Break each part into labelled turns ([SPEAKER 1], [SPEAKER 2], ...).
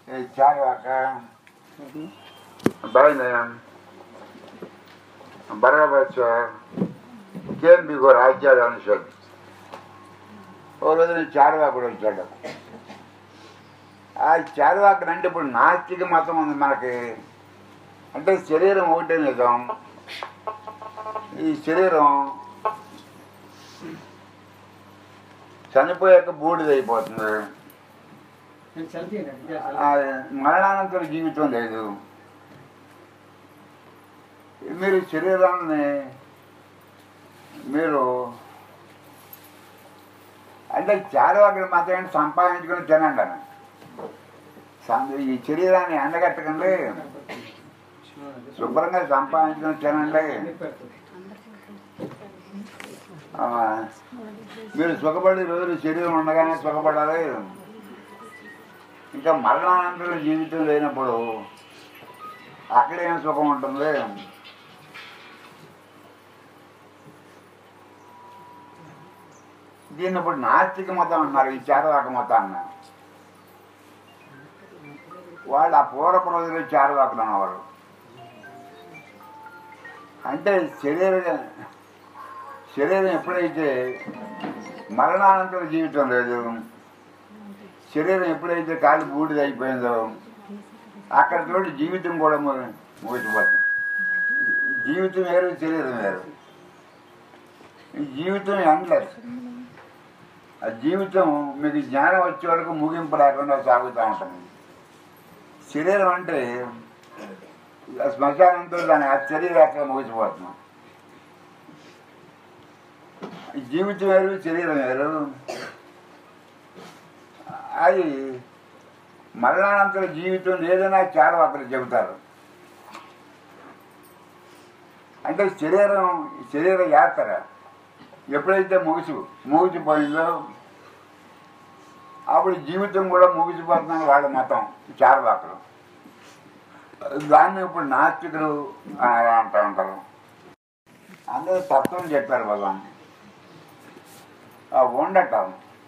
[SPEAKER 1] ఈ చారువాక బయలుదేరం బరగవచ్చు కేం బిగో రాజ్యాలు అనుషోడు ఓ రోజు నేను చారువాకుడు వచ్చాడు ఆ చారువాకుడు అంటే ఇప్పుడు నాస్తిక మతం ఉంది మనకి అంటే శరీరం ఒకటే నిజం ఈ శరీరం చనిపోయాక బూడిదైపోతుంది
[SPEAKER 2] నేను సెల్ఫీ
[SPEAKER 1] ఆ మరణానంతర జీవితం లేదు మీరు శరీరాన్ని మీరు అంటే చాలా అక్కడ మాత్రం సంపాదించుకుని తినండి అని సం- ఈ శరీరాన్ని ఎండగట్టకండి శుభ్రంగా సంపాదించుకుని తినండి ఆ, మీరు సుఖపడే రోజులు శరీరం ఉండగానే సుఖపడాలి ఇంకా మరణానంతరం జీవితం లేనప్పుడు అక్కడేం సుఖం ఉంటుంది దీన్ని ఇప్పుడు నాస్తిక మతం అన్నారు ఈ చారవాక మతం అన్నారు వాళ్ళు ఆ పూర్వపు రోజులు చారవాకులు అన్నవారు అంటే శరీరం శరీరం ఎప్పుడైతే మరణానంతర జీవితం లేదు శరీరం ఎప్పుడైతే కాలు బూడిద అయిపోయిందో అక్కడ తోటి జీవితం కూడా ము- ముగిసిపోతుంది జీవితం వేరు శరీరం వేరు ఈ జీవితం ఎండ్లెస్ ఆ జీవితం మీకు జ్ఞానం వచ్చే వరకు ముగింపు లేకుండా సాగుతూ ఉంటుంది శరీరం అంటే ఆ శ్మశానంతో దాని ఆ శరీరం అక్కడ ముగిసిపోతున్నాం ఈ జీవితం వేరు శరీరం వేరు అది మరణానంతర జీవితం లేదని చాలా అక్కడ చెబుతారు అంటే శరీరం శరీర యాత్ర ఎప్పుడైతే ముగిసి ముగిసిపోయిందో అప్పుడు జీవితం కూడా ముగిసిపోతుందని వాళ్ళ మతం చారవాకులు దాన్ని ఇప్పుడు నాస్తికులు అని అంటూ ఉంటారు అందరూ తత్వం చెప్పారు భగవాన్ ఆ ఉండటం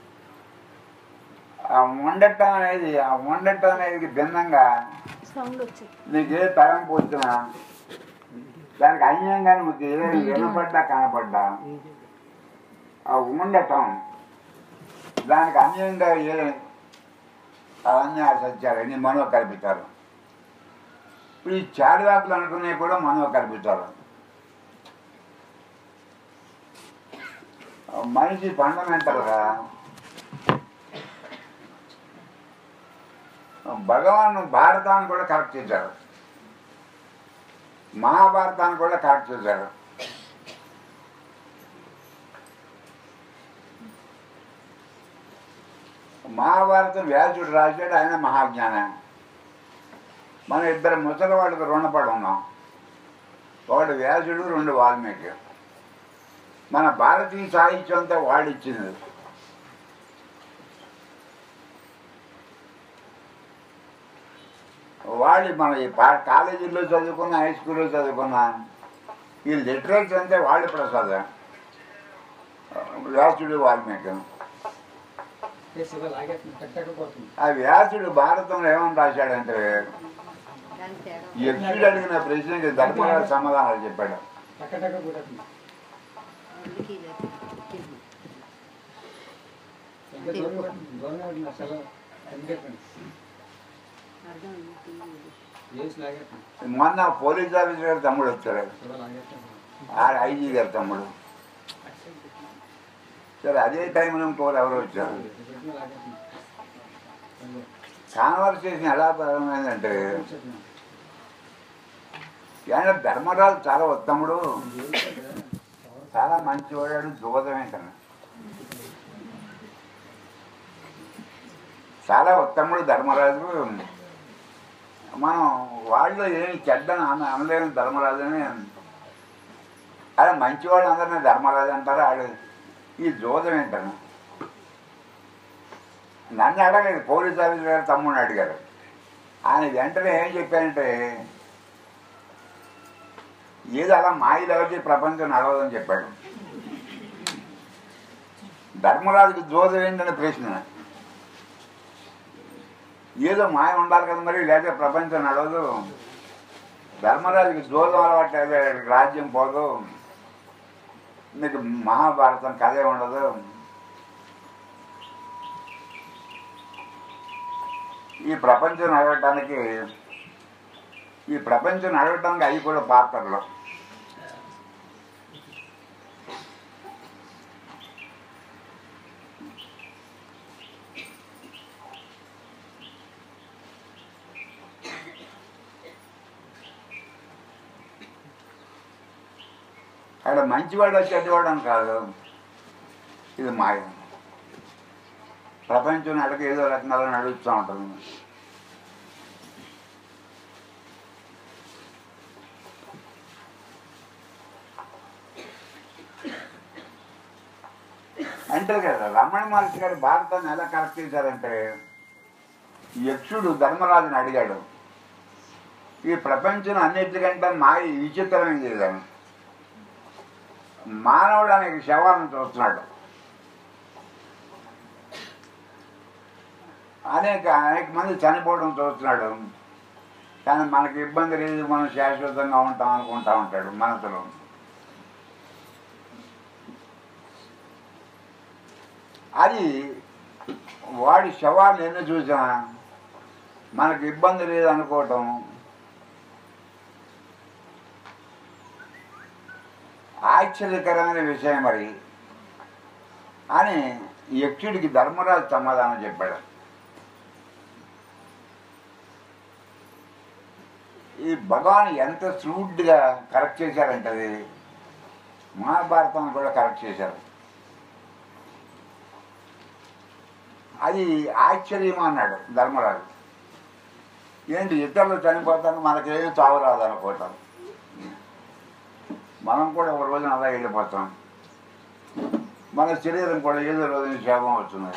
[SPEAKER 1] ఆ ఉండటం అనేది ఆ ఉండటం అనేది భిన్నంగా
[SPEAKER 3] సౌండ్ వచ్చింది
[SPEAKER 1] నీకు ఏ తలంపు వచ్చినా దానికి అన్యంగానే మీకు ఏ వినపడ్డా కనపడ్డా ఆ ఉండటం దానికి అన్యంగా ఏ అవన్నీ సత్యాలని మనో కల్పితారు ఇప్పుడు ఈ చారువాకులు అనుకునేవి కూడా మనో కల్పితారు మనిషి ఫండమెంటల్గా భగవాన్ భారతాన్ని కూడా కరెక్ట్ చేశారు మహాభారతాన్ని కూడా కరెక్ట్ చేశారు మహాభారతం వ్యాసుడు రాశాడు ఆయన మహాజ్ఞానం మన ఇద్దరు ముసలి వాళ్ళకి రుణపడి ఉన్నాం ఒకడు వ్యాసుడు రెండు వాల్మీకి మన భారతీయ సాహిత్యం అంతా వాళ్ళు ఇచ్చింది వాళ్ళు మన ఈ పా- కాలేజీల్లో చదువుకున్న హై స్కూల్లో చదువుకున్న ఈ లిటరేచర్ అంతే వాళ్ళు ప్రసాదం వ్యాసుడు వాల్మీకి
[SPEAKER 2] లాగేస్తుంది పెట్టకపోతుంది
[SPEAKER 1] ఆ వ్యాసుడు భారతంలో ఏమని రాశాడంటే
[SPEAKER 3] దానికి తేడా
[SPEAKER 1] ఈ యక్షుడు అడిగిన ప్రశ్నకి ధర్మరాజు సమాధానాలు చెప్పాడు
[SPEAKER 2] టక్కటక్క కొట్టేస్తుంది
[SPEAKER 3] అందుకే ఇది వచ్చింది.
[SPEAKER 2] ఇంకా దూరం కొడుతుంది. దూరంగా ఉంటుంది అసలు కనిపెట్టండి
[SPEAKER 3] అర్థం అయింది.
[SPEAKER 2] వేసి లాగేస్తుంది
[SPEAKER 1] మొన్న పోలీస్ ఆఫీసర్ గారి తమ్ముడు వచ్చాడు
[SPEAKER 2] చూడ లాగేస్తుంది
[SPEAKER 1] ఆ ఐజీ గారి తమ్ముడు సరే అదే టైంలో ఇంకోరు ఎవరు వచ్చారు
[SPEAKER 2] పెట్టిన లాగేస్తుంది
[SPEAKER 1] కాన్వర్సేషన్ ఎలా ప్రారంభమైందంటే ఆయన ధర్మరాజు చాలా ఉత్తముడు చాలా మంచివాడు దూదమేంటన్నా చాలా ఉత్తముడు ధర్మరాజు మనం వాళ్ళు ఏమి చెడ్డని అన అనలేని ధర్మరాజు అని అలా మంచివాడు అందరినీ ధర్మరాజు అంటారు ఆడు ఈ జోదం ఏంటన్నా నన్ను అడగలేదు పోలీస్ ఆఫీసర్ గారు తమ్ముడిని అడిగారు ఆయన వెంటనే ఏం చెప్పారంటే ఏదో అలా మాయలు వచ్చి ప్రపంచం నడవదని చెప్పాడు ధర్మరాజుకి జోదం ఏంటనే ప్రశ్న ఏదో మాయ ఉండాలి కదా మరి లేకపోతే ప్రపంచం నడవదు ధర్మరాజుకి జోదం అలవాటు అయితే రాజ్యం పోదు నీకు మహాభారతం కథే ఉండదు ఈ ప్రపంచం నడవటానికి ఈ ప్రపంచం నడవటానికి అవి కూడా పాత్రలు అక్కడ మంచివాడు చెడ్డవాడు అని కాదు ఇది మాయ ప్రపంచం నడక ఏదో రకంగా నడుస్తూ ఉంటుంది అంటారు కదా రమణ మహర్షి గారు భారతాన్ని ఎలా కరెక్ట్ చేశారంటే యక్షుడు ధర్మరాజుని అడిగాడు ఈ ప్రపంచం అన్నిటికంటే మాయ విచిత్రమైనది ఏదని మానవుడు అనేక శవాలను చూస్తున్నాడు అనేక అనేక మంది చనిపోవడం చూస్తున్నాడు కానీ మనకి ఇబ్బంది లేదు మనం శాశ్వతంగా ఉంటాం అనుకుంటా ఉంటాడు మనసులో అది వాడి శవాన్ని ఎన్ని చూసినా మనకి ఇబ్బంది లేదు అనుకోవటం ఆశ్చర్యకరమైన విషయం మరి అని యక్షుడికి ధర్మరాజు సమాధానం చెప్పాడు ఈ భగవాన్ ఎంత స్మూత్గా కరెక్ట్ చేశారంటే అది మహాభారతాన్ని కూడా కరెక్ట్ చేశారు అది ఆశ్చర్యం అన్నాడు ధర్మరాజు ఏంటి ఇతరులు చనిపోతాను మనకేమీ చావు రాదు అనుకోవటం మనం కూడా ఒక రోజున అలా వెళ్ళిపోతాం మన శరీరం కూడా ఏదో రోజున శాపం అవుతుంది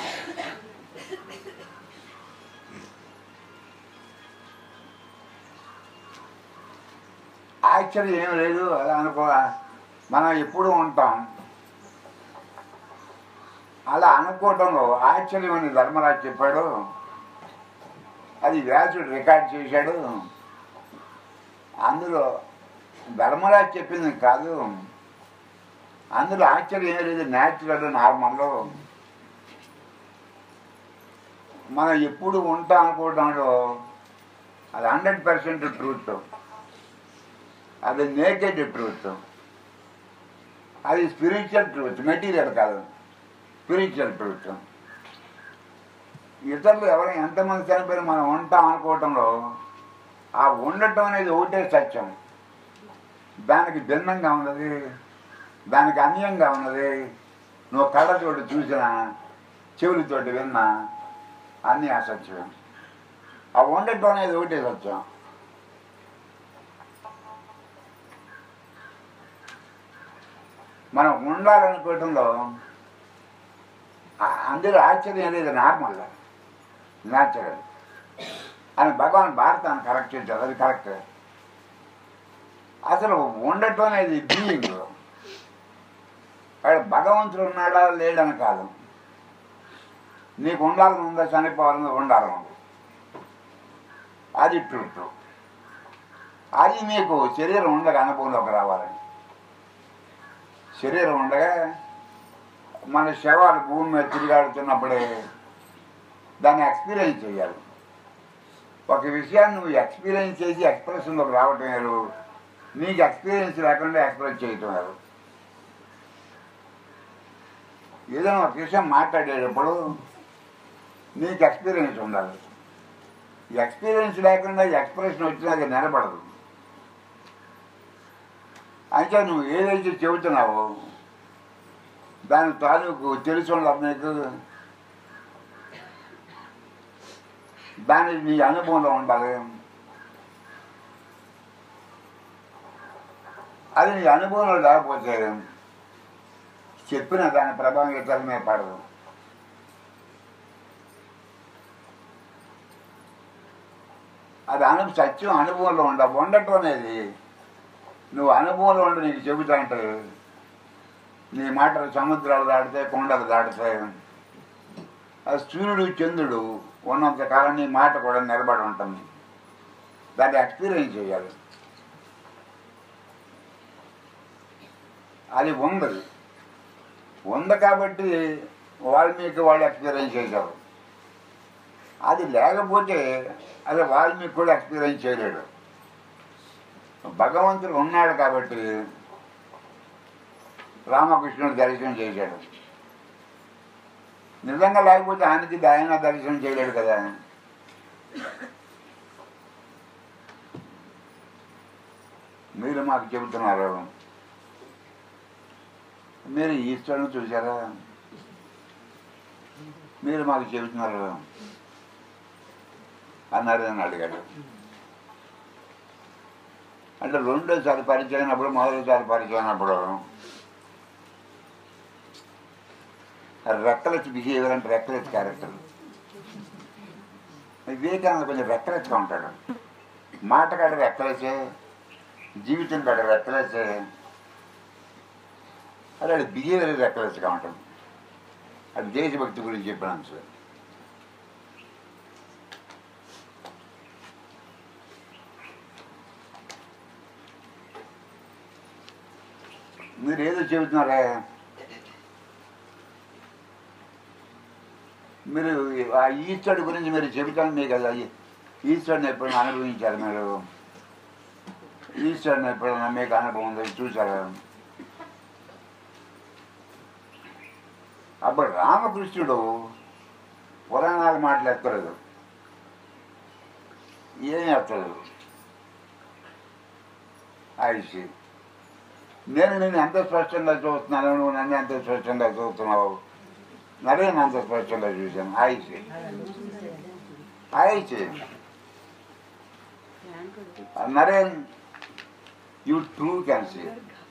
[SPEAKER 1] ఆశ్చర్యం ఏం లేదు అలా అనుకో మనం ఎప్పుడూ ఉంటాం అలా అనుకోవటంలో ఆశ్చర్యం అని ధర్మరాజు చెప్పాడు అది వ్యాసుడు రికార్డ్ చేశాడు అందులో ధర్మరాజు చెప్పింది కాదు అందులో ఆశ్చర్యం ఏం లేదు న్యాచురల్ నార్మల్లో మనం ఎప్పుడు ఉంటాం అనుకోవడంలో అది హండ్రెడ్ పర్సెంట్ ట్రూత్ అది నేకెడ్ ట్రూత్ అది స్పిరిచువల్ ట్రూత్ మెటీరియల్ కాదు స్పిరిచువల్ ట్రూత్ ఇతరులు ఎవరైనా ఎంతమంది చనిపోయినా మనం ఉంటాం అనుకోవటంలో ఆ ఉండటం అనేది ఒకటే సత్యం దానికి భిన్నంగా ఉన్నది దానికి అన్యంగా ఉన్నది నువ్వు కళ్ళతోటి చూసినా చెవులతోటి విన్నా అన్నీ అసత్యం ఆ ఉండటం అనేది ఒకటే సత్యం మనం ఉండాలనుకోవటంలో ఆ- అందులో ఆశ్చర్యం అనేది నార్మల్ న్యాచురల్ అని భగవాన్ భారతాన్ని కరెక్ట్ చేశారు అది కరెక్ట్ అసలు ఉండటం అనేది బీయింగ్ వాడు భగవంతుడు ఉన్నాడా లేడని కాదు నీకు ఉండాలని ఉందా చనిపోవాలని ఉండాలని ఉంది అది ట్రూత్ అది మీకు శరీరం ఉండగా అనుభవంలోకి రావాలని శరీరం ఉండగా మన శవాలు భూమి మీద తిరిగాడుతున్నప్పుడే దాన్ని ఎక్స్పీరియన్స్ చేయాలి ఒక విషయాన్ని నువ్వు ఎక్స్పీరియన్స్ చేసి ఎక్స్ప్రెషన్లోకి రావటం వేరు నీకు ఎక్స్పీరియన్స్ లేకుండా ఎక్స్ప్రెస్ చేయటం వేరు ఏదైనా ఒక విషయం మాట్లాడేటప్పుడు నీకు ఎక్స్పీరియన్స్ ఉండాలి ఎక్స్పీరియన్స్ లేకుండా ఎక్స్ప్రెషన్ వచ్చినా అది నిలబడదు అయితే నువ్వు ఏదైతే చెబుతున్నావో దాని తాలూకు తెలిసి ఉండాలి నీకు దాని నీ అనుభవంలో ఉండాలి అది నీ అనుభవంలో లేకపోతే చెప్పిన దాని ప్రభావం ఇతరుల మీద పడదు అది అను సత్యం అనుభవంలో ఉండ ఉండటం అనేది నువ్వు అనుభవంలో ఉండి నీకు చెబుతా అంటే నీ మాటలు సముద్రాలు దాటితే కొండలు దాటుతాయి ఆ సూర్యుడు చంద్రుడు ఉన్నంత కాలం నీ మాట కూడా నిలబడి ఉంటుంది దాన్ని ఎక్స్పీరియన్స్ చేయాలి అది ఉంది ఉంది కాబట్టి వాల్మీకి వాళ్ళు ఎక్స్పీరియన్స్ చేశారు అది లేకపోతే అది వాల్మీకి కూడా ఎక్స్పీరియన్స్ చేయలేడు భగవంతుడు ఉన్నాడు కాబట్టి రామకృష్ణుడు దర్శనం చేశాడు నిజంగా లేకపోతే ఆయనకి ఆయన దర్శనం చేయలేడు కదా మీరు మాకు చెబుతున్నారు మీరు ఈశ్వరుని చూసారా మీరు మాకు చెబుతున్నారు అన్నారు అని అడిగాడు అంటే రెండోసారి పరిచయం అయినప్పుడు మొదటిసారి పరిచయం అయినప్పుడు రెక్కలెస్ బిహేవియర్ అంటే రెక్కలెస్ క్యారెక్టర్ వివేకానంద కొంచెం రెక్కలెస్గా ఉంటాడు మాట కాడ రెక్కలేసే జీవితం కాడ రెక్కలేసే అదే బిహేవియర్ రెక్కలెస్గా ఉంటుంది అది దేశభక్తి గురించి చెప్పిన అంశం మీరు ఏదో చెబుతున్నారా మీరు ఆ ఈశ్వరుడు గురించి మీరు చెబుతాను మీకు కదా ఈశ్వరుని ఎప్పుడైనా అనుభవించారు మీరు ఈశ్వరుని ఎప్పుడైనా మీకు అనుభవం ఉందో చూసారా అప్పుడు రామకృష్ణుడు పురాణాలు మాటలు ఎత్తలేదు ఏం ఎత్తలేదు ఆయుష్ నేను నేను ఎంత స్పష్టంగా చూస్తున్నాను నువ్వు నన్ను ఎంత స్పష్టంగా చూస్తున్నావు నరేన్ అంత స్పష్టంగా చూశాను Ayush Ayush Naren you true can see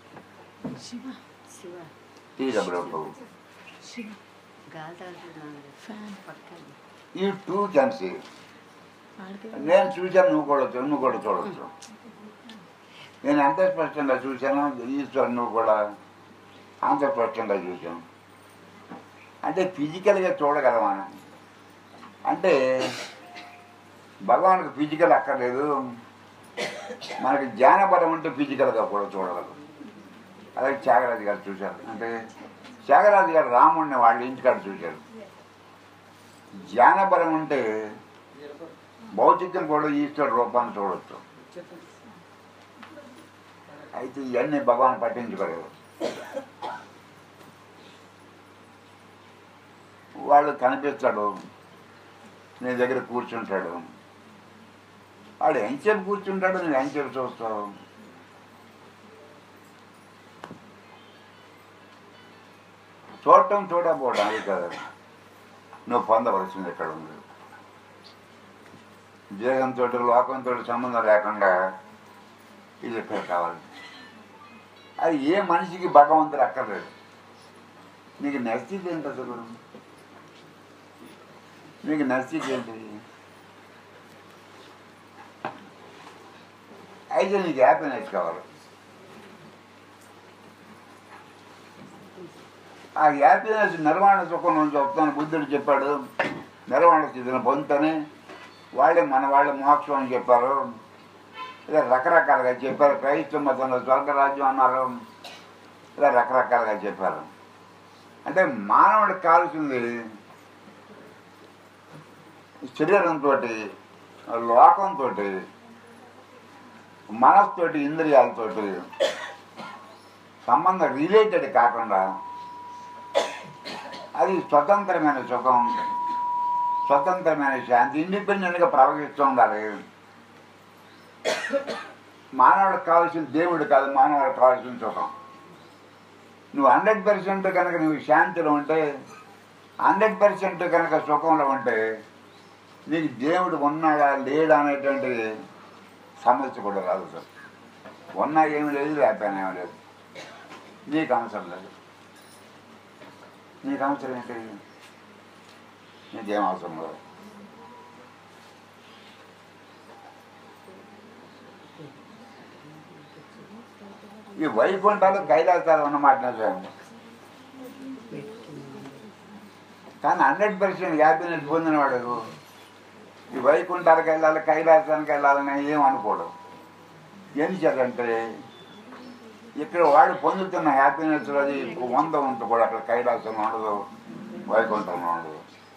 [SPEAKER 3] Shiva
[SPEAKER 1] TW
[SPEAKER 3] గాలి తగులుతున్నాను పక్కన
[SPEAKER 1] యూ ట్రూ క్యాన్ సీ నేను చూశాను నువ్వు కూడా చూ- నువ్వు కూడా చూడవచ్చు నేను ఎంత స్పష్టంగా చూశాను ఈశ్వరు నువ్వు కూడా అంత స్పష్టంగా చూశాను అంటే ఫిజికల్గా చూడగలమా అంటే భగవానికి ఫిజికల్ అక్కర్లేదు మనకి జ్ఞానబలం ఉంటే ఫిజికల్గా కూడా చూడగలం అలాగే త్యాగరాజు గారు చూశారు అంటే త్యాగరాజు గారు రాముడిని వాళ్ళ ఇంటికాడ చూశారు జ్ఞానబలం ఉంటే భౌతికం కూడా ఈశ్వర రూపాన్ని చూడొచ్చు అయితే ఇవన్నీ భగవాన్ పట్టించుకోలేదు వాడు కనిపిస్తాడు నీ దగ్గర కూర్చుంటాడు వాడు ఎంతసేపు కూర్చుంటాడు నువ్వు ఎంతసేపు చూస్తావు చూడటం చూడకపోవడం అది కదా నువ్వు పొందవలసింది ఎక్కడ ఉంది దేహంతో లోకంతో సంబంధం లేకుండా ఇది ఇక్కడ కావాలి అది ఏ మనిషికి భగవంతుడు అక్కర్లేదు నీకు నచ్చింది ఏంటి అసలు నీకు నచ్చింది ఏంటి అయితే నీకు హ్యాపీనెస్ కావాలి ఆ హ్యాపీనెస్ నిర్వాణ సుఖం నుంచి వస్తాను బుద్ధుడు చెప్పాడు నిర్వాణ స్థితిని పొందుతని వాళ్ళే మన వాళ్ళే మోక్షం అని చెప్పారు ఇలా రకరకాలుగా చెప్పారు క్రైస్తవ మతంలో స్వర్గరాజ్యం అన్నారు ఇలా రకరకాలుగా చెప్పారు అంటే మానవుడికి కావాల్సింది శరీరంతో లోకంతో మనస్తోటి ఇంద్రియాలతోటి సంబంధం రిలేటెడ్ కాకుండా అది స్వతంత్రమైన సుఖం స్వతంత్రమైన శాంతి ఇండిపెండెంట్గా ప్రవహిస్తూ ఉండాలి మానవుడికి కావాల్సిన దేవుడు కాదు మానవుడికి కావాల్సిన సుఖం నువ్వు హండ్రెడ్ పర్సెంట్ కనుక నువ్వు శాంతిలో ఉంటే హండ్రెడ్ పర్సెంట్ కనుక సుఖంలో ఉంటే నీకు దేవుడు ఉన్నాడా లేడా అనేటువంటి సమస్య కూడా రాదు సార్ ఉన్నా ఏమి లేదు లేకపోయినా ఏమి లేదు నీకు అవసరం లేదు నీకు అవసరం ఏంటి నీకేం అవసరం లేదు ఈ వైకుంఠాలు కైలాసాలు ఉన్నమాట నిజమే. కానీ హండ్రెడ్ పర్సెంట్ హ్యాపీనెస్ పొందినవాడు ఈ వైకుంఠానికి వెళ్ళాలి కైలాసానికి వెళ్ళాలని ఏం అనుకోడు ఏం చేయాలంటే ఇక్కడ వాడు పొందుతున్న హ్యాపీనెస్ అది వంద ఉంటుంది కూడా అక్కడ కైలాసంలో ఉండదు వైకుంఠంలో ఉండదు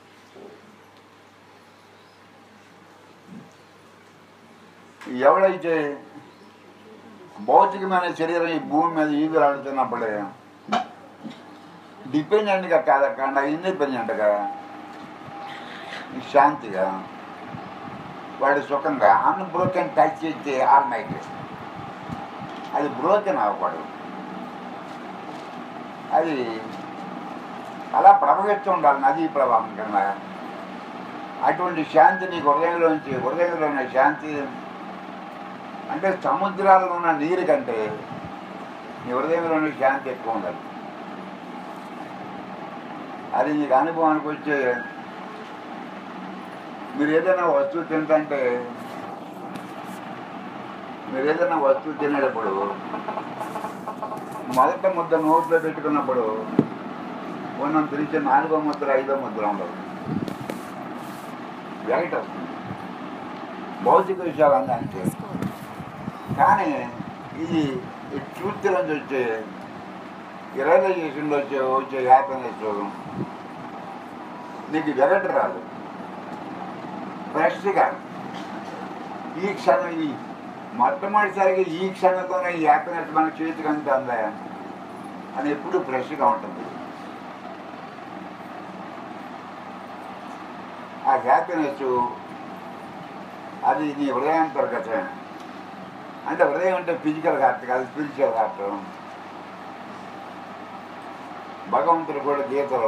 [SPEAKER 1] ఎవడైతే భౌతికమైన శరీరం ఈ భూమి మీద ఈదులాడుతున్నప్పుడే డిపెండెంట్గా కాదకుండా ఇండిపెండెంట్గా శాంతిగా వాడి సుఖంగా అన్బ్రోకెన్ టచ్ చేస్తే ఆల్ నైట్ అది బ్రోకెన్ అవ్వకూడదు అది అలా ప్రవహిస్తూ ఉండాలి నదీ ప్రవాహం కింద అటువంటి శాంతి నీకు హృదయంలోంచి హృదయంలో ఉన్న శాంతి అంటే సముద్రాల్లో ఉన్న నీరు కంటే నీ హృదయంలో ఉన్న శాంతి ఎక్కువ ఉండాలి అది నీకు అనుభవానికి వచ్చే మీరు ఏదైనా వస్తువు తింటే మీరు ఏదైనా వస్తువు తినేటప్పుడు మొదట ముద్ద నోట్లో పెట్టుకున్నప్పుడు ఉన్నంత తిరిగి నాలుగో ముద్ర ఐదో ముద్ర ఉండదు వెగట వస్తుంది భౌతిక విషయాలు అందానికి కానీ ఇది ఈ ట్రూత్ నుంచి వచ్చే ఈ రియలైజేషన్లో వచ్చే వచ్చే హ్యాపీనెస్ నీకు వెగట రాదు ఫ్రెష్గా ఈ క్షణం ఈ మొట్టమొదటిసారిగా ఈ క్షణంతోనే ఈ హ్యాపీనెస్ మన చేతికి అంత అందా అని ఎప్పుడు ఫ్రెష్గా ఉంటుంది ఆ హ్యాపీనెస్ అది నీ హృదయాంతర్గతమైన అంటే హృదయం అంటే ఫిజికల్ హార్ట్ కాదు స్పిరిచువల్ హార్ట్ భగవంతుడు కూడా గీతలో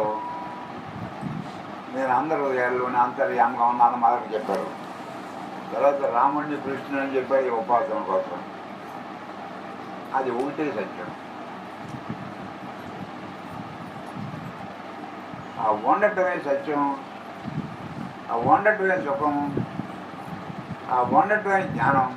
[SPEAKER 1] నేను అందరి హృదయాల్లోనే అంతర్యామంగా ఉన్నాను మొదలు చెప్పారు తర్వాత రాముడిని కృష్ణుని అని చెప్పారు ఈ ఉపాసన కోసం అది ఒకటే సత్యం ఆ ఉండటమే సత్యం ఆ ఉండటమే సుఖం ఆ ఉండటమే జ్ఞానం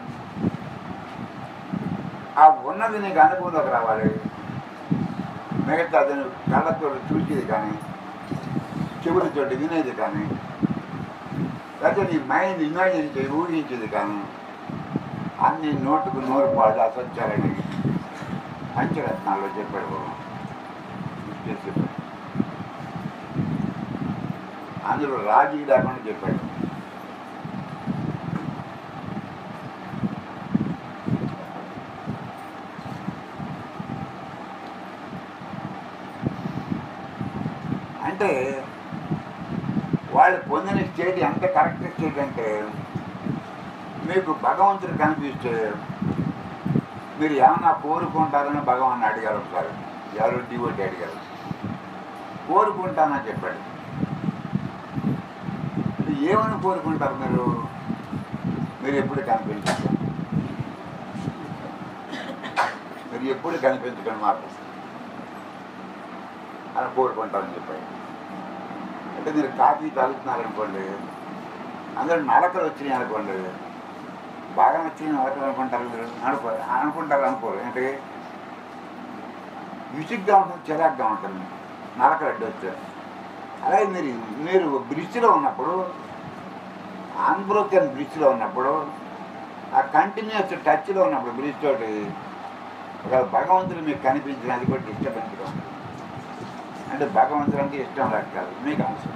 [SPEAKER 1] ఆ ఉన్నది నీకు అనుభవంలోకి రావాలి మిగతా అది నువ్వు కళ్ళతో చూసేది కానీ చెవులతో వినేది కానీ లేకపోతే నీ మైండ్ ఇమాజిన్ చేయి ఊహించేది కానీ అన్ని నోటుకు నోరు పాడు అసత్యాలని పంచరత్నాల్లో చెప్పాడు బాబు. చెప్పాడు అందులో రాజీ లేకుండా చెప్పాడు అంటే వాళ్ళు పొందిన స్టేట్ ఎంత కరెక్ట్ స్టేట్ అంటే మీకు భగవంతుడు కనిపిస్తే మీరు ఏమన్నా కోరుకుంటారని భగవాన్ అడిగారు ఒకసారి ఎవరు డివోటి అడిగారు కోరుకుంటానని చెప్పాడు అంటే ఏమని కోరుకుంటారు మీరు మీరు ఎప్పుడు కనిపించారు మీరు ఎప్పుడు కనిపించకండి మాకు అని కోరుకుంటారని చెప్పాడు అంటే మీరు కాఫీ తాగుతున్నారనుకోండి అందరూ నలకలు వచ్చినాయి అనుకోండి బాగా వచ్చినాయి నలకలు అనుకుంటారు మీరు అనుకో అనుకుంటారు అనుకోరు అంటే విసుగ్గా ఉంటుంది చిరాగ్గా ఉంటుంది నలకలు అడ్డు వచ్చారు అలాగే మీరు మీరు బ్రిడ్జ్లో ఉన్నప్పుడు అన్బ్రోకెన్ బ్రిడ్జ్లో ఉన్నప్పుడు ఆ కంటిన్యూస్ టచ్లో ఉన్నప్పుడు బ్రిడ్జ్ తోటి ఒక భగవంతుడు మీకు కనిపించిన అది కూడా డిస్టర్బెన్స్గా ఉంటుంది అంటే భగవంతుడు అంటే ఇష్టం లేక కాదు మీకు అవసరం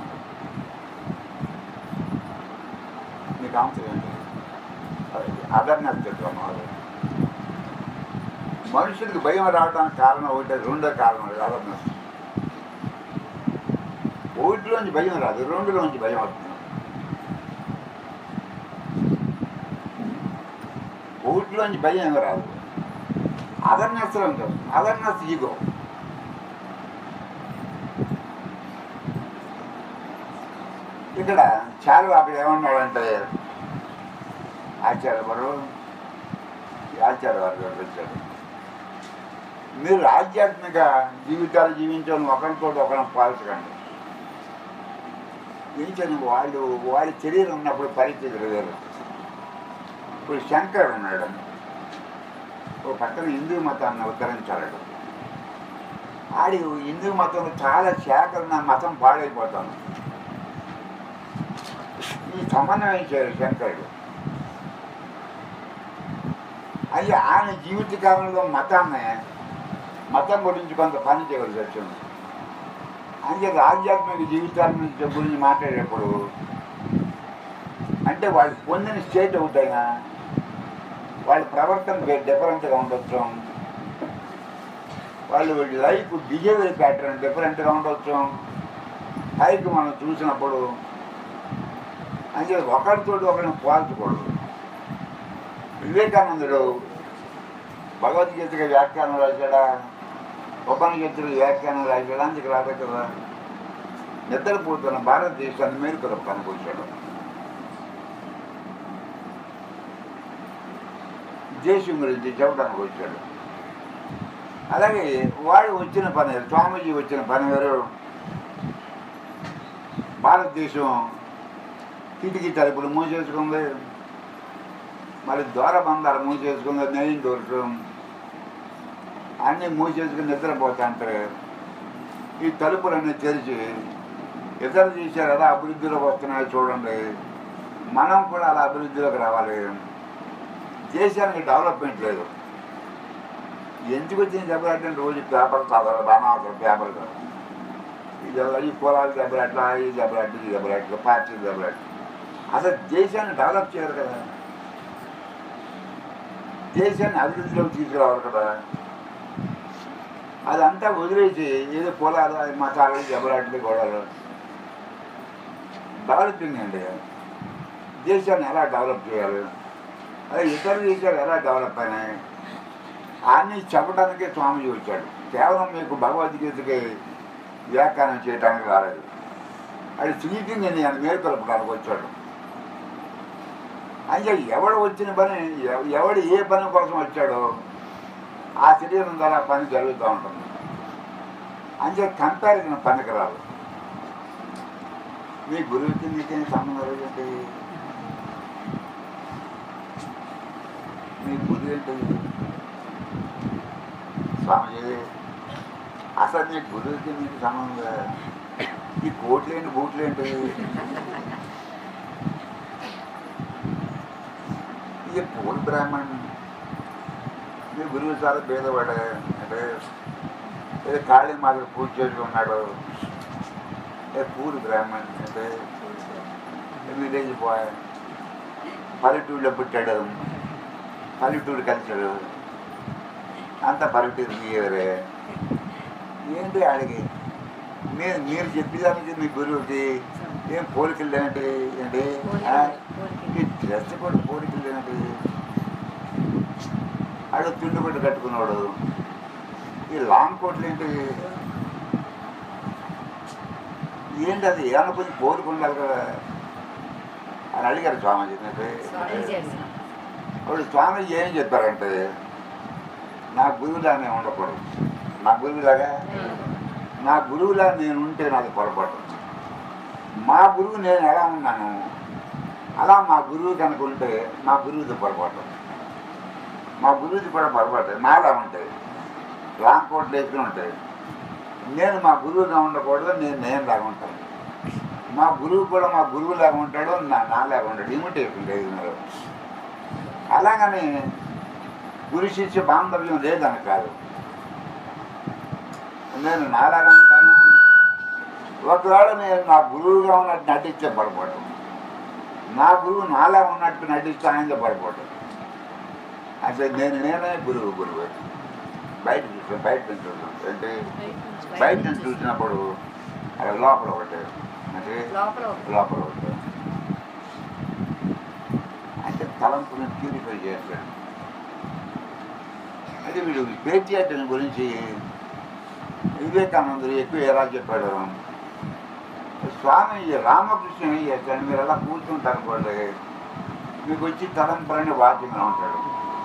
[SPEAKER 1] మీకు అవసరం ఏంటి అదర్నెస్ చెప్తాను మనుషులకు భయం రావడానికి కారణం ఒకటి రెండో కారణం అదర్నెస్ ఒకటిలోంచి భయం రాదు రెండులోంచి భయం వస్తుంది ఒకటిలోంచి భయం ఏమీ రాదు అదర్నెస్లో ఉంటుంది అదర్నెస్ ఈగో ఇక్కడ చాలు అక్కడ ఏమన్నాడంటే ఆచార్య వారు ఈ ఆచార్య వారు గారు వచ్చాడు మీరు ఆధ్యాత్మిక జీవితాలు జీవించాలని ఒకరితో ఒకరిని పాల్చకండి ఏంటని వాళ్ళు వాడి శరీరం ఉన్నప్పుడు పరిస్థితులు వేరు ఇప్పుడు శంకరుడు ఉన్నాడు ఓ పక్కన హిందూ మతాన్ని ఉద్ధరించాడు ఆడి హిందూ మతంలో చాలా శాఖలు నా మతం పాడైపోతాను ఈ సమన్వయం చేయాలి శంకరుడు అయ్యి ఆయన జీవిత కాలంలో మతాన్ని మతం గురించి కొంత పని చేయవలసి వచ్చింది అంటే ఆధ్యాత్మిక జీవితాల గురించి గురించి మాట్లాడేటప్పుడు అంటే వాళ్ళు పొందిన స్టేట్ ఒకటైనా వాళ్ళ ప్రవర్తన డిఫరెంట్గా ఉండొచ్చు వాళ్ళు లైఫ్ బిహేవియర్ ప్యాటర్న్ డిఫరెంట్గా ఉండొచ్చు పైకి మనం చూసినప్పుడు అంటే ఒకరితో ఒకరిని పోల్చకూడదు వివేకానందుడు భగవద్గీతకి వ్యాఖ్యానం రాశాడా ఉపనిషత్తులకు వ్యాఖ్యానం రాశాడా అందుకు రాదు కదా నిద్రపోతున్న భారతదేశాన్ని మేలుకొల పనికొచ్చాడు దేశం గురించి చెప్పడానికి వచ్చాడు అలాగే వాడు వచ్చిన పని వేరు స్వామీజీ వచ్చిన పని వేరు భారతదేశం కిటికీ తలుపులు మూసేసుకుంది మరి ద్వారబంధాలు మూసేసుకుంది మెయిన్ డోర్స్ అన్నీ మూసేసుకుని నిద్రపోతా అంటారు ఈ తలుపులన్నీ తెరిచి ఇతర దేశాలు ఎలా అభివృద్ధిలోకి వస్తున్నాయో చూడండి మనం కూడా అలా అభివృద్ధిలోకి రావాలి దేశానికి డెవలప్మెంట్ లేదు ఎందుకు వచ్చిన దెబ్బలంటే రోజు పేపర్ చదవాలి బాగా పేపర్ ఇది ఈ కులాలు దెబ్బలట్లా ఈ దెబ్బలట్లు ఈ దెబ్బలట్లు పార్టీ దెబ్బలట్లు అసలు దేశాన్ని డెవలప్ చేయరు కదా దేశాన్ని అభివృద్ధిలోకి తీసుకురావాలి కదా అదంతా వదిలేసి ఏదో కులాలు అది మతాలు దెబ్బలాట్లు గొడవలు డెవలపింగ్ అండి దేశాన్ని ఎలా డెవలప్ చేయాలి అదే ఇతర దేశాలు ఎలా డెవలప్ అయినాయి అన్నీ చెప్పడానికే స్వామిజీ వచ్చాడు కేవలం మీకు భగవద్గీతకి వ్యాఖ్యానం చేయడానికి రాలేదు అది స్వీకింగ్ నేను మేల్కొలపడానికి వచ్చాడు అంటే ఎవడు వచ్చిన పని ఎవ- ఎవడు ఏ పని కోసం వచ్చాడో ఆ శరీరం ద్వారా పని జరుగుతూ ఉంటుంది అంటే కంపారిజన్ పనికి రాదు మీ గురువుకి మీకేం సంబంధం లేదండి మీ గురువు ఏంటి స్వామి అసలు మీ గురువుకి మీకు సంబంధం లేదు. ఈ కోట్లేంటి బూట్లేంటి ఇది పూర్ బ్రాహ్మణ్ మీ గురువు చాలా పేదవాడే అంటే ఏదో కాళీ మాదిరి పూజ చేసుకున్నాడు ఏ పూర్ బ్రాహ్మణ్ అంటే విలేజ్ బాయ్ పల్లెటూరులో పుట్టాడు పల్లెటూరు కలిసాడు అంత పల్లెటూరు బిహేవరే ఏంటి ఆడికి మీరు మీరు చెప్పేదానికి మీ గురువుకి ఏం పోలికలు లేనట్టు ఏంటి ఆ? ఈ డ్రెస్ కూడా పోలికలు లేనట్టు ఆడు తుండు కూడా కట్టుకున్నాడు ఈ లాంగ్ కోట్లు ఏంటి ఏంటి అది ఏమన్నా కొంచెం పోలిక ఉండాలి కదా అని అడిగారు స్వామీజీ అప్పుడు స్వామీజీ ఏం చెప్పారంటే నా గురువులానే ఉండకూడదు నా గురువులాగా నా గురువులా నేను ఉంటే నాకు పొరపాటు మా గురువు నేను ఎలా ఉన్నాను అలా మా గురువు కనుక ఉంటే మా గురువుది పొరపాటు మా గురువుది కూడా పొరపాటు నాలా ఉంటాయి లాంగ్ కోట్లు వేసుకుని ఉంటాయి నేను మా గురువుగా ఉండకూడదు నేను నేను లాగా ఉంటాను మా గురువు కూడా మా గురువు లాగా ఉంటాడు నా నాలాగా ఉంటాడు ఇమిటేషన్ లేదు మీరు అలాగని గురు శిష్య బాంధవ్యం లేదని కాదు నేను నాలాగా ఉంటాను ఒకవేళ నేను నా గురువుగా ఉన్నట్టు నటిస్తే పొరపాటు నా గురువు నాలా ఉన్నట్టు నటిస్తే ఆయనతో పొరపాటు అసలు నేను నేనే గురువు గురువు బయట చూస్తే బయట నుంచి చూస్తాను అంటే బయట నుంచి చూసినప్పుడు అక్కడ లోపల ఒకటి అంటే
[SPEAKER 3] లోపల
[SPEAKER 1] లోపల ఒకటి అంటే తలంపుని ప్యూరిఫై చేస్తాడు అయితే వీడు పేట్రియాటన్ గురించి వివేకానందుడు ఎక్కువ ఎలా చెప్పాడు స్వామి ఈ రామకృష్ణ ఏం చేస్తాడు మీరు ఎలా కూర్చుంటారు అనుకోండి మీకు వచ్చి తలంపులని వాద్యంగా ఉంటాడు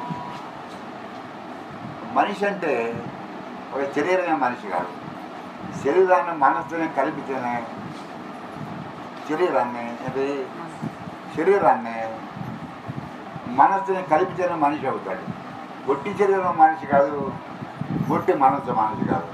[SPEAKER 1] మనిషి అంటే ఒక శరీరమే మనిషి కాదు శరీరాన్ని మనస్సుని కలిపితేనే శరీరాన్ని అది శరీరాన్ని మనస్సుని కలిపితేనే మనిషి అవుతాడు ఒట్టి శరీరం మనిషి కాదు ఒట్టి మనస్సు మనిషి కాదు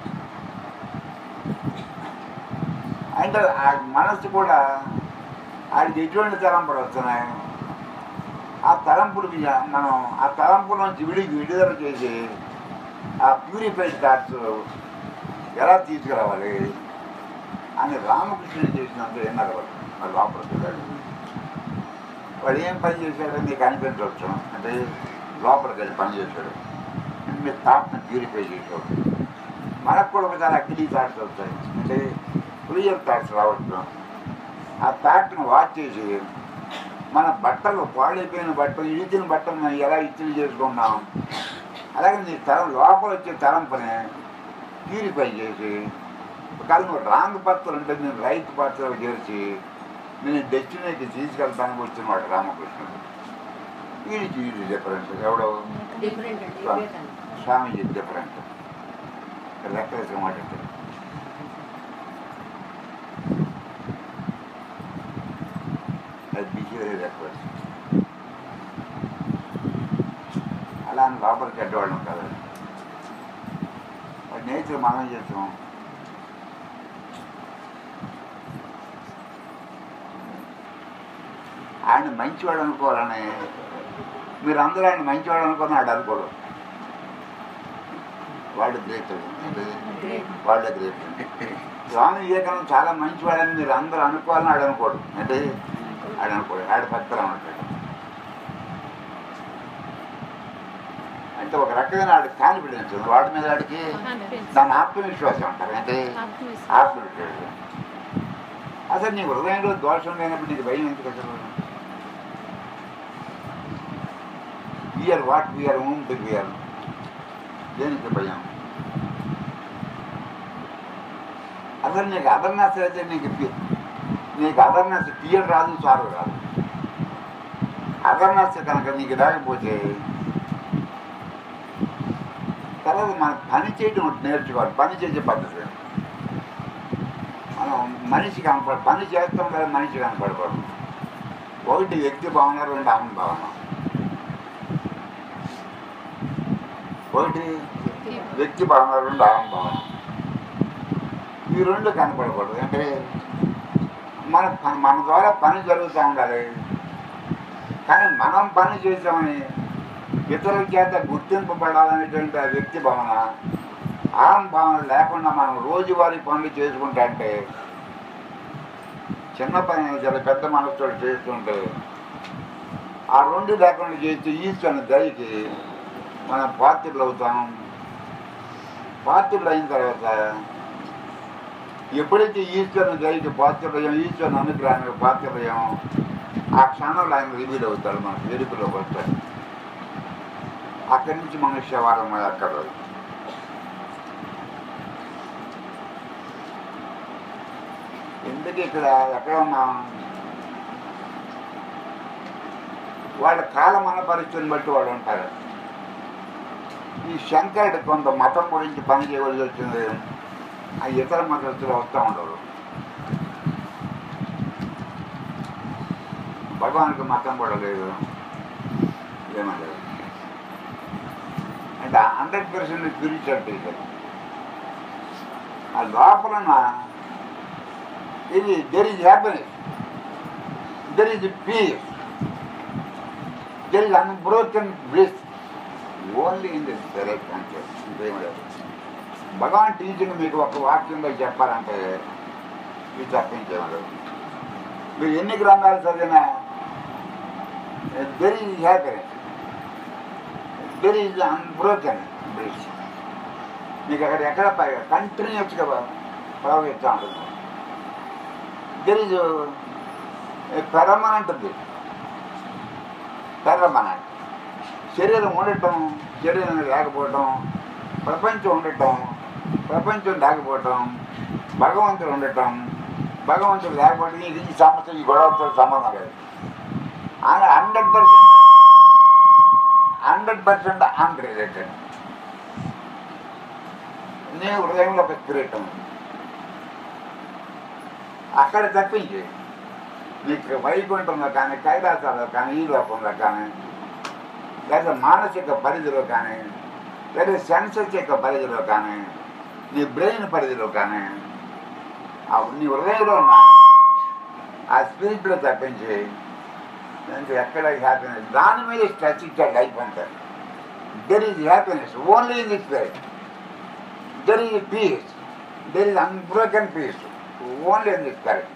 [SPEAKER 1] అంటే ఆ మనస్సు కూడా వాడికి ఎటువంటి తలంపులు వస్తున్నాయి ఆ తలంపులకి మనం ఆ తలంపుల నుంచి విడికి విడుదల చేసి ఆ ప్యూరిఫైడ్ థాట్స్ ఎలా తీసుకురావాలి అని రామకృష్ణుడు చేసినంత విన్నారు వాళ్ళు మరి లోపలికి వెళ్ళాడు వాడు ఏం పని చేశాడో నీకు అనిపించవచ్చు అంటే లోపలికి వెళ్ళి పని చేశాడు మీ థాట్ని ప్యూరిఫై చేసాడు మనకు కూడా ఒకసారి అగ్ని థాట్స్ వస్తాయి అంటే క్లియర్ థాట్స్ రావచ్చు ఆ థాట్ని వాచ్ చేసి మన బట్టలు పాడైపోయిన బట్టలు ఇడిచిన బట్టలు మనం ఎలా ఇచ్చిన చేసుకున్నాం అలాగే నీ తరం లోపల వచ్చే తలంపని ప్యూరిఫై చేసి ఒకవేళ నువ్వు రాంగ్ పత్రాలు అంటే నేను రైతు పత్రాలు చేసి నేను డెస్టినేకి తీసుకెళ్తానికి వచ్చిన వాడు రామకృష్ణుడు వీడికి వీడి డిఫరెన్స్ ఎవడో
[SPEAKER 3] డిఫరెంట్ అండి వివేకానంద
[SPEAKER 1] స్వామీజీ డిఫరెంట్ లెక్కలేసిన మాట అది బిహేవియర్ డిఫరెన్స్ అలా అని లోపలికి అడ్డవాళ్ళం కదా వాడి నేచర్ మనం చేస్తాం ఆయన మంచివాడు అనుకోవాలని మీరు అందరూ ఆయన మంచివాడు అనుకుని ఆడు అనుకోడు వాళ్ళు గ్రేట్
[SPEAKER 3] గ్రేట్
[SPEAKER 1] వాళ్ళ గ్రేట్ స్వామి వివేకానంద చాలా మంచివాడని మీరు అందరూ అనుకోవాలని ఆడు అనుకోడు అంటే ఆడు అనుకోడు ఆడు పత్రం అంటాడు అంటే ఒక రకమైన ఆడు కాన్ఫిడెన్స్ ఉంది వాడి మీద ఆడికి దాని ఆత్మవిశ్వాసం అంటారు అంటే ఆత్మవిశ్వాసం అసలు నీ హృదయంలో దోషం లేనప్పుడు నీకు భయం ఎందుకు అసలు we are what we are own to we are దేనికి భయం అసలు నీకు అదర్నెస్ అయితే నీకు ఫి- నీకు అదర్నెస్ ఫియర్ రాదు సారు రాదు అదర్నెస్ కనుక నీకు లేకపోతే తర్వాత మనం పని చేయడం ఒకటి నేర్చుకోవాలి పని చేసే పద్ధతి మనం మనిషి కనపడ పని చేస్తాం కదా మనిషి కనపడకూడదు ఒకటి వ్యక్తి భావన రెండు అహం భావన ఒకటి వ్యక్తి భావన రెండు అహం భావన ఈ రెండు కనపడకూడదు అంటే మన ప- మన ద్వారా పని జరుగుతూ ఉండాలి కానీ మనం పని చేసామని ఇతరుల చేత గుర్తింపబడాలనేటువంటి ఆ వ్యక్తి భావన అహం భావన లేకుండా మనం రోజువారీ పనులు చేసుకుంటా అంటే చిన్న పని చాలా పెద్ద మనసుతో చేస్తుంటే ఆ రెండు లేకుండా చేస్తే ఈశ్వరుని దయకి మనం పాత్రలు అవుతాం పాత్రలు అయిన తర్వాత ఎప్పుడైతే ఈశ్వరుని దయకి పాత్రలయ్యాం ఈశ్వరుని అనుగ్రహానికి పాత్రలయ్యాం ఆ క్షణంలో ఆయన రివీల్ అవుతాడు మనకు ఎరుకులోకి వస్తాడు అక్కడి నుంచి మన శవారం అక్కడ ఎందుకు ఇక్కడ ఎక్కడ ఉన్నాం వాళ్ళ కాలమాన పరిస్థితిని బట్టి వాళ్ళు ఉంటారు ఈ శంకరుడు కొంత మతం గురించి పని చేయవలసి వచ్చింది ఆ ఇతర మతస్థులు వస్తూ ఉండరు భగవానికి మతం కూడా లేదు ఏమలేదు అంటే హండ్రెడ్ పర్సెంట్ స్పిరిచువల్ టీచర్ ఆ లోపల ఇది there is happiness there is peace there is unbroken bliss only in this direct అంటే ఇంకేం లేదు భగవాన్ టీచింగ్ మీకు ఒక వాక్యంలో చెప్పాలంటే ఇది తప్పించేవాడు మీరు ఎన్ని గ్రంథాలు చదివినా there is happiness there is unbroken bridge మీకు అక్కడ ఎక్కడ కంటిన్యూస్గా ప్రవహిస్తూ ఉంటుంది there is permanent bridge permanent శరీరం ఉండటం శరీరం లేకపోవటం ప్రపంచం ఉండటం ప్రపంచం లేకపోవటం భగవంతుడు ఉండటం భగవంతుడు లేకపోవటం ఇది ఈ సమస్య ఈ గొడవతో సంబంధం లేదు ఆయన hundred percent hundred percent unrelated నీ హృదయంలో ఒక స్పిరిట్ ఉంది అక్కడ తప్పించి నీకు వైకుంఠంలో కానీ కైలాసాలో కానీ ఈ లోకంలో కానీ లేదా మానసిక పరిధిలో కానీ లేదా సెన్సెస్ యొక్క పరిధిలో కానీ నీ బ్రెయిన్ పరిధిలో కానీ ఆ నీ హృదయంలో ఉన్న ఆ స్పిరిట్లో తప్పించి దానికి ఎక్కడ హ్యాపీనెస్ దాని మీద స్ట్రెచ్ ఇచ్చాడు లైఫ్ అంతా there is happiness only in the spirit there is peace there is unbroken peace only in the spirit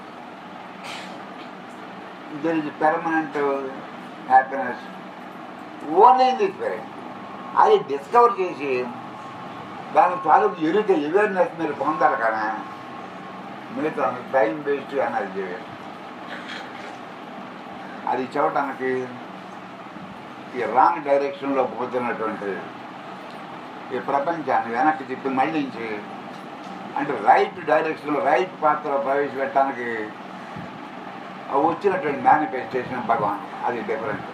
[SPEAKER 1] there is permanent happiness only in the spirit అది డిస్కవర్ చేసి దాని తాలూకు ఎరుక అవేర్నెస్ మీరు పొందాలి కానీ మిగతా టైం వేస్ట్ అనేది చేయాలి అది చెప్పటానికి ఈ రాంగ్ డైరెక్షన్లో పోతున్నటువంటి ఈ ప్రపంచాన్ని వెనక్కి తిప్పి మళ్ళించి అంటే రైట్ డైరెక్షన్లో రైట్ పాత్రలో ప్రవేశపెట్టడానికి ఆ వచ్చినటువంటి మేనిఫెస్టేషన్ భగవాన్ అది డిఫరెంట్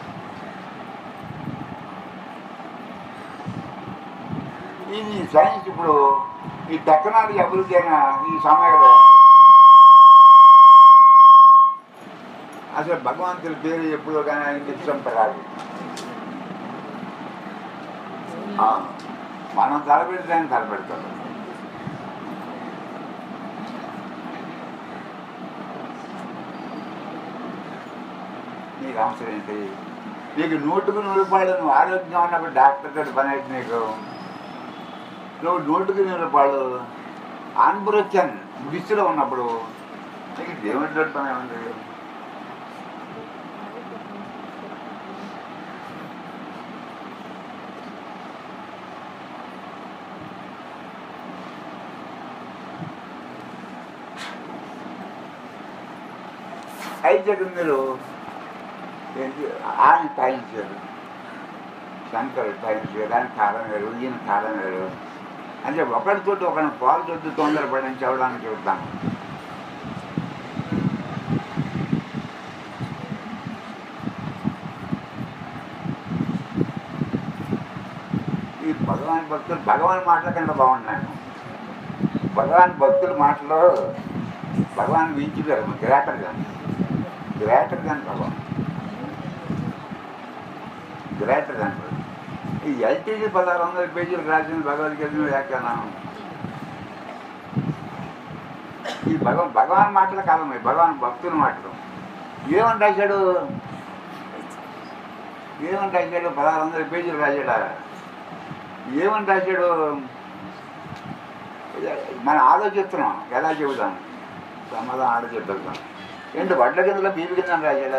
[SPEAKER 1] ఇది సైన్స్ ఇప్పుడు ఈ టెక్నాలజీ అభివృద్ధి అయిన ఈ సమయంలో అసలు భగవంతుడి పేరు ఎప్పుడో కానీ ఆయనకి ఇష్టం పడాలి ఆ, మనం తలపెడితే ఆయన తలపెడతాడు నీకు అవసరం ఏంటి నీకు నూటుకు నూరు రూపాయలు నువ్వు ఆరోగ్యం ఉన్నప్పుడు డాక్టర్ తోటి పని అయితే నీకు నువ్వు నూటుకు నూరు రూపాయలు అన్బ్రోచన్ డిస్లో ఉన్నప్పుడు నీకు దేవుడి తోటి పని ఉంది అయితే మీరు ఏంటి ఆయన టైం చేయరు శంకరుడు టైం చేయరు ఆయన కాలం వేరు ఈయన కాలం వేరు అంటే ఒకరితోటి ఒకరిని పాలు తొద్దు తొందరపడని చెప్పడానికి చూద్దాం ఈ భగవాన్ భక్తులు భగవాన్ మాటల కన్నా బాగున్నాను భగవాన్ భక్తుల మాటలో భగవాన్ వీంచుగారు గ్రేటర్ కానీ గ్రేటర్ దాన్ భగవాన్ గ్రేటర్ దాన్ ఈ ఎల్టీజీ పదహారు వందల పేజీలు రాసిన భగవద్గీత వ్యాఖ్యానం ఈ భగవాన్ భగవాన్ మాటల కాలం ఇవి, భగవాన్ భక్తుల మాటలు ఏమని రాశాడు ఏమని రాశాడు పదహారు వందల పేజీలు రాశాడా ఏమని రాశాడు మనం ఆలోచిస్తున్నాం ఎలా చెబుతాం సమాధానం ఆడ చెప్పేద్దాం ఏంటి వడ్ల కిందలో బీపీ కింద రాశాడా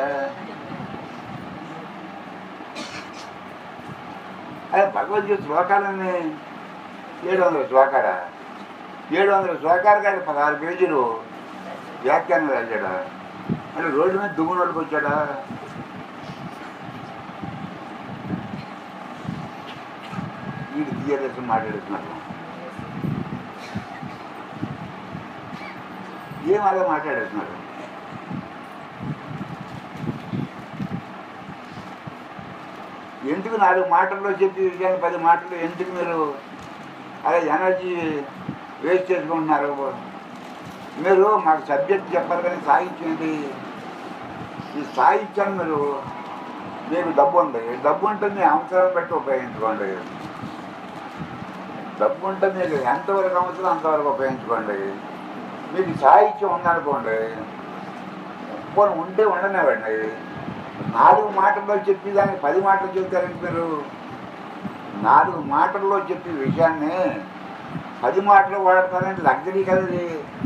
[SPEAKER 1] అదే భగవద్గీత శ్లోకాలన్నీ ఏడు వందల శ్లోకాల ఏడు వందల శ్లోకాలు కాదు పదహారు పేజీలు వ్యాఖ్యానం రాశాడా అంటే రోడ్డు మీద దుమ్మునోళ్ళకి వచ్చాడా వీడు థియేటర్స్ మాట్లాడుతున్నారు ఏం అలా మాట్లాడేస్తున్నారు ఎందుకు నాలుగు మాటల్లో చెప్పి విషయాన్ని పది మాటలు ఎందుకు మీరు అలా ఎనర్జీ వేస్ట్ చేసుకుంటున్నారు మీరు మాకు సబ్జెక్ట్ చెప్పారు కానీ సాహిత్యం ఏంటి ఈ సాహిత్యం మీరు మీకు డబ్బు ఉంది డబ్బు ఉంటే మీ అవసరం బట్టి ఉపయోగించుకోండి డబ్బు ఉంటే మీకు ఎంతవరకు అవసరం అంతవరకు ఉపయోగించుకోండి మీకు సాహిత్యం ఉందనుకోండి పోనీ ఉంటే ఉండనివ్వండి నాలుగు మాటల్లో చెప్పి దానికి పది మాటలు చెప్తారంటే మీరు నాలుగు మాటల్లో చెప్పే విషయాన్ని పది మాటలు వాడతారంటే లగ్జరీ కదా ఇది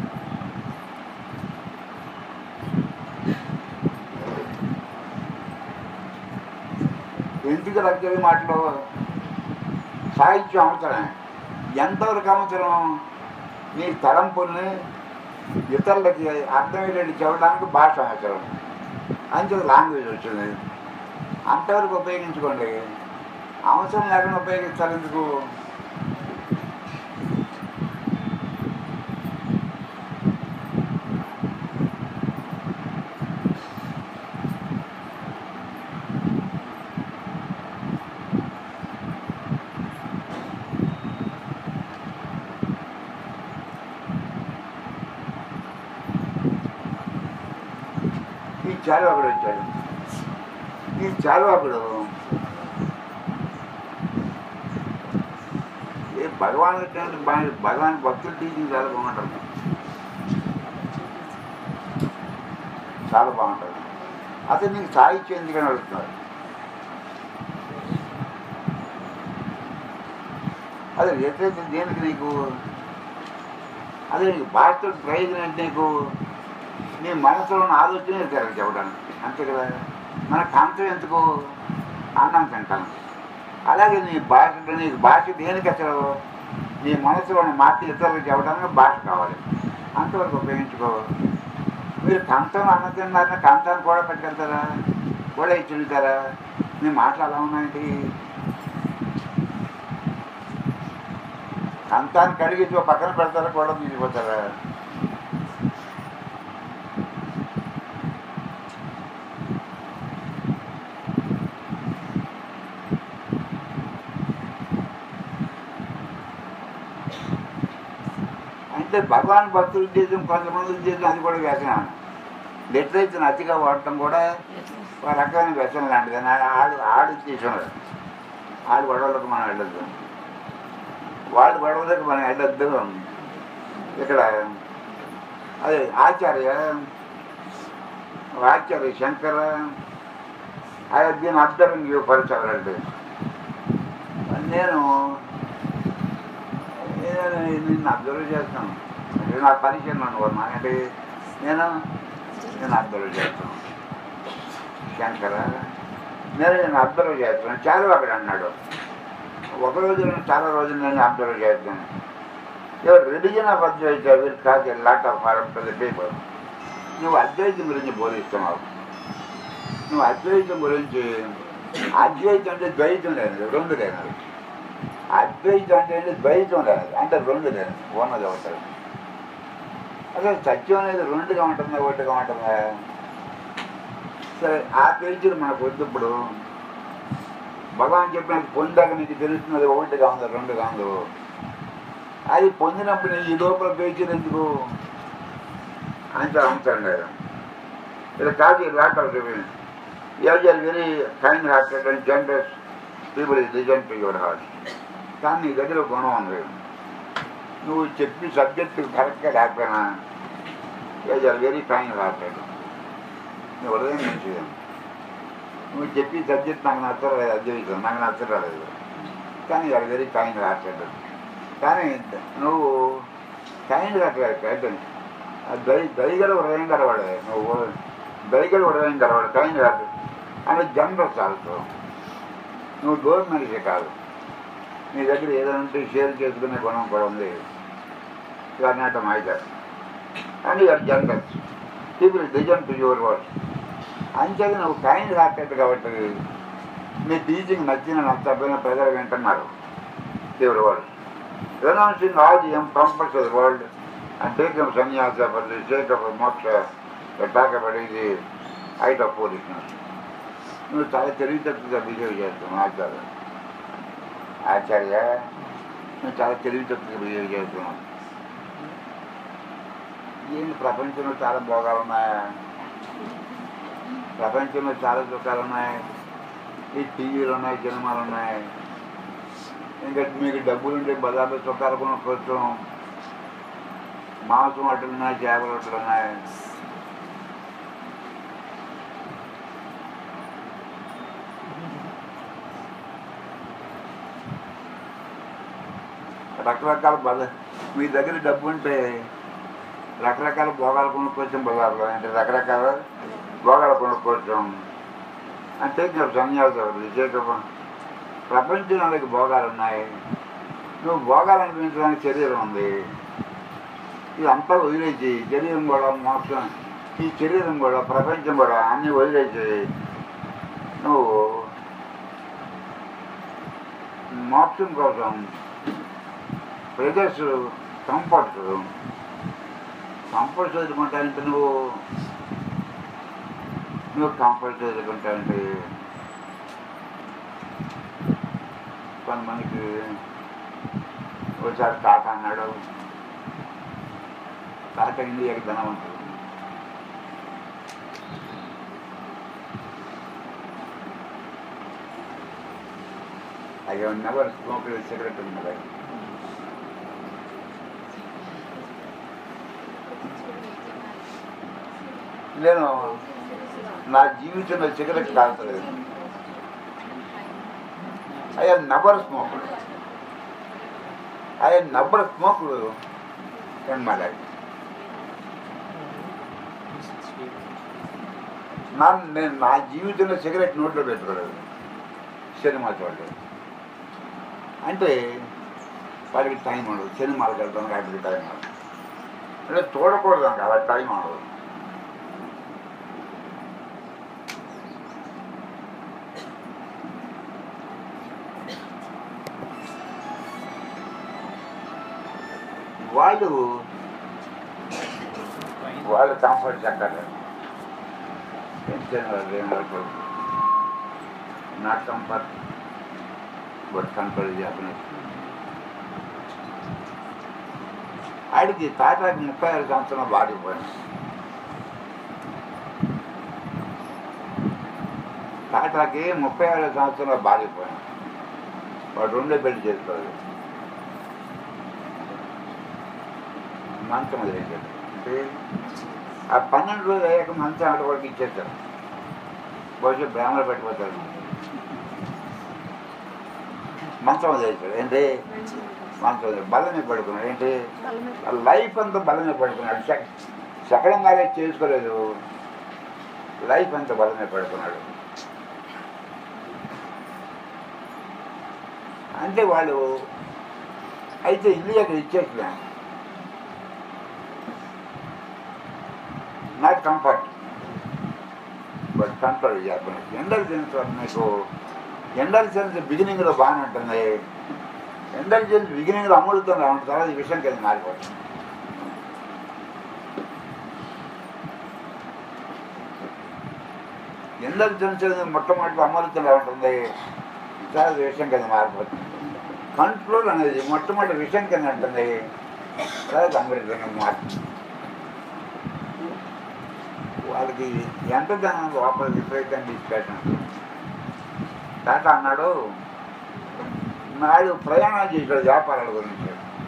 [SPEAKER 1] ఎందుకు లగ్జరీ మాటలు సాహిత్యం అవసరం ఎంతవరకు అవసరం మీ తలంపుల్ని ఇతరులకి అర్థమయ్యేటట్టు చెప్పడానికి భాష అవసరం అంతే లాంగ్వేజ్ వచ్చింది అంతవరకు ఉపయోగించుకోండి అవసరం లేకుండా ఉపయోగిస్తారు ఎందుకు ఈ చారువాకుడు వచ్చాడు ఈ చారువాకుడు ఏ భగవాన్ వచ్చినట్టు బాగా- భగవాన్ భక్తులు టీచింగ్ చాలా బాగుంటుంది చాలా బాగుంటుంది అతను నీకు సాహిత్యం ఎందుకని అడుగుతున్నారు అదే వ్యతిరేకం దేనికి నీకు అదే నీకు భాషతో ప్రయోజనం అంటే నీకు నీ మనసులో ఉన్న ఆలోచన తెరకు చెప్పడానికి అంతే కదా మన కాంతం ఎందుకు అన్నం తింటాను అలాగే నీ భాష నీకు భాష దేనికి అసలు నీ మనసులో ఉన్న మాట ఇతరులకు చెప్పడానికి భాష కావాలి అంతవరకు ఉపయోగించుకో మీరు కంతం అన్నం తిన్నారని కంతాన్ని కూడా పెట్టుకెళ్తారా కూడా ఇచ్చి వెళ్తారా నీ మాటలు అలా ఉన్నాయండి కంతాన్ని కడిగి ఇదిగో పక్కన పెడతారా కూడా తీసుకుపోతారా అంటే భగవాన్ భక్తుల ఉద్దేశం కొంతమంది ఉద్దేశం అది కూడా వ్యసనం లిటరేచర్ అతిగా వాడటం కూడా ఒక రకమైన వ్యసనం లాంటిది కానీ ఆడు ఆడు ఉద్దేశం లేదు. ఆడు గొడవలకు మనం వెళ్ళొద్దు వాడు గొడవలకు మనం వెళ్ళొద్దు ఇక్కడ అదే ఆచార్య ఆచార్య శంకర ఆయన దీన్ని అబ్జర్వింగ్ యూ పరిచయాలంటే నేను నేను నిన్ను అబ్జర్వ్ చేస్తాను నేను నా పరిచయం అనుకున్నా అంటే నేను నేను అబ్జర్వ్ చేస్తాను శంకర నేను నేను అబ్జర్వ్ చేస్తాను చాలా అక్కడ అన్నాడు ఒక రోజు నేను చాలా రోజులు నేను అబ్జర్వ్ చేస్తాను ఎవరు religion of Advaita will cause a lot of harm to the people నువ్వు అద్వైతం గురించి బోధిస్తున్నావు నువ్వు అద్వైతం గురించి అద్వైతం అంటే ద్వైతం లేదు రెండు లేదు అద్వైతం అంటే ఏంటి? ద్వైతం లేదు అంటే రెండు లేదు ఉన్నది ఒకటి అసలు సత్యం అనేది రెండుగా ఉంటుందా ఒకటిగా ఉంటుందా సరే ఆ పేజీలు మనకు వద్దు ఇప్పుడు భగవాన్ చెప్పిన పొందాక నీకు తెలుస్తున్నది ఒకటిగా ఉంది రెండుగా ఉంది అది పొందినప్పుడు నీ ఈ లోపల పేజీలు ఎందుకు అంత అంశం లేదు ఇది కాదు lot of reveal use are very kind hearted and generous people is reason to your heart కానీ నీ దగ్గర ఒక గుణం ఉంది నువ్వు చెప్పి సబ్జెక్టు కరెక్ట్గా లేకపోయినా use are very kind hearted నీ హృదయం మంచిది నువ్వు చెప్పి సబ్జెక్ట్ నాకు నచ్చలేదు అద్వైతం నాకు నచ్చలేదు కానీ యూఆర్ వెరీ కైండ్ హార్టెడ్ కానీ నువ్వు కైండ్ హార్టెడ్ దై దయగల హృదయం గలవాడే నువ్వు దయగల హృదయం గలవాడు కైండ్ హార్టెడ్ అంటే జనరస్ ఆల్సో నువ్వు డోర్ మనిషి కాదు నీ దగ్గర ఏదైనా ఉంటే షేర్ చేసుకునే గుణం కూడా ఉంది యూఆర్ నాట్ మైదర్ అండ్ యూఆర్ జనరస్ పీపుల్ డిజన్ టు యువర్ వర్డ్ అంచేది నువ్వు కైండ్ హార్టెడ్ కాబట్టి నీ టీచింగ్ నచ్చిన నచ్చకపోయిన ప్రజలు వింటున్నారు your word renouncing all the comforts of the world and taking up sannyasa for the sake of moksha, they talk about it, the height of foolishness. నువ్వు చాలా తెలివితక్కువగా బిహేవ్ చేస్తున్నావు ఆచార్య ఆచార్య నువ్వు చాలా తెలివితక్కువగా బిహేవ్ చేస్తున్నావు ఏంటి ప్రపంచంలో చాలా భోగాలు ఉన్నాయా ప్రపంచంలో చాలా సుఖాలు ఉన్నాయి ఈ టీవీలు ఉన్నాయి సినిమాలు ఉన్నాయి ఇంకా మీకు డబ్బులు ఉంటే బజార్లో సుఖాలు కొనుక్కోవచ్చు మాంసం అట్లు ఉన్నాయి చేపలు అట్లు ఉన్నాయి రకరకాల బజ మీ దగ్గర డబ్బు ఉంటే రకరకాల భోగాలు కొనుక్కోవచ్చు బజార్లో అంటే రకరకాల భోగాలు కొనుక్కోవచ్చు అంటే సన్యాసం విశేషం ప్రపంచంలోకి భోగాలు ఉన్నాయి నువ్వు భోగాలు అనిపించడానికి శరీరం ఉంది ఇదంతా వదిలేసి శరీరం కూడా మోక్షం ఈ శరీరం కూడా ప్రపంచం కూడా అన్నీ వదిలేసి నువ్వు మోక్షం కోసం ప్రజెస్ కంఫర్ట్ కంఫర్ట్స్ వదులుకుంటానంటే నువ్వు నువ్వు కంఫర్ట్స్ వదులుకుంటానంటే కొంతమందికి ఒకసారి తాత అన్నాడు తాత ఇండియాకి ధనవంతుడు అయ్యో నెవర్ స్మోక్ సిగరెట్ ఉన్నది నేను నా జీవితంలో సిగరెట్ తాగలేదు I never smoke I never smoke in my life నా నేను నా జీవితంలో సిగరెట్ నోట్లో పెట్టుకోలేదు సినిమా చూడలేదు అంటే వాడికి టైం ఉండదు సినిమాలకు వెళ్తాం వాటికి టైం ఉండదు అంటే చూడకూడదు అంక అలా టైం ఉండదు వాళ్ళు వాళ్ళు కంఫర్ట్ చక్కగా not comfort but comfort happiness ఆడికి తాటాకి ముప్పై ఆరు సంవత్సరం బాడిపోయింది టాటాకి ముప్పై ఆరు సంవత్సరాలు బాడిపోయింది వాడు రెండో పెళ్లి చేసుకోలేదు మంచం వదిలేశాడు అంటే ఆ పన్నెండు రోజులు అయ్యాక మంచం ఆట వాళ్ళకి ఇచ్చేస్తారు బహుశా బ్రాహ్మణ పెట్టిపోతాడు మంచం వదిలేశాడు ఏంటి మంచం వదిలేడు బలమే పడుకున్నాడు ఏంటి ఆ లైఫ్ అంతా బలమే పడుకున్నాడు సెక సెకండ్ మ్యారేజ్ చేసుకోలేదు లైఫ్ అంతా బలమే పడుకున్నాడు అంటే వాళ్ళు అయితే ఇల్లు అక్కడ ఇచ్చేసినా నాట్ కంఫర్ట్ బట్ కంట్రోల్ చేయాలి ఎండల్ సెన్స్ మీకు ఎండల్ సెన్స్ బిగినింగ్లో బాగానే ఉంటుంది ఎండల్ సెన్స్ బిగినింగ్లో అమలుతో ఉంటుంది తర్వాత ఈ విషయం కింద మారిపోతుంది ఎండల్ సెన్స్ మొట్టమొదటి అమలుతో ఉంటుంది తర్వాత విషయం కింద మారిపోతుంది కంట్రోల్ అనేది మొట్టమొదటి విషయం కింద ఉంటుంది తర్వాత అమృతంగా మారుతుంది వాళ్ళకి ఎంత ధనం లోపల విపరీతంగా తీసుకెళ్ళినట్టు తాత అన్నాడు నాడు ప్రయాణాలు చేశాడు వ్యాపారాల గురించి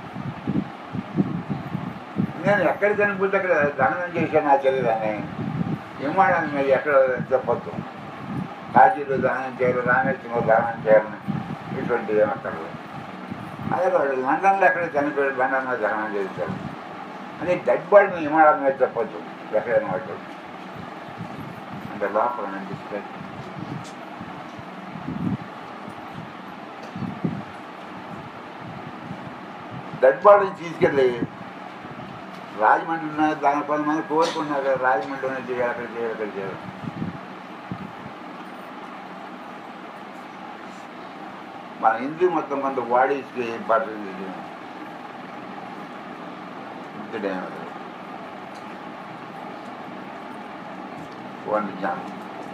[SPEAKER 1] నేను ఎక్కడ చనిపోతే అక్కడ ధనం చేశాను నా తెలియదని విమానాన్ని మీరు ఎక్కడ చెప్పొద్దు కాశీలో దానం చేయాలి రామేశ్వరంలో దానం చేయాలని ఇటువంటి ఏమంటారు అదే వాళ్ళు లండన్లో ఎక్కడ చనిపోయాడు లండన్లో దహనం చేశారు అని డెడ్ బాడీని విమానాల మీద చెప్పొద్దు ఎక్కడైనా వాటి అంటే లోపల నేను డిస్కస్ డెడ్ బాడీని తీసుకెళ్ళి రాజమండ్రి ఉన్న దాని కొంతమంది కోరుకున్నారు కదా, రాజమండ్రిలోనే చేయాలి అక్కడ చేయాలి అక్కడ చేయాలి మన హిందూ మొత్తం కొంత బాడీస్కి ఇంపార్టెన్స్ ఇది ఇక్కడే ఉంది. వండించాను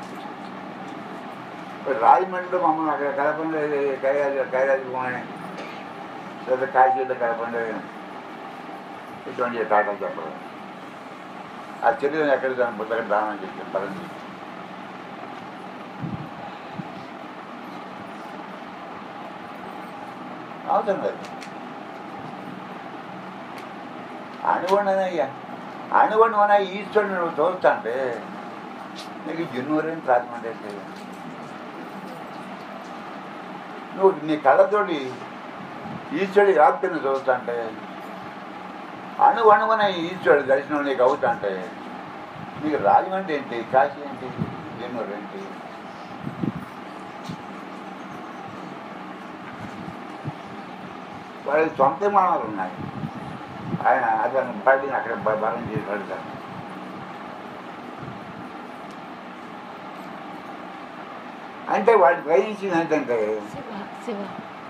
[SPEAKER 1] ఇప్పుడు రాజమండ్రిలో మమ్మల్ని అక్కడ కలపండి కైరాజ కైరాజ పోనీ లేదా కాశీలో కలపండి ఇటువంటి టాటా చెప్పరు ఆ చర్యను ఎక్కడ దాని పుస్తకం దానం చేశాను పరంజీ అవసరం లేదు అణువణనయ్యా అణువణువన ఈశ్వరుని నువ్వు చూస్తాంటే నీకు జున్నూరేం ప్రారంభం నువ్వు నీ కళ్ళతోటి ఈశ్వరుడి వ్యాప్తిని చూస్తాంటే అణు అణువన ఈశ్వరుడు దర్శనం నీకు అవుతాంటే నీకు రాజమండ్రి ఏంటి కాశీ ఏంటి జన్నూరు ఏంటి వాళ్ళ సొంత విమానాలు ఉన్నాయి ఆయన అతను బయటని అక్కడ బ- బలం చేసి పెడతాను అంటే వాడు గ్రహించింది ఏంటంటే
[SPEAKER 3] శివ శివ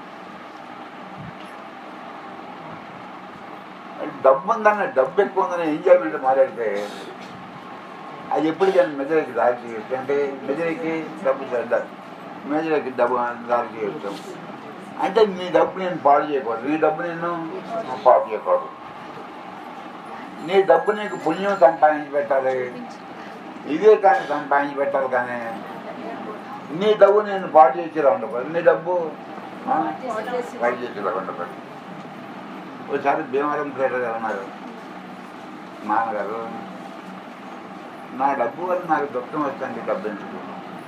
[SPEAKER 1] డబ్బు ఉందన్న డబ్బు ఎక్కువ ఉందని ఎంజాయ్మెంట్ మాట్లాడితే అది ఎప్పటికైనా మెజర్కి దారి చేయొచ్చు అంటే మెజర్కి డబ్బు ద- మెజర్కి డబ్బు దారి చేయొచ్చు అంటే నీ డబ్బు నేను పాడు చేయకూడదు నీ డబ్బు నేను పాడు చేయకూడదు నీ డబ్బు నీకు పుణ్యం సంపాదించి పెట్టాలి ఇదే కానీ సంపాదించి పెట్టాలి కానీ నీ డబ్బు నేను పాడు చేసేలా ఉండకూడదు నీ డబ్బు ఆ, పాడు చేసేలా ఉండకూడదు ఒకసారి భీమవరం థియేటర్ గారు ఉన్నారు నాన్నగారు నా డబ్బు వల్ల నాకు దుఃఖం వస్తుంది డబ్బు ఎందుకు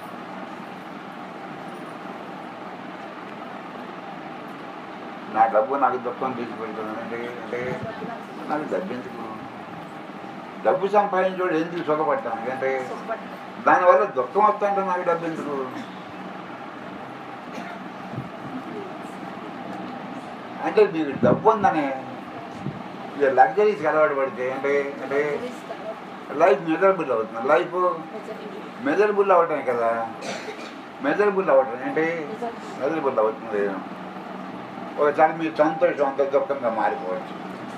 [SPEAKER 1] నా డబ్బు నాకు దుఃఖం తీసుకెళ్తుందండి అంటే నాకు డబ్బు ఎందుకు డబ్బు సంపాదించోడు ఎందుకు సుఖపడతాను అంటే దానివల్ల దుఃఖం వస్తుంటే నాకు డబ్బు ఎందుకు అంటే మీకు డబ్బు ఉందని ఇక లగ్జరీస్కి అలవాటు పడితే అంటే అంటే లైఫ్ మెజరబుల్ అవుతుంది లైఫ్ మెజరబుల్ అవటమే కదా మెజరబుల్ అవటం ఏంటి మెజరబుల్ అవుతుంది ఒకసారి మీ సంతోషం అంత దుఃఖంగా మారిపోవచ్చు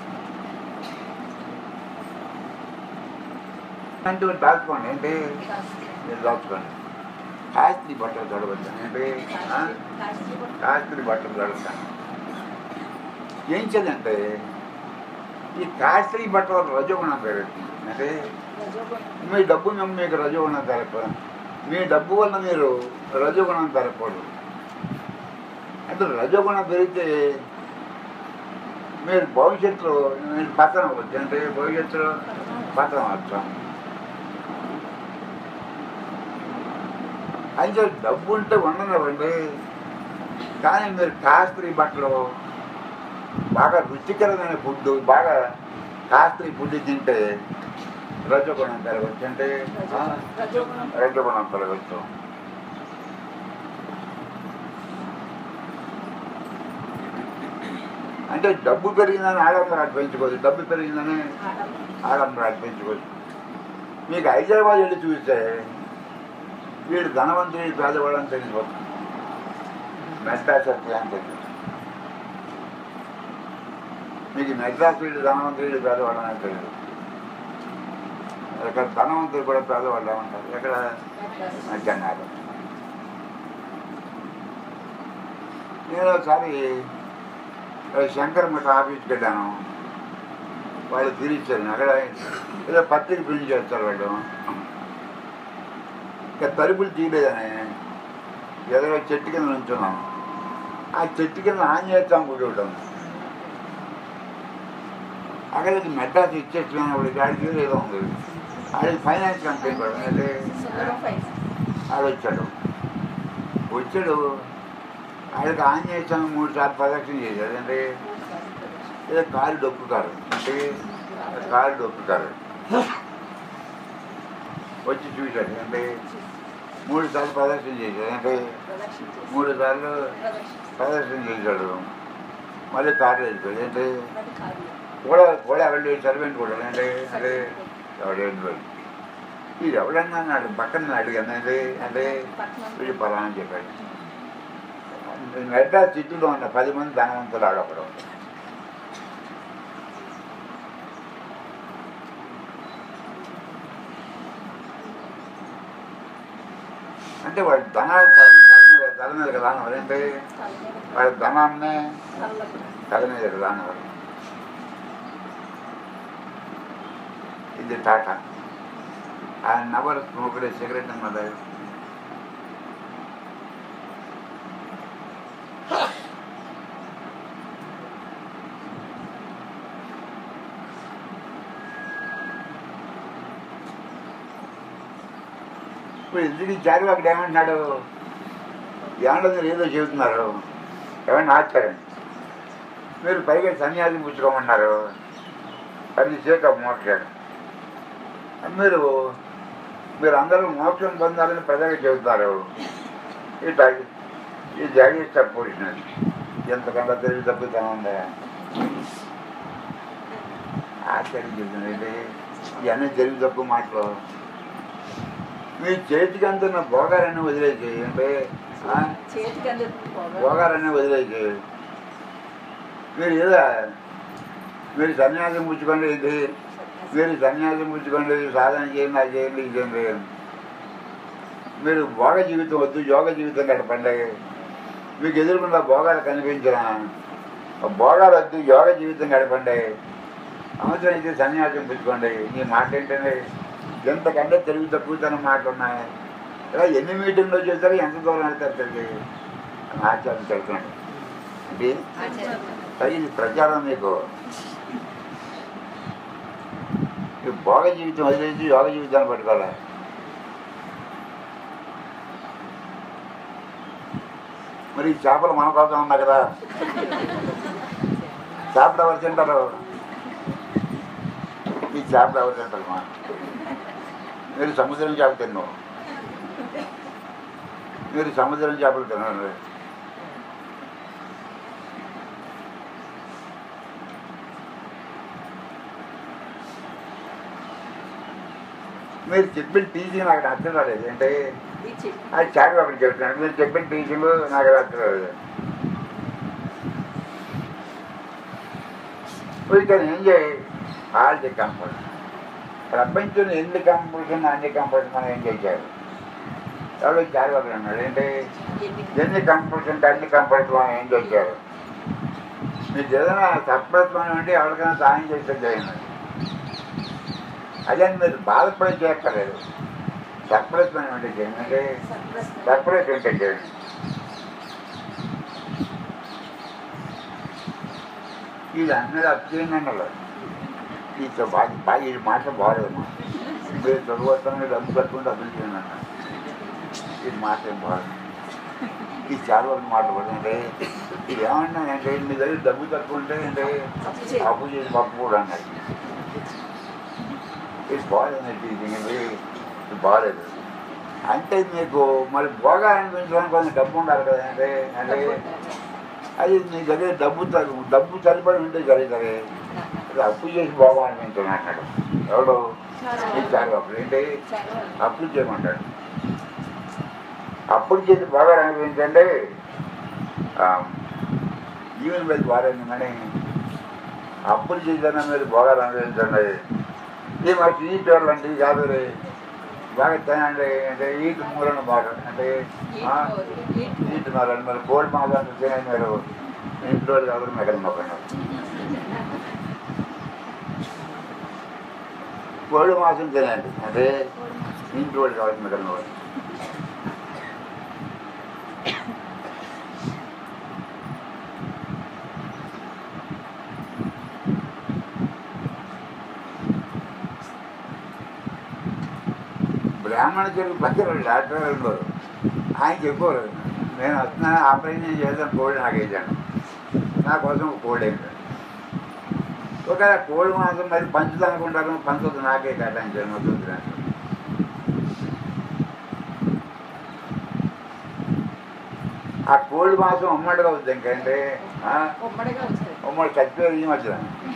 [SPEAKER 1] అంటూ దాచుకోండి ఏంటి మీరు దాచుకోండి కాస్త్రీ బట్టలు తొడవచ్చు ఏంటి ఆ? కాస్త్రీ బట్టలు తొడతాను ఏం చేయాలంటే ఈ కాస్త్రీ బట్టల రజోగుణం పెరుగుతుంది అంటే మీ డబ్బు మేము మీకు రజోగుణం తెలప మీ డబ్బు వల్ల మీరు రజోగుణం తెలపడు అంటే రజోగుణం పెరిగితే మీరు భవిష్యత్తులో మీరు పతనం అవ్వచ్చు అంటే భవిష్యత్తులో పతనం అవుతాం అయితే డబ్బు ఉంటే ఉండనివ్వండి కానీ మీరు కాస్త్రీ బట్టలు బాగా రుచికరమైన ఫుడ్ బాగా కాస్త్రీ ఫుడ్ తింటే రజోగుణం పెరగచ్చు అంటే ఆ, రజోగుణం పెరగచ్చు అంటే డబ్బు పెరిగిందని ఆడంబరాలు పెంచుకోవచ్చు డబ్బు పెరిగిందని ఆడంబరాలు పెంచుకోవచ్చు మీకు హైదరాబాద్ వెళ్ళి చూస్తే వీడు ధనవంతుడి పేదవాడని తెలిసిపోతుంది మెడ్రాస్ అని తెలియదు మీకు మెడ్రాస్ వీడు ధనవంతుడు పేదవాడని తెలియదు ఇక్కడ ధనవంతుడు కూడా పేదవాళ్ళు ఉంటారు ఎక్కడ మధ్యాహ్నాలు నేను ఒకసారి శంకర్ మఠ ఆఫీస్కి వెళ్ళాను వాళ్ళు తిరిగిచ్చారు అక్కడ ఏదో పత్రిక ప్రింట్ చేస్తారు వాళ్ళు ఇంకా తలుపులు తీయలేదని ఏదో చెట్టు కింద నుంచున్నాం ఆ చెట్టు కింద ఆంజనేయం గుడి ఒకటి ఉంది అక్కడ మెడ్రాస్ ఇచ్చేస్తున్నాను వాడికి ఆడికి ఏదో ఉంది ఆడికి ఫైనాన్స్ కంపెనీ కూడా అంటే ఆడు వచ్చాడు వచ్చాడు ఆడికి ఆంజనేయ స్వామి మూడు సార్లు ప్రదక్షిణ చేశాడు అంటే ఏదో కారు డొక్కు కారు అంటే కారు డొక్కు కారు వచ్చి చూశాడు అంటే మూడు సార్లు ప్రదర్శన చేశాడు అంటే మూడు సార్లు ప్రదర్శన చేశాడు మళ్ళీ కారు వెళ్ళిపోయాడు అంటే కూడా కూడా ఎవరు సర్వెంట్ కూడా అంటే అంటే ఎవడు వెళ్ళిపోయాడు ఇది ఎవడన్నా అన్నాడు పక్కన అడిగాను అంటే అంటే వీడు పలానా చెప్పాడు మెడ్రాస్ సిటీలో ఉన్న పది మంది ధనవంతులు ఆడొకడు అంటే వాడి ధనాలు తల తల మీద తల మీద కదా అంటే వాడి ధనాన్ని తల మీద కదా ఇది టాటా ఆయన నవర్ స్మోకడే సిగరెట్ అన్నది ఇప్పుడు ఇంటికి చారు అక్కడ ఏమంటున్నాడు ఏమన్నా మీరు ఏదో చెబుతున్నారు ఏమన్నా ఆశ్చర్యం మీరు పైగా సన్యాసి పుచ్చుకోమన్నారు అది చేక మోక్షం మీరు మీరు అందరూ మోక్షం పొందాలని ప్రజలకు చెబుతారు ఇట్లా ఈ జాగ్రత్త పొడిచినది ఎంతకంటే తెలివి తప్పుతాం ఉందా ఆశ్చర్యం చెప్తుంది ఇవన్నీ తెలివి తప్పు మాటలు మీ చేతికి అందున్న భోగాలన్నీ వదిలేసి అంటే ఆ, భోగాలన్నీ వదిలేసి మీరు ఏదో మీరు సన్యాసం పుచ్చుకోండి ఇది మీరు సన్యాసం పుచ్చుకోండి సాధన చేయండి అది చేయండి ఇది చేయండి మీరు భోగ జీవితం వద్దు యోగ జీవితం గడపండి మీకు ఎదురుకుండా భోగాలు కనిపించిన భోగాలు వద్దు యోగ జీవితం గడపండి అవసరం అయితే సన్యాసం పుచ్చుకోండి నీ మాట ఏంటంటే ఎంతకంటే తెలుగు తక్కువతనం మాటలు ఉన్నాయి ఇలా ఎన్ని మీటింగ్లో చేస్తారు ఎంత దూరం వెళ్తారు తెలియదు అని ఆచారం తెలుసుకోండి ఇది ఇది ప్రచారం మీకు ఈ ఈ భోగ జీవితం వదిలేసి యోగ జీవితాన్ని పట్టుకోవాలి మరి ఈ చేపలు మన కోసం ఉన్నా కదా చేపలు ఎవరు తింటారు ఈ చేపలు ఎవరు తింటారు మా మీరు సముద్రం చేపలు తిన్నావు మీరు సముద్రం చేపలు తిన్నారు మీరు చెప్పిన టీచింగ్ నాకు అర్థం కాలేదు అంటే అది చాటు ఒకటి చెప్తున్నాడు మీరు చెప్పిన టీచింగ్ నాకు అర్థం కాలేదు We can enjoy all the comforts. ప్రపంచంలో ఎన్ని కంఫర్ట్స్ ఉన్నా అన్ని కంఫర్ట్స్ మనం ఎంజాయ్ చేయాలి ఎవడో చారు ఒకటి అన్నాడు ఏంటి ఎన్ని కంఫర్ట్స్ ఉంటే అన్ని కంఫర్ట్స్ మనం ఎంజాయ్ చేయాలి మీకు ఏదైనా సప్రత్వం అంటే ఎవరికైనా సాయం చేస్తే చేయండి అదే మీరు బాధపడి చేయక్కర్లేదు సప్రత్వం అంటే చేయండి అంటే సపరేట్ ఉంటే చేయండి ఇది అన్నది అత్యంగా అన్నది ఈ బాగా బాగా ఈ మాట బాగాలేదు మీరు చదువుతాను డబ్బు కట్టుకుంటే అభివృద్ధి చేయండి అన్న ఈ మాట ఏం బాగుంది ఈ చాలా వరకు మాట పడుతుంటే ఇది ఏమన్నా అంటే మీ దగ్గర డబ్బు కట్టుకుంటే అంటే అప్పు చేసి పప్పు కూడా అన్నది ఇది బాగాలేదండి ఇది ఇది బాగాలేదు అంటే మీకు మరి బాగా అనిపించడానికి కొంచెం డబ్బు ఉండాలి కదా అంటే అంటే అది నీ దగ్గర డబ్బు తగ్గు డబ్బు సరిపడి ఉంటే జరుగుతుంది అది అప్పు చేసి బాగా అనిపించాను అన్నాడు ఎవడు ఇచ్చారు అప్పుడు ఏంటి అప్పులు చేయమంటాడు అప్పులు చేసి బాగా అనిపించండి ఈవెన్ మీద బాగా కానీ అప్పులు చేసిన మీరు బాగా అనిపించండి ఈ మా స్వీట్ అంటే కాదు రే బాగా తినండి అంటే ఈట్ మూలన బాగా అంటే ఆ, ఈట్ మారండి మరి కోడి మాసం తినండి మీరు ఇంట్లో కాదు మెగలు మొక్కండి కోడి మాసం తినండి అంటే ఇంట్లో కావాలి మెగలు మొక్కండి బ్రాహ్మణ చెరుకు పక్కన డాక్టర్ గారు ఆయన చెప్పారు నేను వస్తున్నాను ఆపరేషన్ చేద్దాం కోడి నాకు వేసాను నా కోసం ఒక కోడి వేసాను ఒకవేళ కోడి మాత్రం మరి పంచుతా అనుకుంటారు పంచదు నాకే కేటాయించాను వద్దు ఆ కోడి మాసం ఉమ్మడిగా వద్దు ఇంకంటే ఆ,
[SPEAKER 3] ఉమ్మడిగా వస్తుంది
[SPEAKER 1] ఉమ్మడి చచ్చిపోయి ఈ మధ్యన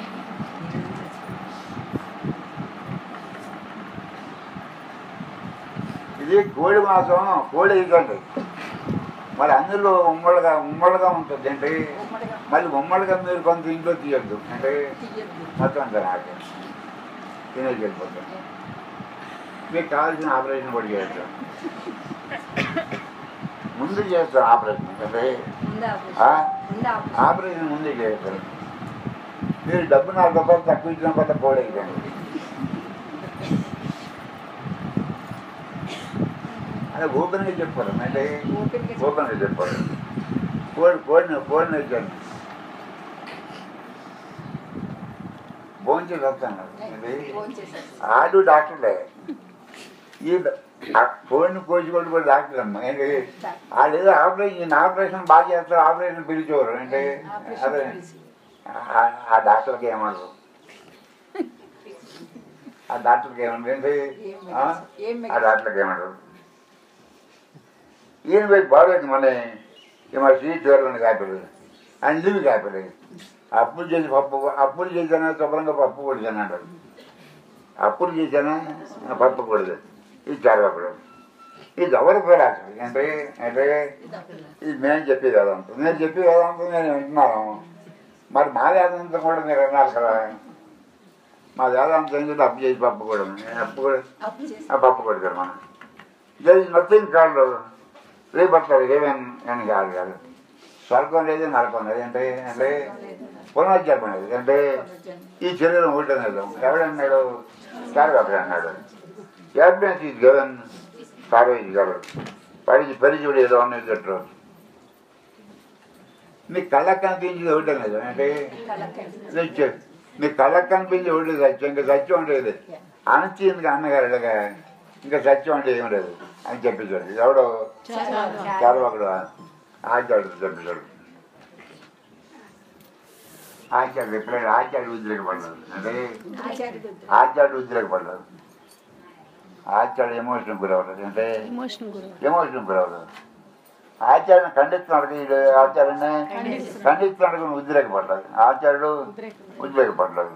[SPEAKER 1] ఇది కోడి మాసం కోడి ఇదండి మరి అందులో ఉమ్మడిగా ఉమ్మడిగా ఉంటుంది అంటే
[SPEAKER 3] ఉమ్మడిగా
[SPEAKER 1] మళ్ళీ ఉమ్మడిగా మీరు కొంత ఇంట్లో తీయద్దు అంటే
[SPEAKER 3] తీయద్దు
[SPEAKER 1] మొత్తం అంతా నాకే తినేసి వెళ్ళిపోతాం మీకు కావాల్సిన ఆపరేషన్ కూడా చేస్తాం ముందు చేస్తాం ఆపరేషన్ అంటే
[SPEAKER 3] ఉందా
[SPEAKER 1] ఆ?
[SPEAKER 3] ఉందా
[SPEAKER 1] ఆపరేషన్ ముందే చేస్తారు మీరు డబ్బు నాలుగు రూపాయలు తక్కువ ఇచ్చిన కొత్త కోడైపోయింది అదే ఓపెన్గా చెప్పారు అంటే
[SPEAKER 3] ఓపెన్గా
[SPEAKER 1] ఓపెన్గా చెప్పారు కోడి కోడిని కోడిని వచ్చాను భోంచేసి వస్తాను
[SPEAKER 3] ఫోన్ చేశారు
[SPEAKER 1] ఆడు డాక్టర్లే ఈ ఆ కోడిని కోసుకోవడం కూడా డాక్టర్ అమ్మ ఏంటి వాళ్ళు ఏదో ఆపరేషన్ ఈయన ఆపరేషన్ బాగా చేస్తారు ఆపరేషన్ పిలిచేవారు అంటే అదే ఆ- ఆ డాక్టర్కి ఏమన్నారు ఆ డాక్టర్కి ఏమన్నారు ఏంటి
[SPEAKER 3] ఏం
[SPEAKER 1] ఆ?
[SPEAKER 3] మెడిసిన్? ఏం
[SPEAKER 1] ఆ
[SPEAKER 3] మెడిసిన్?
[SPEAKER 1] డాక్టర్కి ఏమన్నారు ఈయన పోయి బాగోదు మన మా సీట్ చూడాలని కాపలేదు ఆయన లివి కాపలేదు అప్పులు చేసి పప్పు అప్పులు చేశానా శుభ్రంగా పప్పు కొడిచాను అంటారు అప్పులు చేశానా పప్పు కొడదు ఇది చదవకూడదు ఇది ఎవరి ఫిలాసఫీ అంటే అంటే ఇది మేము చెప్పే వేదాంతం నేను చెప్పే వేదాంతం నేను వింటున్నాను మరి మా వేదాంతం కూడా మీరు వినాలి కదా మా వేదాంతం ఏంటంటే అప్పు చేసి పప్పు కూడా అప్పు కూడా
[SPEAKER 3] అప్పు చేసి
[SPEAKER 1] ఆ పప్పు కొడతారు మనం దర్ ఇస్ నథింగ్ కాల్డ్ రేపట్లేదు హెవెన్ అని కాదు కాదు స్వర్గం లేదు నరకం లేదు అంటే అంటే పునరుజ్జన్మ లేదు అంటే ఈ శరీరం ఒకటి నిజం ఎవడన్నాడు సార్వకుడు అన్నాడు evidence is given sorrow is given పరి పరిచయుడు ఏదో అనేది చెట్టు మీ కళ్ళ కనిపించేది ఒకటే నిజం అంటే
[SPEAKER 3] కలకండి
[SPEAKER 1] నేను చెప్ నీ కళ్ళకు కనిపించి ఉండేది సత్యం ఇంకా సత్యం ఉండేది అణచింది అన్నగారు ఇలాగా ఇంకా సత్యం అంటే ఏం లేదు అని చెప్పించాడు ఎవడో చదవకుడు ఆచాడు చెప్పించాడు ఆచాడు ఎప్పుడైనా ఆచాడు ఉద్రేకపడ్డాడు అంటే ఆచాడు ఉద్రేకపడ్డాడు ఆచాడు ఎమోషన్ గురవలేదు అంటే
[SPEAKER 3] ఎమోషన్ గురు
[SPEAKER 1] ఎమోషన్ గురవలేదు ఆచార్యం ఖండిస్తున్నాడు వీడు ఆచార్యాన్ని
[SPEAKER 3] ఖండిస్తున్నాడు.
[SPEAKER 1] ఖండిస్తున్నాడు ఉద్రేకపడ్డాడు ఆచార్యుడు ఉద్రేకపడ్డాడు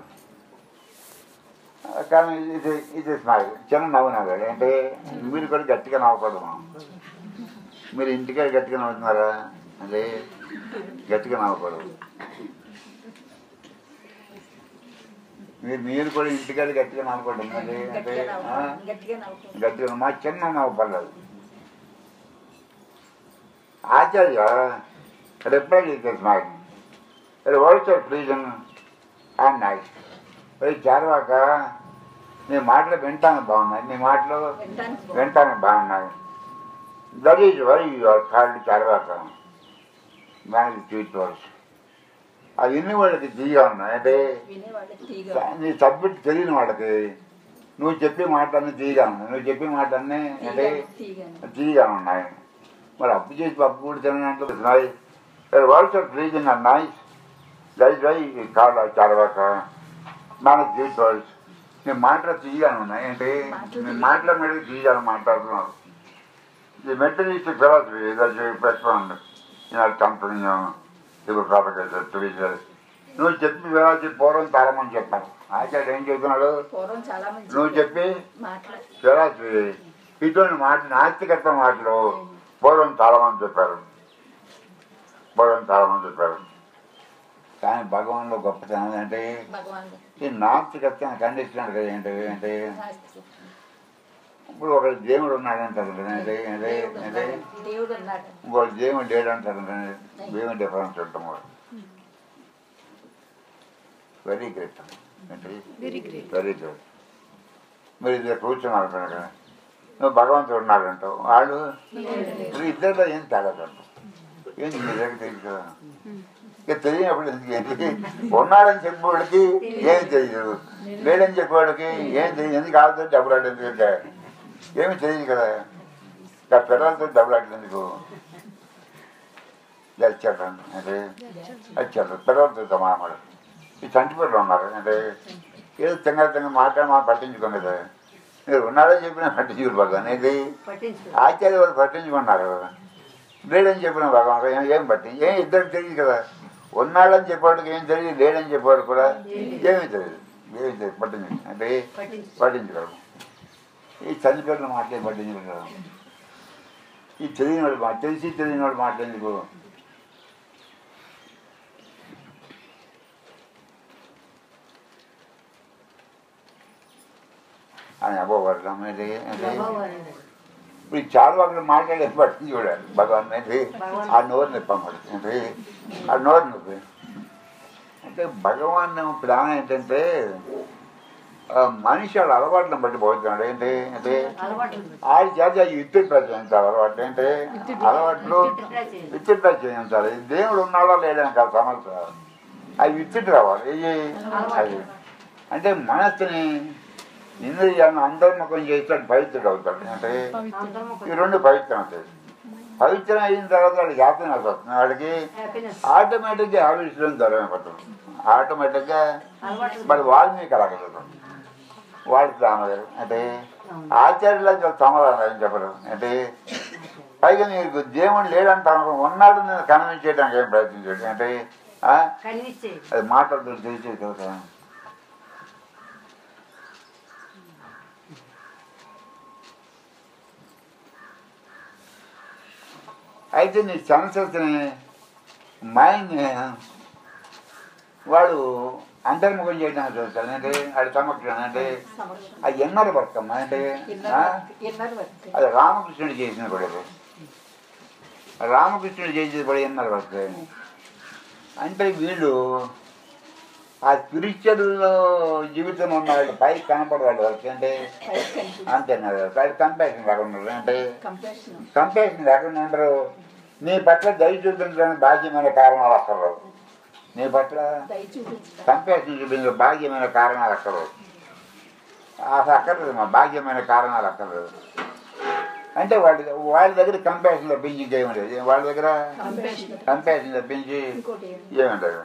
[SPEAKER 1] కానీ ఇది ఇది స్మైల్ చిన్న నవ్వు నవ్వాడు అంటే మీరు కూడా గట్టిగా నవ్వకూడదు మీరు ఇంటికే గట్టిగా నవ్వుతున్నారా అంటే గట్టిగా నవ్వకూడదు మీరు మీరు కూడా ఇంటికాడ గట్టిగా నవ్వకూడదు అంటే అంటే ఆ? గట్టిగా మా చిన్న నవ్వు పర్లేదు ఆచార్య రిప్లై చేసేది నాకు what's your reason and nice పోయి చేరవాక నీ మాటలు వింటాను బాగున్నాయి నీ మాటలు వింటాను బాగున్నాయి that is why your called Charvaka దానికి ట్వీట్ వర్డ్స్ అవి విని వాళ్ళకి తీగా ఉన్నాయి అంటే నీ సబ్జెక్ట్ తెలియని వాళ్ళకి నువ్వు చెప్పే మాటలన్నీ తీగా ఉన్నాయి నువ్వు చెప్పే మాటలన్నీ అంటే తీగా ఉన్నాయి మరి అప్పు చేసి పప్పు కూడా తినడానికి what's of reason and nice that why call చదవక మన జీవితాల్స్ నీ మాటలు తీయగానే ఉన్నాయి అంటే నీ మాటల మీద తీయగానే మాట్లాడుతున్నారు ఈ మెటలిస్టిక్ ఫిలాసఫీ పెట్టుకోండి నేను కంపెనీ ఇప్పుడు ప్రాపర్టీ తెలియజేయాలి నువ్వు చెప్పి ఫిలాసఫీ పూర్వం తరమని చెప్పాను ఆచార్య ఏం చెబుతున్నాడు
[SPEAKER 3] పూర్వం చాలా మంది
[SPEAKER 1] నువ్వు చెప్పి
[SPEAKER 3] మాట్లాడు
[SPEAKER 1] ఫిలాసఫీ ఇటువంటి మాట నాస్తికత్వ మాటలు పూర్వం చాలా మంది చెప్పారు పూర్వం చాలా మంది చెప్పారు కానీ భగవాన్లో గొప్పతనం అంటే
[SPEAKER 3] భగవాన్
[SPEAKER 1] ఈ నాస్తికత్వం ఖండిస్తున్నాడు కదా ఏంటి అంటే ఇప్పుడు ఒక దేవుడు ఉన్నాడు అంటారు కదా అంటే అంటే అంటే
[SPEAKER 3] దేవుడు ఉన్నాడు
[SPEAKER 1] ఇంకో దేవుడు లేడు అంటారు కదా దేవుడు డిఫరెన్స్ ఉంటాం వెరీ గ్రేట్ అంటే
[SPEAKER 3] వెరీ గ్రేట్
[SPEAKER 1] వెరీ గుడ్ మీరు ఇద్దరు కూర్చున్నారు కనుక నువ్వు భగవంతుడు ఉన్నాడంటావు వాళ్ళు ఇప్పుడు ఇద్దరిలో ఏం తేడా అంటావు ఏంటి మీ దగ్గర తెలియదు కదా ఇక తెలియనప్పుడు ఎందుకు ఏంటి ఉన్నాడని చెప్పేవాడికి ఏం తెలియదు లేడని చెప్పేవాడికి ఏం తెలియదు ఎందుకు ఆడుతూ డబ్బులు ఆడేందుకు ఇంకా ఏమి తెలియదు కదా ఇంకా పిల్లలతో డబ్బులు ఆడేందుకు వచ్చాడు అంటే వచ్చాడు పిల్లలతో సమానమాడు ఈ చంటి పిల్లలు ఉన్నారు అంటే ఏదో తింగ తింగ మాట మా పట్టించుకోం కదా మీరు ఉన్నారని చెప్పినా పట్టించుకోరు భగవాన్ ఇది ఆచార్య వాళ్ళు పట్టించుకున్నారు లేడని చెప్పిన భగవాన్ ఏం ఏం పట్టి ఏం ఇద్దరికి తెలియదు కదా ఉన్నాడని చెప్పాడికి ఏం తెలియదు లేడని చెప్పాడు కూడా ఏమీ తెలియదు ఏమీ తెలియదు పట్టించు అంటే పట్టించుకోరు ఈ చనిపోయిన మాటలే పట్టించుకుంటారు ఈ తెలియని వాడు మా తెలిసి తెలియని వాడు మాట్లాడేందుకు అని అబ్బోవడం ఇది ఇది ఇప్పుడు చాలా వాళ్ళు మాట్లాడే పట్టింది చూడాలి భగవాన్ ఇది ఆ నోరు నొప్పి అంటే ఆ నోరు నొప్పి అంటే భగవాన్ ప్లాన్ ఏంటంటే ఆ మనిషి వాళ్ళ అలవాట్లను బట్టి పోతున్నాడు ఏంటి అంటే ఆడి చేత ఇత్తుడు ప్రచేయించాలి అలవాట్లు ఏంటి అలవాట్లు విత్తుడు చేయించాలి దేవుడు ఉన్నాడో లేదని కాదు సమస్య అవి విత్తుడు రావాలి ఇవి అవి అంటే మనస్సుని ఇంద్రియాన్ని అంతర్ముఖం చేస్తాడు పవిత్రుడు అవుతాడు అంటే ఈ రెండు పవిత్రం అవుతాయి పవిత్రం అయిన తర్వాత వాడికి హ్యాపీనెస్ వస్తుంది వాడికి ఆటోమేటిక్గా హ్యాబిట్స్లో దూరం అయిపోతుంది ఆటోమేటిక్గా మరి వాల్మీకి అలాగదు వాడికి రామగారు అంటే ఆచార్యులకు సమాధానం ఏం చెప్పరు అంటే పైగా నీకు దేవుడు లేడంటాను ఉన్నాడు నేను కన్విన్స్ చేయడానికి ఏం ప్రయత్నించాడు అంటే ఆ? అది మాటలతో తెలిసేది కదా అయితే నీ సెన్సెస్ని మైండ్ని వాడు అంతర్ముఖం చేయడానికి చూస్తాడు అంటే అది సమక్షం అంటే అది ఎన్నర వర్క్ అమ్మా అంటే ఆ?
[SPEAKER 3] ఎన్నర్ వర్క్
[SPEAKER 1] అది రామకృష్ణుడు చేసిన కూడా ఇది. రామకృష్ణుడు చేసేది కూడా ఎన్నర వర్క్ అంటే వీళ్ళు ఆ స్పిరిచువల్ జీవితం ఉన్న వాళ్ళు పై కనపడవాళ్ళు వర్క్ అంటే అంతేనా పై కంపాషన్ లేకుండా అంటే
[SPEAKER 3] కంపాషన్
[SPEAKER 1] కంపాషన్ లేకుండా ఉండరు నీ పట్ల దయ చూపించడానికి బాధ్యమైన కారణాలు అక్కర్లేదు నీ పట్ల
[SPEAKER 3] దయ చూపించడం
[SPEAKER 1] కంపాషన్ చూపించే భాగ్యమైన కారణాలు అక్కర్లేదు అసలు అక్కర్లేదు మా భాగ్యమైన కారణాలు అక్కర్లేదు అంటే వాళ్ళ వాళ్ళ దగ్గర కంపాషన్ తప్పించి ఇంకేం లేదు వాళ్ళ దగ్గర
[SPEAKER 3] కంపాషన్
[SPEAKER 1] కంపాషన్ తప్పించి
[SPEAKER 3] ఇంకోటి ఏం
[SPEAKER 1] ఏముండదు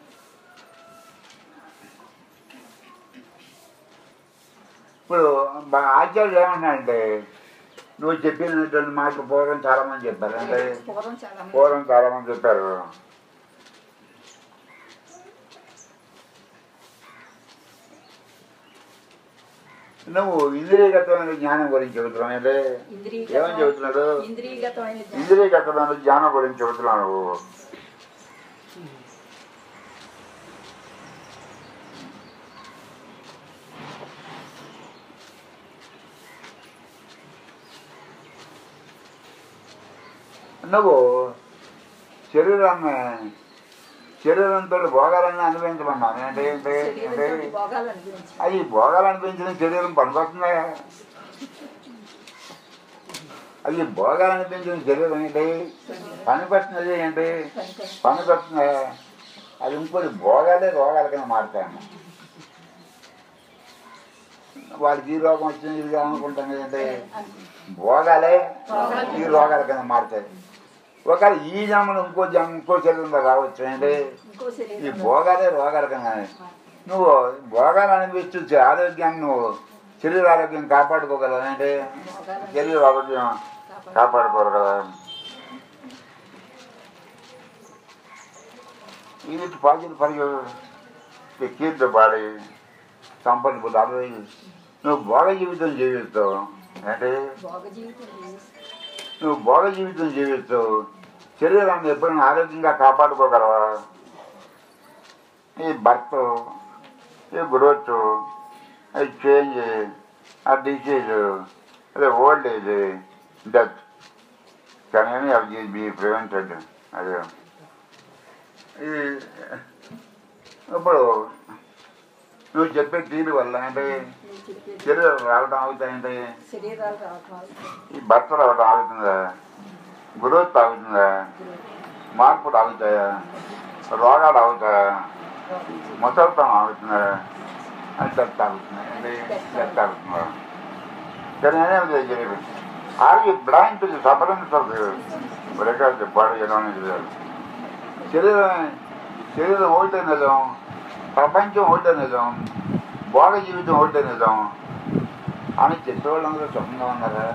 [SPEAKER 1] ఇప్పుడు మా ఆచార్యులు ఏమన్నాడంటే నువ్వు చెప్పినటువంటి మాటలు పూర్వం చాలా మంది చెప్పారు అంటే
[SPEAKER 3] పూర్వం చాలా మంది
[SPEAKER 1] పూర్వం చాలా మంది చెప్పారు నువ్వు ఇంద్రియగతమైన జ్ఞానం గురించి చెబుతున్నావు అంటే ఏమని చెబుతున్నాడు
[SPEAKER 3] ఇంద్రియగతమైన జ్ఞానం.
[SPEAKER 1] ఇంద్రియగతమైన జ్ఞానం గురించి చెబుతున్నావు నువ్వు నువ్వు శరీరాన్ని శరీరంతో భోగాలన్నీ అనుభవించమన్నాను అంటే ఏంటి అంటే
[SPEAKER 3] శరీరంతో భోగాలు అనిపించి
[SPEAKER 1] అది భోగాలు అనిపించిన శరీరం పనికొస్తుందా అది భోగాలు అనిపించిన శరీరం ఏంటి పనికొస్తున్నది ఏంటి
[SPEAKER 3] పనికొస్తుంది.
[SPEAKER 1] పనికొస్తుందా అది ఇంకోటి భోగాలే రోగాల కింద మారుతాయన్న వాడికి ఈ రోగం వచ్చింది ఇది అనుకుంటాం ఏంటి భోగాలే ఈ రోగాల కింద మారుతాయి ఒకవేళ ఈ జన్మలో ఇంకో జన్మ ఇంకో శరీరంలో రావచ్చు ఏంటి
[SPEAKER 3] ఇంకో
[SPEAKER 1] ఈ
[SPEAKER 3] శరీరం
[SPEAKER 1] భోగాలే రోగాల కింద నువ్వు భోగాలు అనిపించు ఆరోగ్యాన్ని నువ్వు శరీర ఆరోగ్యం కాపాడుకోగలవు అంటే శరీర ఆరోగ్యం కాపాడుకోరు కదా ఇది positive for you keep the body సంపన్న బుద్ధి అరవై నువ్వు భోగ జీవితం జీవిస్తావు అంటే
[SPEAKER 3] భోగ జీవితం జీవిస్తాం.
[SPEAKER 1] నువ్వు భోగ జీవితం జీవిస్తావు శరీరాన్ని ఎప్పుడైనా ఆరోగ్యంగా కాపాడుకోగలవా ఈ బర్త్ ఈ గ్రోత్ ఈ చేంజ్ ఆ డిసీజ్ అదే old age death can any of these be prevented అదే ఇది ఇప్పుడు నువ్వు చెప్పే తీరు వల్ల అంటే
[SPEAKER 3] నువ్వు చెప్పేది
[SPEAKER 1] శరీరం రావడం అవుతాయంటే
[SPEAKER 3] శరీరాలు రావటం అవసరం.
[SPEAKER 1] ఈ భర్త రావడం ఆగుతుందా గ్రోత్ ఆగుతుందా మార్పులు ఆగుతాయా రోగాలు ఆగుతాయా ముసలితనం ఆగుతుందా అని డెత్ ఆగుతుంది అంటే డెత్ ఆగుతుందా కానీ అనేది జరిగింది are you blind to the sufferance of breaker the body ఎలా శరీరం శరీరం ఒకటే నిజం ప్రపంచం ఒకటే నిజం భోగ జీవితం ఒకటే నిజం అని చెప్పేవాళ్ళందరూ సుఖంగా ఉన్నారా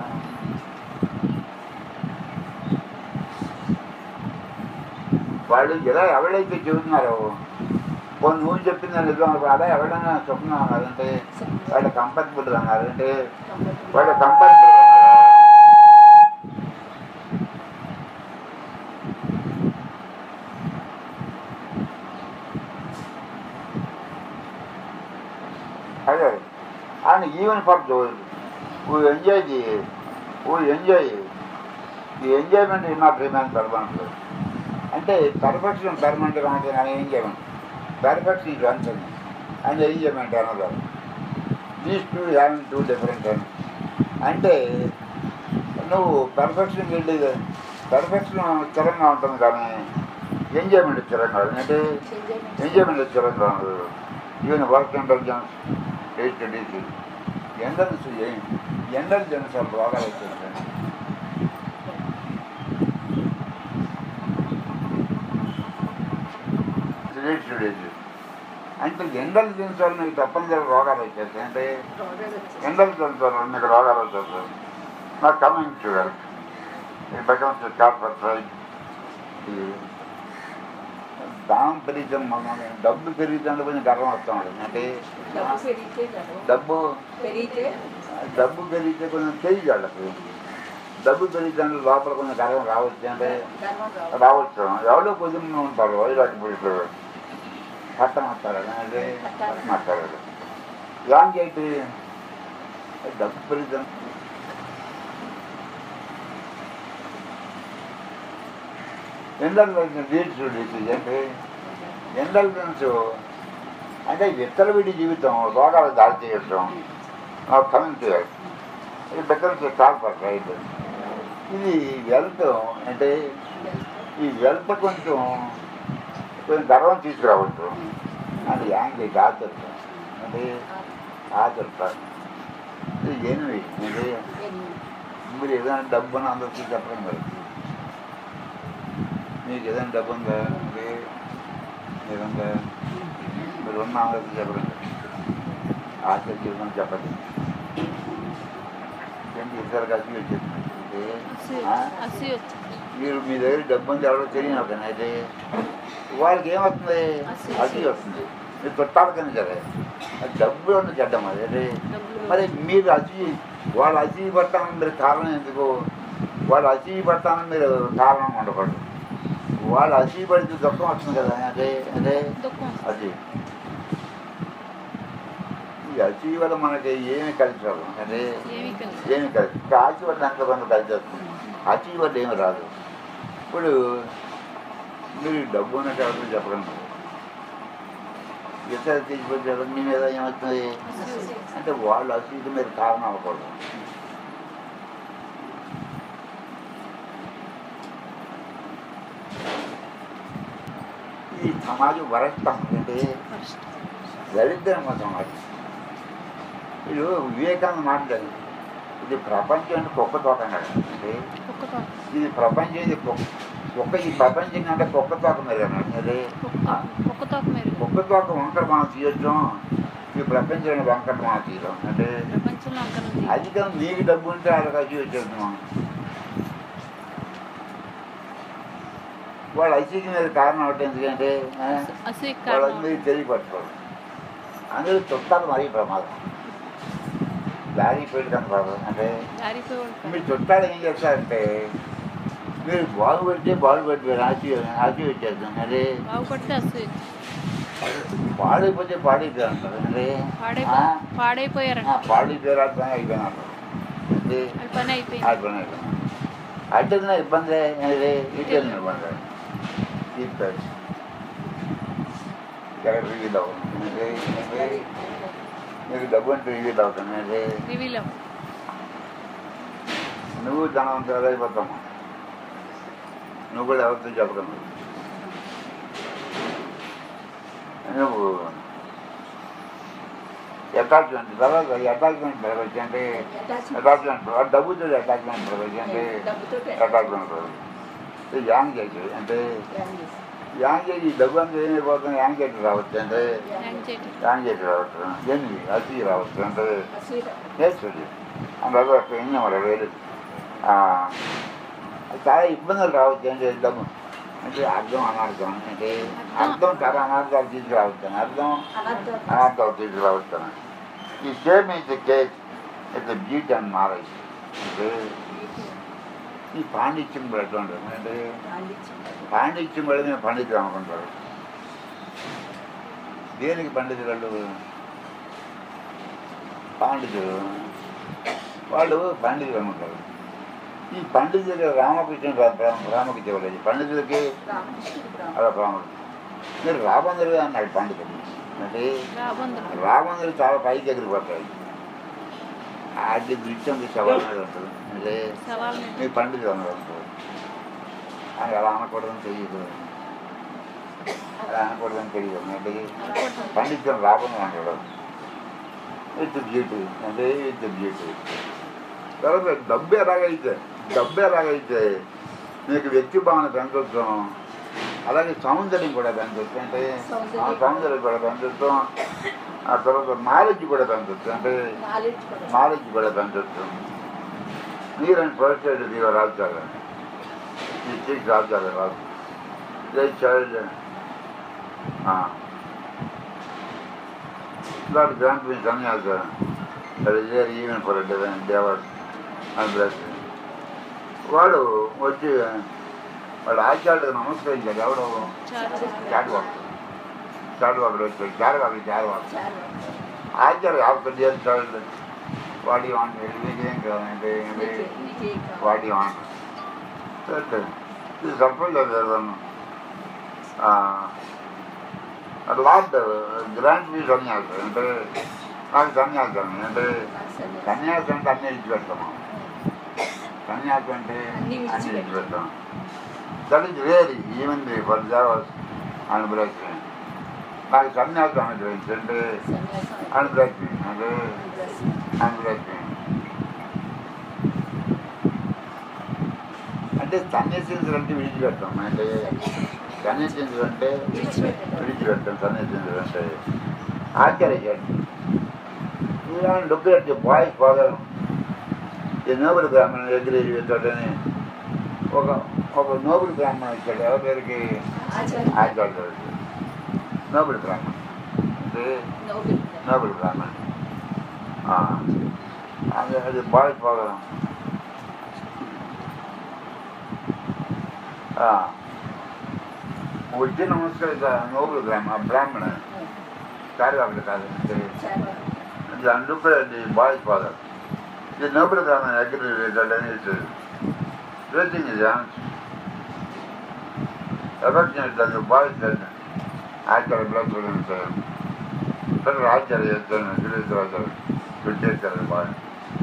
[SPEAKER 1] వాళ్ళు ఇలా ఎవరైతే చెబుతున్నారో పోనీ నువ్వు చెప్పింది నిజం అనుకో, అలా ఎవరైనా సుఖంగా ఉన్నారంటే వాళ్ళు కంఫర్టబుల్ అన్నారు అంటే వాళ్ళు కంఫర్టబుల్ అదే and even for those who enjoy the who enjoy the enjoyment is not remain permanent అంటే పర్ఫెక్షన్ పర్మనెంట్గా ఉంటుంది అని ఎంజాయ్మెంట్ పర్ఫెక్షన్ ఇది one thing and enjoyment another these two having two different thing అంటే నువ్వు పర్ఫెక్షన్ వెళ్ళి perfection స్థిరంగా ఉంటుంది కానీ ఎంజాయ్మెంట్ స్థిరంగా ఉంటుంది అంటే ఎంజాయ్మెంట్ స్థిరంగా ఉండదు ఈవెన్ వర్క్ ఇంటెలిజెన్స్ ఎయిట్ డీసీ ఎండల్స్ ఎండల్జెన్స్ రోగాలు వచ్చేసాయి డీసీ అంటే ఎండల్జెన్స్ వల్ల నీకు తప్పనిసరి రోగాలు వచ్చేస్తాయి అంటే
[SPEAKER 3] రోగాలు వచ్చేసి
[SPEAKER 1] ఎండల్జెన్స్ వల్ల నీకు రోగాలు వచ్చేస్తాయి నాకు కమింగ్ షుగర్ ఈ becomes a carpet right దానం పెరిగితే మనం డబ్బు పెరిగితే కొంచెం గర్వం వస్తాం అంటే
[SPEAKER 3] డబ్బు పెరిగితే గర్వం.
[SPEAKER 1] డబ్బు
[SPEAKER 3] పెరిగితే
[SPEAKER 1] డబ్బు పెరిగితే కొంచెం తెలియదు వాళ్ళకి డబ్బు పెరిగితే లోపల కొంచెం గర్వం రావచ్చు అంటే
[SPEAKER 3] గర్వం రావు
[SPEAKER 1] రావచ్చు ఎవరో కొంచెం ఉంటారు వైరాట్ పురుషులు పట్టం వస్తారు అంటే పట్టం వస్తారు యాంగ్ ఏంటి డబ్బు పెరిగితే ఎండల్ రీడ్స్ అంటే ఎండల్మెన్స్ అంటే ఇతర వీడి జీవితం రోగాలు దాడి చేయటం కమింగ్ ఇది బికమ్స్ కాల్పర్ రైట్ ఇది వెల్త్ అంటే ఈ వెల్త్ కొంచెం కొంచెం గర్వం తీసుకురావచ్చు అది యాంగ్లీ ఆతుర్త అంటే ఆతుర్త ఇది ఎనిమిది అంటే మీరు ఏదైనా డబ్బు అని అందరికీ చెప్పడం మరి మీకు ఏదైనా డబ్బు ఉందా అంటే ఏదంతా మీరు ఉన్న అందరికీ చెప్పడం ఆశ జీవితం చెప్పండి ఏంటి ఇద్దరు కలిసి వచ్చేస్తుంది ఆ?
[SPEAKER 4] అసి వచ్చి
[SPEAKER 1] మీరు మీ దగ్గర డబ్బు ఉంది ఎవరో తెలియని ఒక అయితే వాళ్ళకి ఏమవుతుంది
[SPEAKER 4] అసలు.
[SPEAKER 1] అది వస్తుంది మీరు చుట్టాలకని సరే అది డబ్బు ఉంది చెడ్డం అది అంటే
[SPEAKER 4] డబ్బులు
[SPEAKER 1] మరి మీరు అతి వాళ్ళు అతి పడతానని మీరు కారణం ఎందుకు వాళ్ళు అతి పడతానని మీరు కారణం ఉండకూడదు వాళ్ళు అతి పడితే దుఃఖం వస్తుంది కదా అంటే అంటే
[SPEAKER 4] దుఃఖం
[SPEAKER 1] అది ఈ అతి వల్ల మనకి ఏమి కలిసి రాదు అంటే
[SPEAKER 4] ఏమీ కలిసి
[SPEAKER 1] ఏమి కలిసి ఆచి వల్ల అంత కొంత కలిసి వస్తుంది అతి వల్ల ఏమి రాదు ఇప్పుడు మీరు డబ్బు ఉన్నట్టు ఎవరు చెప్పడం ఇతర తీసుకొచ్చారు మీ మీద ఏమవుతుంది అంటే వాళ్ళు అసలు మీరు కారణం అవ్వకూడదు ఈ సమాజం వరస్తం అంటే
[SPEAKER 4] ఫస్ట్
[SPEAKER 1] దరిద్రం మా సమాజం వీడు వివేకానంద మాట్లాడు ఇది ప్రపంచం అంటే కుక్క తోట అన్నాడు అంటే
[SPEAKER 4] కుక్క తోక
[SPEAKER 1] ఇది ప్రపంచం ఇది కుక్క కుక్క ఈ ప్రపంచం అంటే కుక్క తోక మీద అన్నాడు అదే
[SPEAKER 4] కుక్క కుక్క తోక మీరు
[SPEAKER 1] కుక్క తోక వంకర మనం తీయొచ్చు ఈ ప్రపంచంలో వంకర మనం తీయడం అంటే
[SPEAKER 4] ప్రపంచంలో అంకనం
[SPEAKER 1] అధికం నీకు డబ్బు ఉంటే వాళ్ళకి వచ్చి వచ్చేస్తున్నాం వాళ్ళు ఐసీకి మీద కారణం అవటం ఎందుకంటే ఆ,
[SPEAKER 4] అసి
[SPEAKER 1] వాళ్ళందరికీ తెలియపట్టుకోరు అందరూ చుట్టాలు మరీ ప్రమాదం దారి పెడతాను బాబు అంటే
[SPEAKER 4] జారిపోయి
[SPEAKER 1] మీ చుట్టాలు ఏం చేస్తారంటే మీరు బాగుపడితే బాగుపడిపోయారు ఆచి ఆచి వచ్చేస్తాం అంటే
[SPEAKER 4] బాగుపడితే అసూ
[SPEAKER 1] పాడైపోతే పాడైపోయారు అంటారు అంటే
[SPEAKER 4] పాడైపో
[SPEAKER 1] ఆ,
[SPEAKER 4] పాడైపోయారంట
[SPEAKER 1] ఆ, పాడైపోయారు అర్థం అయిపోయినా అంటారు అంటే
[SPEAKER 4] వాళ్ళ పని అయిపోయింది
[SPEAKER 1] అయిపోయినా అయిపోయినా అడ్డదిన ఇబ్బంది అనేది ఇటు ఇబ్బంది తీర్చారు ఎక్కడ రివీల్ అవుతుంది అంటే అంటే మీకు డబ్బు అంటే రివీల్ అవుతుంది అంటే
[SPEAKER 4] రివీల్ అవ్వ
[SPEAKER 1] నువ్వు ధనవంతులు అయిపోతాము నువ్వు కూడా ఎవరితో చెప్పగలవు నువ్వు అటాచ్మెంట్ తర్వాత అటాచ్మెంట్ పెరగచ్చు అంటే అటాచ్మెంట్ ఆ డబ్బుతో అటాచ్మెంట్ పెరగచ్చు అంటే అటాచ్మెంట్ పెరగచ్చు యాంగ్ చేసి అంటే యాంగ్ చేసి ఈ డబ్బు అంతా ఏమైపోతుంది యాంగ్ చేసి రావచ్చు అంటే
[SPEAKER 4] యాంగ్ చేయటం
[SPEAKER 1] యాంగ్ చేసి రావచ్చు ఎన్ని అతి రావచ్చు అంటే నేర్చుకోండి అందులో ఎన్ని మరి వేరు ఆ, చాలా ఇబ్బందులు రావచ్చు అంటే డబ్బు అంటే అర్థం అనార్థం అంటే అర్థం చాలా అనార్థాలు తీసుకురావచ్చు అర్థం అనార్థాలు తీసుకురావచ్చు ఈ same is case it's beauty and knowledge అంటే ఈ పాండిత్యం కూడా ఎటువంటి అంటే పాండిత్యం కూడా మేము పండితులు అనుకుంటారు దేనికి పండితులు వాళ్ళు పాండితులు వాళ్ళు పండితులు అనుకుంటారు ఈ పండితులకి రామకృష్ణ రామకృష్ణ ఇవ్వలేదు పండితులకి అలా రాముడు మీరు రాబందులు అన్నాడు పండితుడు అంటే
[SPEAKER 4] రాబందులు
[SPEAKER 1] రాబందులు చాలా పైకి ఎగిరిపోతాయి అది దృశ్యం సవాల్ మీద ఉంటుంది అంటే
[SPEAKER 4] సవాల్ మీద
[SPEAKER 1] మీ పండితులు అన్నారు అని అలా అనకూడదని తెలియదు అలా అనకూడదని తెలియదు అంటే పండితులు రాబోను అంటాడు ఇట్స్ బ్యూటీ అంటే ఇట్స్ బ్యూటీ తర్వాత డబ్బు ఎలాగైతే డబ్బు ఎలాగైతే మీకు వ్యక్తి భావన పెంచవచ్చు అలాగే సౌందర్యం కూడా పెంచవచ్చు అంటే ఆ సౌందర్యం కూడా పెంచవచ్చు ఆ తర్వాత నాలెడ్జ్ కూడా పెంచవచ్చు అంటే నాలెడ్జ్ కూడా పెంచవచ్చు నీరని ప్రొఫెసర్ దీవ రాజాగా ఈ చీఫ్ రాజాగా రాజు జై child Lord grant me sannyasa that is there even for a divine endeavor and blessing. వాడు వచ్చి వాడు ఆచార్యుడు నమస్కరించాడు ఎవడు
[SPEAKER 4] చారు
[SPEAKER 1] చాటువాడు చాటువాడు వచ్చాడు చారువాడు చారువాడు ఆచార్య ఆఫ్టర్ ఇయర్ చైల్డ్ వాడి వాంట్ మీకేం కావాలంటే వాడి వాంట్ ఇది సపోజ్ చదివాను లార్డ్ గ్రాంట్ మీ సన్యాసం అంటే నాకు సన్యాసం అంటే సన్యాసం అంటే అన్ని ఇచ్చిపెడతాము సన్యాసం అంటే
[SPEAKER 3] అన్ని
[SPEAKER 1] అన్ని
[SPEAKER 3] విడిచిపెట్టాం.
[SPEAKER 1] ఇచ్చిపెడతాం that is rare even for జావస్ అనుగ్రహించండి నాకు సన్యాసం అనుగ్రహించండి
[SPEAKER 3] సన్యాసం
[SPEAKER 1] అనుగ్రహించండి అంటే అనుగ్రహించండి అంటే సన్యాసించాలంటే విడిచిపెట్టాం అంటే సన్యాసించాలంటే
[SPEAKER 3] విడిచిపెట్టడం.
[SPEAKER 1] విడిచిపెట్టాం సన్యాసించాలంటే ఆశ్చర్యండి ఇలాంటి డొక్కు బాయ్స్ ఫాదర్ ఈ నోబెల్ బ్రాహ్మణ ఎగ్రేజ్ పెట్టాడని ఒక ఒక నోబెల్ బ్రాహ్మణ ఇచ్చాడు ఎవరి పేరుకి
[SPEAKER 3] ఆచార్య
[SPEAKER 1] ఆచార్యుడు నోబెల్ బ్రాహ్మణ అంటే
[SPEAKER 3] నోబెల్
[SPEAKER 1] నోబెల్ బ్రాహ్మణ ఆ, అది అది బాయ్స్ ఫాదర్ వచ్చి నమస్కరిత నోబెల్ బ్రాహ్మణ బ్రాహ్మణ సారీ అక్కడ కాదు అంటే
[SPEAKER 3] చాలా
[SPEAKER 1] ఇది అందుకే అది బాయ్స్ ఫాదర్ ఇది నోబెల్ బ్రాహ్మణ అగ్రి అనేసి రేటింగ్ ఇది affection boys Acharya blood sir సరే ఆచార్య చేస్తాను గిరీశ్వరాచార్య పెట్టేస్తారు బాయ్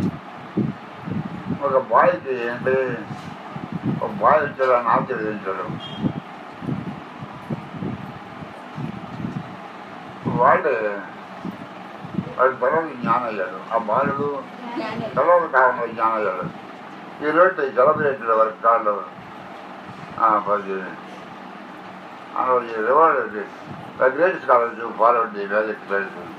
[SPEAKER 1] ఒక బాయ్కి అంటే ఒక బాయ్ వచ్చాడని ఆచరించాడు వాడు వాడు తర్వాత జ్ఞానం అయ్యాడు ఆ బాలుడు
[SPEAKER 3] జ్ఞానం
[SPEAKER 1] తర్వాత కాలంలో జ్ఞానం అయ్యాడు ఈ రోజు సెలబ్రేటెడ్ వర్క్ కాళ్ళు పది అందులో ఈ reward the great scholars followed the Vedic tradition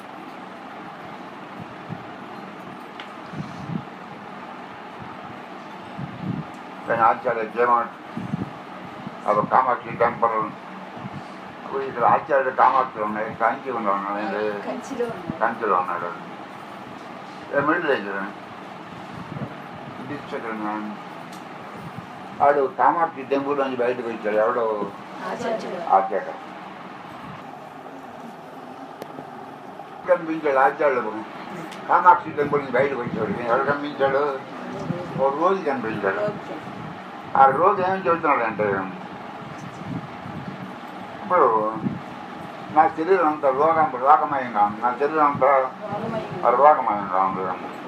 [SPEAKER 1] కానీ ఆచార్య జయమాట్ అది కామాక్షి టెంపుల్ ఇక్కడ ఆచార్య కామాక్షి ఉన్నాయి కాంచి ఉన్నాయి
[SPEAKER 3] కంచిలో ఉన్నారు
[SPEAKER 1] కంచిలో ఉన్నాడు ఏ మిడిల్ ఏజ్ డిస్ట్రిక్ట్ వాడు కామాక్షి టెంపుల్ నుంచి బయటకు వచ్చాడు ఎవడో
[SPEAKER 3] ఆచార్యుడు
[SPEAKER 1] ఆచార్య కనిపించాడు ఆచార్యుడు కామాక్షి టెంపుల్ నుంచి బయటకు వచ్చాడు ఎవరు కనిపించాడు ఒక రోజు కనిపించాడు
[SPEAKER 3] ఓకే
[SPEAKER 1] ఆ రోజు ఏం చెబుతున్నాడు అంటే ఇప్పుడు నా శరీరం అంతా రోగం రోగమయంగా ఉంది నా శరీరం అంతా
[SPEAKER 3] రోగమయ్యింది
[SPEAKER 1] రోగమయంగా ఉంది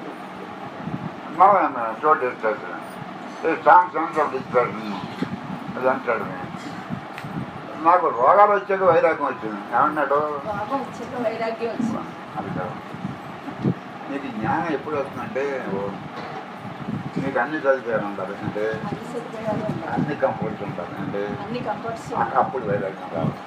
[SPEAKER 1] మనం చోటు ఇస్తాడు సాంగ్స్ అంతా ఇస్తాడు అది అంటాడు నాకు రోగాలు వచ్చాక వైరాగ్యం వచ్చింది ఏమన్నాడు
[SPEAKER 3] రోగం వచ్చాక వైరాగ్యం వచ్చింది
[SPEAKER 1] అది కాదు నీకు జ్ఞానం ఎప్పుడు వస్తుందంటే ఓ, నీకు అన్ని చదివారు ఉంటారు అంటే
[SPEAKER 3] అన్ని సదుపాయాలు ఉన్నాయి
[SPEAKER 1] అన్ని కంఫర్ట్స్ ఉంటారు అంటే
[SPEAKER 3] అన్ని కంఫర్ట్స్
[SPEAKER 1] అప్పుడు వైరాగ్యం రావాలి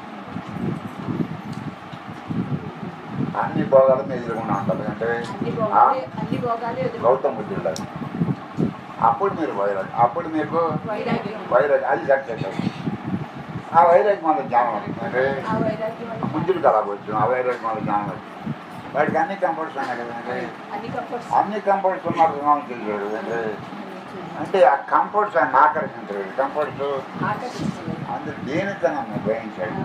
[SPEAKER 1] అన్ని భోగాల మీద ఎదురుకుండా ఉంటారు అంటే
[SPEAKER 3] అన్ని
[SPEAKER 1] ఆ,
[SPEAKER 3] భోగాలే అన్ని భోగాలే ఎదురు
[SPEAKER 1] గౌతమ బుద్ధుడు అప్పుడు మీరు వైరాగ్యం అప్పుడు మీకు
[SPEAKER 3] వైరాగ్యం
[SPEAKER 1] వైరాగ్యం అది సక్సెస్ అవుతుంది ఆ వైరాగ్యం వల్ల జ్ఞానం వస్తుంది అంటే
[SPEAKER 3] ఆ వైరాగ్యం వల్ల
[SPEAKER 1] బుద్ధుడు కళ వచ్చు ఆ వైరాగ్యం వల్ల జ్ఞానం వచ్చింది వాడికి అన్ని కంఫర్ట్స్ ఉన్నాయి కదా అంటే
[SPEAKER 3] అన్ని కంఫర్ట్స్
[SPEAKER 1] అన్ని కంఫర్ట్స్ ఉన్నారు జ్ఞానం తెలియదు అంటే అంటే ఆ కంఫర్ట్స్ ఆయన ఆకర్షించలేదు కంఫర్ట్స్
[SPEAKER 3] ఆకర్షిస్తుంది
[SPEAKER 1] అందులో దేనితనం గ్రహించాడు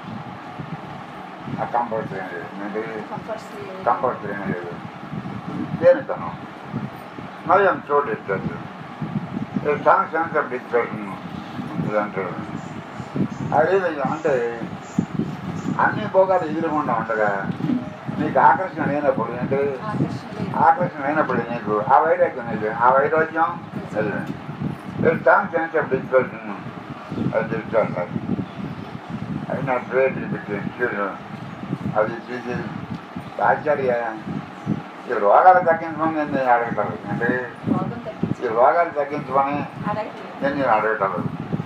[SPEAKER 1] ఆ కంఫర్ట్స్ ఏం లేదు అంటే
[SPEAKER 3] కంఫర్ట్స్
[SPEAKER 1] కంఫర్ట్స్ ఏం లేదు దేనితనం మరి ఆమె చోటు ఇస్తారు సాంగ్ సెన్స్ ఆఫ్ డిస్కషన్ ఉంటుంది అంటాడు అదే అంటే అన్ని భోగాలు ఎదురుకుండా ఉండగా నీకు ఆకర్షణ లేనప్పుడు అంటే
[SPEAKER 3] ఆకర్షణ లేదు
[SPEAKER 1] ఆకర్షణ అయినప్పుడు నీకు ఆ వైరాగ్యం లేదు ఆ వైరాగ్యం సాంగ్ సెన్స్ ఆఫ్ డిస్కషన్ అది తెలుసుకోవాలి అది నా ట్రేడ్ బిట్వీన్ అది చూసి ఆచార్య ఈ రోగాలు తగ్గించమని నేను నేను అడగటారు అంటే
[SPEAKER 3] రోగం తగ్గించి
[SPEAKER 1] ఈ రోగాలు తగ్గించమని
[SPEAKER 3] అడగట్లేదు
[SPEAKER 1] నేను నేను అడగటారు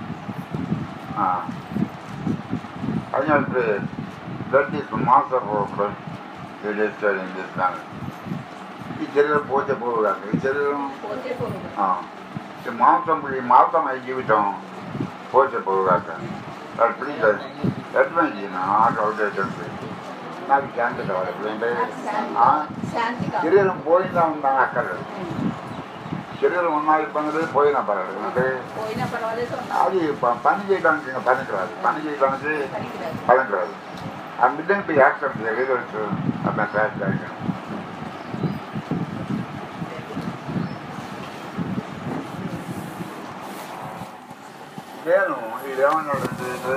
[SPEAKER 1] అది అంటే బ్లడ్ తీసు మాస్టర్ బ్లడ్ చేస్తాడు ఏం చేస్తాను ఈ శరీరం పోతే పోవు కాదు ఈ శరీరం
[SPEAKER 3] పోతే పోదు
[SPEAKER 1] ఆ, ఈ మాంసం ఈ మాంసం ఈ జీవితం పోతే పోవు కాక అది ప్లీజ్ అడ్వైజ్ నాకు అవుతుంది నాకు శాంతి కావాలి ఎందుకంటే ఆ,
[SPEAKER 3] శాంతి కాదు
[SPEAKER 1] శరీరం పోయిందా ఉందా అక్కర్లేదు శరీరం ఉన్న ఇబ్బందులు పోయినా పర్వాలేదు అంటే
[SPEAKER 3] పోయినా పర్వాలేదు
[SPEAKER 1] అది ప- పని చేయడానికి ఇంకా పనికి రాదు పని చేయడానికి
[SPEAKER 3] పనికిరాదు
[SPEAKER 1] పనికి రాదు ఆ బిడ్డకి యాక్సెప్ట్ రిజల్ట్స్ అతను సాటిస్ఫాక్షన్ నేను ఇదేమన్నాడు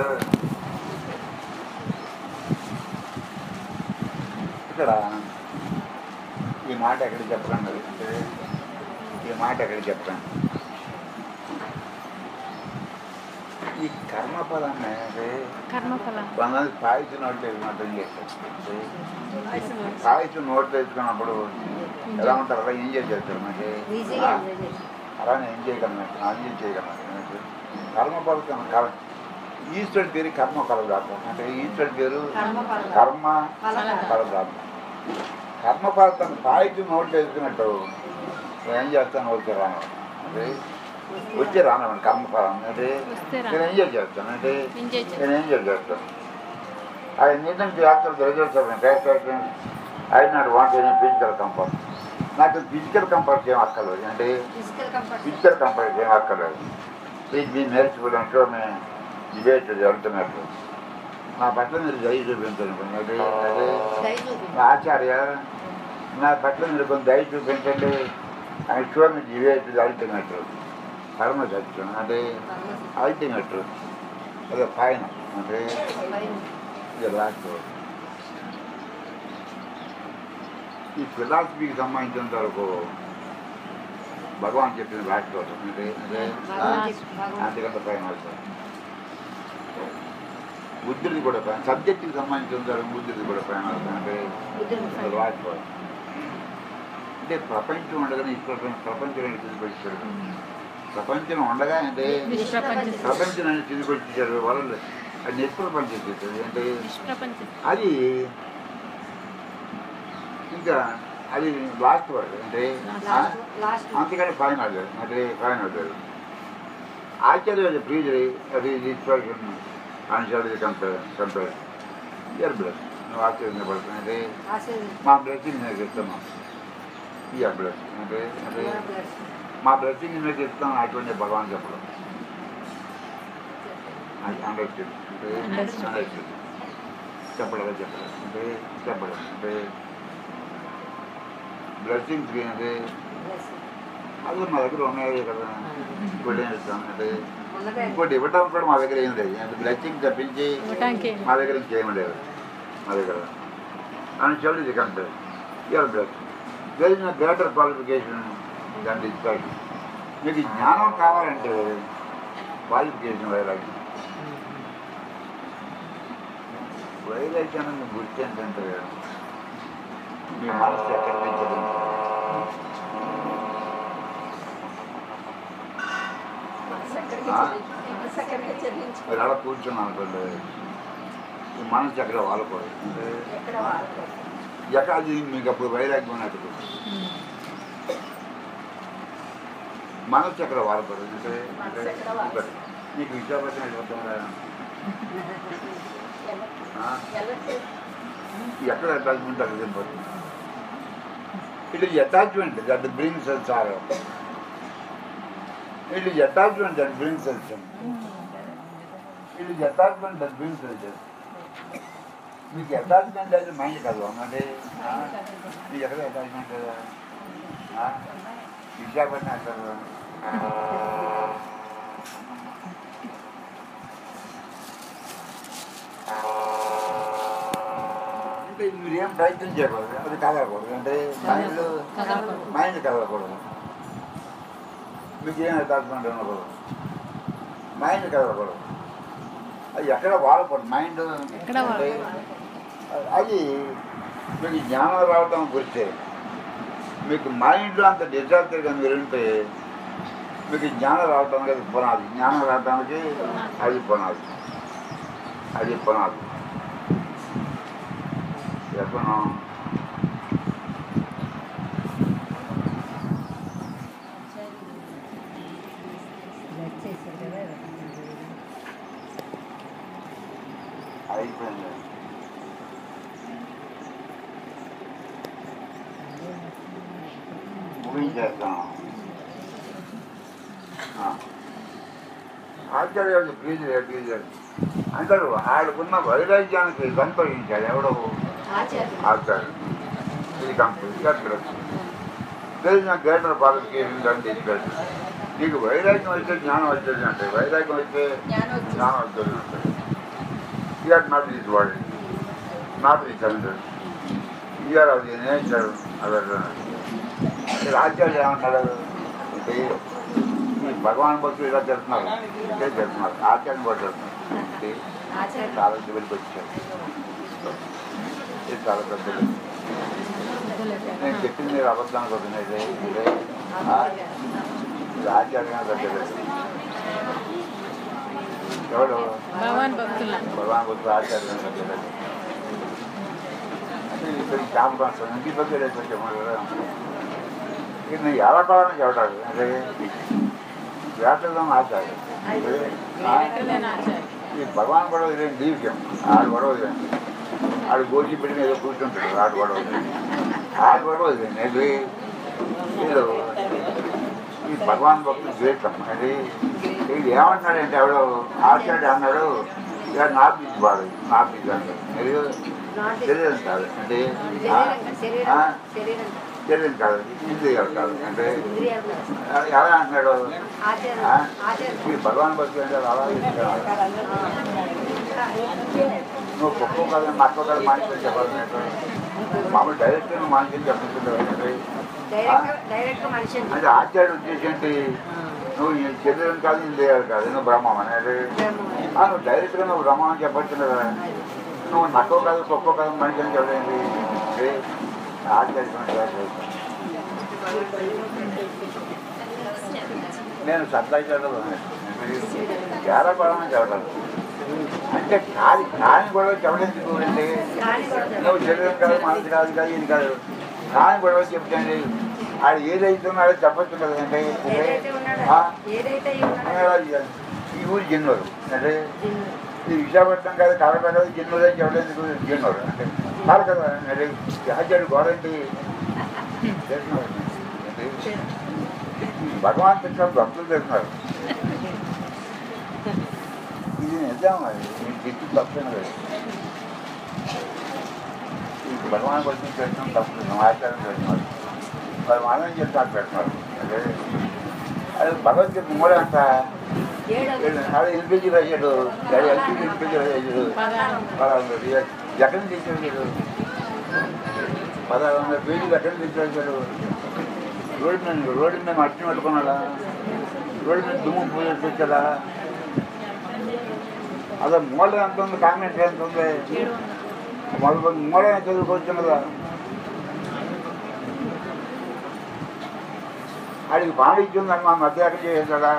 [SPEAKER 1] ఇక్కడ ఈ మాట ఎక్కడ చెప్పకండి అంటే ఈ మాట ఎక్కడ చెప్తాను ఈ కర్మఫలాన్ని అంటే
[SPEAKER 4] కర్మఫలం
[SPEAKER 1] కొంతమంది పాయసం నోట్లు వేసుకున్నట్టు చేస్తారు పాయసం నోట్లు వేసుకున్నప్పుడు ఎలా ఉంటారు అలా ఎంజాయ్ చేస్తారు మనకి
[SPEAKER 3] ఈజీగా
[SPEAKER 1] అలానే ఎంజాయ్ కలగచ్చు ఎంజాయ్ చేయగలరు కర్మఫలం కర ఈశ్వరుడి పేరు కర్మ కలదాత్మ అంటే ఈశ్వరుడి పేరు
[SPEAKER 3] కర్మఫలం.
[SPEAKER 1] కర్మ
[SPEAKER 3] ఫలం.
[SPEAKER 1] కలదాత్మ కర్మఫలం పాయసం నోట్లు వేసుకున్నట్టు నేను ఏం చేస్తాను వచ్చి రాను అంటే వచ్చి రానవండి కర్మఫలం అంటే
[SPEAKER 4] వస్తే రా
[SPEAKER 1] నేను ఎంజాయ్ చేస్తాను అంటే
[SPEAKER 4] ఎంజాయ్ చేయి
[SPEAKER 1] నేను ఎంజాయ్ చేస్తాను అది నిజం చేస్తారు దయచేస్తాను I not want any physical comfort నాకు ఫిజికల్ కంఫర్ట్ ఏం అక్కర్లేదు అంటే
[SPEAKER 3] ఫిజికల్ కంఫర్ట్
[SPEAKER 1] ఫిజికల్ కంఫర్ట్ ఏం అక్కర్లేదు ప్లీజ్ మీ నేర్చుకోవడంతో మేము డిబేట్ వెళ్తున్నట్టు నా పట్ల మీరు దయ చూపించండి అదే అదే
[SPEAKER 3] దయ చూపి
[SPEAKER 1] నా ఆచార్య నా పట్ల మీరు కొంత దయ చూపించండి అని షో మీ డిబేట్ అల్టిమేట్ కర్మ సత్యం అంటే అల్టిమేట్ అదే పైన అంటే ఇది లాస్ట్ వర్డ్. ఈ ఫిలాసఫీకి సంబంధించినంత వరకు భగవాన్ చెప్పిన లాస్ట్ వర్డ్. అంటే అదే
[SPEAKER 3] భగవాన్ చెప్పి- భగవాన్
[SPEAKER 1] అంతకంటే పైన అవుతారు బుద్ధుడిది కూడా పైన సబ్జెక్ట్కి సంబంధించినంత వరకు బుద్ధుడిది కూడా పైన అవుతారు అంటే
[SPEAKER 3] బుద్ధుడు
[SPEAKER 1] అది లాస్ట్ వర్డ్. అంటే ప్రపంచం ఉండగానే ఈ ప్రపంచం ప్రపంచం అనేది తీసుకొచ్చాడు ప్రపంచం ఉండగా అంటే
[SPEAKER 4] విశ్వప్రపంచం
[SPEAKER 1] ప్రపంచం అనేది తీసుకొచ్చేసాడు వాళ్ళు అది నిష్ప్రపంచం చేసేది అంటే
[SPEAKER 4] విశ్వప్రపంచం
[SPEAKER 1] అది ఇంకా అది లాస్ట్ వర్డ్ అంటే ఆ,
[SPEAKER 3] లాస్ట్ లాస్ట్
[SPEAKER 1] అంతకంటే ఫైనల్ అంటే ఫైనల్ ఆచార్య ప్లీజ్ అది ఇన్స్పిరేషన్ అన్షాడ్ కంపేర్ కంపేర్ ఇయర్ బ్లడ్ నువ్వు ఆశ్చర్యపడుతుంది అంటే
[SPEAKER 3] ఆశీర్వదించు.
[SPEAKER 1] మా బ్లెస్సింగ్ నేను ఇస్తున్నాం ఇయర్ బ్లడ్ అంటే అంటే మా బ్లెస్సింగ్ మీకు ఇస్తాం అటువంటి భగవాన్ చెప్పడం అండర్స్టూడ్ అంటే అండర్స్టూడ్ చెప్పలేదు చెప్పలేదు అంటే చెప్పలేదు అంటే బ్లెస్సింగ్స్ అంటే అది మా దగ్గర ఉన్నాయి కదా ఇంకోటి ఏం ఇస్తాం అంటే
[SPEAKER 3] ఉన్నదే
[SPEAKER 1] ఇంకోటి ఇవ్వటం కూడా మా దగ్గర ఏం లేదు అంటే బ్లెస్సింగ్ తప్పించి
[SPEAKER 4] ఇవ్వటానికి
[SPEAKER 1] మా దగ్గర ఇంకేం లేదు మా దగ్గర అని చెప్పి ఇది కంటే your bless there is greater qualification దాని డిస్పాక్ట్ మీకు జ్ఞానం కావాలంటే క్వాలిఫికేషన్ వైరాగ్యం వైరాగ్యాన్ని గుర్తు ఏంటంటే మీ మనసు ఎక్కడికి చదివింది
[SPEAKER 3] సెకండ్కి
[SPEAKER 1] ఆ?
[SPEAKER 3] చెల్లించు. సెకండ్కి చెల్లించు.
[SPEAKER 1] మీరు అలా కూర్చున్నాను అనుకోండి ఈ మనసు ఎక్కడ వాలకూడదు అంటే
[SPEAKER 3] ఎక్కడ వాడకూడదు.
[SPEAKER 1] ఎక్కడ అది మీకు అప్పుడు వైరాగ్యం ఉన్నట్టు మనసు ఎక్కడ వాడకూడదు అంటే అంటే
[SPEAKER 3] మనసు ఎక్కడ వాడకూడదు.
[SPEAKER 1] ఒకటి. నీకు విశాఖపట్నం వెళ్ళిపోతుందా ఆ?
[SPEAKER 3] వెళ్ళట్లేదు.
[SPEAKER 1] ఎక్కడ అటాచ్మెంట్ అక్కడ వెళ్ళిపోతుంది it is attachment that brings sir it is attachment that brings it is attachment that brings మీకు అటాచ్మెంట్ అయితే మైండ్ కదా అంటే ఆ? మీకు ఎక్కడ అటాచ్మెంట్ కదా ఆ? విశాఖపట్నం ఎక్కడ అంటే మీరేం ప్రయత్నం చేయకూడదు అది కదలకూడదు అంటే మైండ్
[SPEAKER 4] కదలకూడదు.
[SPEAKER 1] మైండ్ కదలకూడదు మీకు ఏం అటాచ్మెంట్ ఉండకూడదు మైండ్ కదలకూడదు అది ఎక్కడ వాడకూడదు మైండ్
[SPEAKER 4] ఎక్కడ
[SPEAKER 1] అంటే అది మీకు జ్ఞానం రావటం గురితే మీకు మైండ్లో అంత డిజాస్టర్గా మీరు ఉంటే మీకు జ్ఞానం రావటానికి అది పునాది జ్ఞానం రావటానికి అది పునాది అది పునాది చెప్పను అయిపోయింది ముగించేస్తాను ఆ. ఆచార్య ప్లీజ్ ప్లీజ్ అందరూ ఆడుకున్న వైరాగ్యానికి సంతోషించాడు ఎవడో
[SPEAKER 3] ఆచార్యులు.
[SPEAKER 1] ఆచార్య ఇది కంప్లీట్ కరెక్ట్ తెలిసిన గ్రేటర్ క్వాలిఫికేషన్ అంటే ఇది నీకు వైరాగ్యం అయితే జ్ఞానం వచ్చేది అంటే వైరాగ్యం అయితే
[SPEAKER 3] జ్ఞానం వచ్చింది.
[SPEAKER 1] జ్ఞానం వచ్చేది అంటే year not this world not this hundred year అది నేచర్ అదే ఆచార్య ఏమన్నాడు అంటే ఈ భగవాన్ భక్తులు ఇలా తిడుతున్నారు ఇదే తిడుతున్నారు ఆచార్యం కూడా తిడుతున్నారు ఇది
[SPEAKER 3] ఆచార్య
[SPEAKER 1] చాలా దగ్గరికి వచ్చారు ఇది చాలా పెద్దది నేను చెప్పింది మీరు అబద్ధం అనుకుంటున్నా ఇదే ఇదే ఆ, ఇది ఆచార్యంగా పెద్దది ఎవడు
[SPEAKER 4] భగవాన్ భక్తుల
[SPEAKER 1] భగవాన్ భక్తులు ఆచార్యంగా పెద్దది అంటే ఇక్కడ జ్ఞాపకం ఇంటి ಬಗ್ಗೆ చెప్పాడు కదా ఇది నేను ఎలా కావాలని చెబుతాడు అంటే వేటలో ఆచార్యం ఆ,
[SPEAKER 4] వేటలేని ఆచార్య
[SPEAKER 1] ఈ భగవాన్ గొడవ ఇదేం జీవితం ఆడు గొడవ ఇదేంటి ఆడు గోచి పెట్టిన ఏదో కూర్చుంటాడు ఆడు గొడవ ఇదేంటి ఆడు గొడవ ఇదేంటి ఇది వీళ్ళు ఈ భగవాన్ భక్తులు ద్వేషం అది ఇది ఏమంటాడంటే ఎవడో ఆచార్య అన్నాడు ఇక నాపిచ్చు వాడు నాపిచ్చు అంటాడు మీరు
[SPEAKER 3] నాటి
[SPEAKER 1] తెలియదు కాదు అంటే ఆ,
[SPEAKER 3] శరీరం
[SPEAKER 1] ఆ,
[SPEAKER 3] శరీరం
[SPEAKER 1] తెలియదు కాదు ఇంద్రియాలు కాదు అంటే
[SPEAKER 3] ఇంద్రియాలు
[SPEAKER 1] ఎలా అంటున్నాడు
[SPEAKER 3] ఆచార్య
[SPEAKER 1] ఆ?
[SPEAKER 3] ఆచార్య
[SPEAKER 1] ఈ భగవాన్ భక్తులు అంటే అలా చెప్తాడు. నువ్వు గొప్ప కదా మక్కువ కదా మానేసి చెప్పాలి మామూలు డైరెక్ట్ నువ్వు మానేసి చెప్తుంటావు
[SPEAKER 3] డైరెక్ట్ డైరెక్ట్ మనిషి
[SPEAKER 1] అంటే ఆచార్య ఉద్దేశం ఏంటి నువ్వు ఈ శరీరం కాదు ఇంద్రియాలు కాదు నువ్వు బ్రహ్మం అనేది ఆ, నువ్వు డైరెక్ట్గా నువ్వు బ్రహ్మం అని చెప్పచ్చు కదా నువ్వు నక్కో కాదు గొప్ప కాదు మనిషి అని చెప్పలేదు ఏ, ఆచార్య నేను సత్తాచారు చాలా పడమని చెప్పడం అంటే కాలి కాని గొడవ చెప్పలేదు అంటే
[SPEAKER 3] కాని కూడా
[SPEAKER 1] నువ్వు శరీరం కాదు మనసు కాదు కాదు ఇది కాదు కాని గొడవ చెప్తాండి ఆడు ఏదైతే ఉన్నాడో చెప్పచ్చు కదా అంటే
[SPEAKER 3] ఏదైతే ఉన్నాడో
[SPEAKER 1] ఆ?
[SPEAKER 3] ఏదైతే ఉన్నాడో
[SPEAKER 1] అలాగే ఈ ఊరు జిన్నూరు అంటే ఈ విశాఖపట్నం కాదు కడప కాదు జిన్నూరు అని చెప్పడానికి జిన్నూరు అంటే కాదు కదా అంటే ఆచార్య గోరంటి భగవాన్ కృష్ణ భక్తులు చేస్తున్నారు ఇది నిజం అది నేను చెప్పి తప్పేనా లేదు ఈ భగవాన్ కోసం చేస్తున్నాం తప్పు ఆచారం చేస్తున్నారు మరి మనం చెప్తాను పెడుతున్నారు అదే అది భగవద్గీత మూడే అంట
[SPEAKER 3] ఏడవ
[SPEAKER 1] అది ఎల్పిజి రాశాడు ఎల్పిజి ఎల్పిజి రాశాడు
[SPEAKER 4] పదహారు
[SPEAKER 1] పదహారు వందలు. ఎక్కడి నుంచి తెచ్చాడు పదహారు వందల పేజీలు ఎక్కడి నుంచి తెచ్చాడు రోడ్డు మీద రోడ్డు మీద మట్టి పట్టుకున్నాడా రోడ్డు మీద దుమ్ము పూజ తెచ్చాడా అదే మూల ఎంత ఉంది కామెంట్ ఎంత ఉంది
[SPEAKER 4] ఏడు వందలు
[SPEAKER 1] మొదలు మూల చదువుకోవచ్చు కదా ఆడికి బాగా ఇచ్చిందని మా మధ్య ఎక్కడ చేసాడా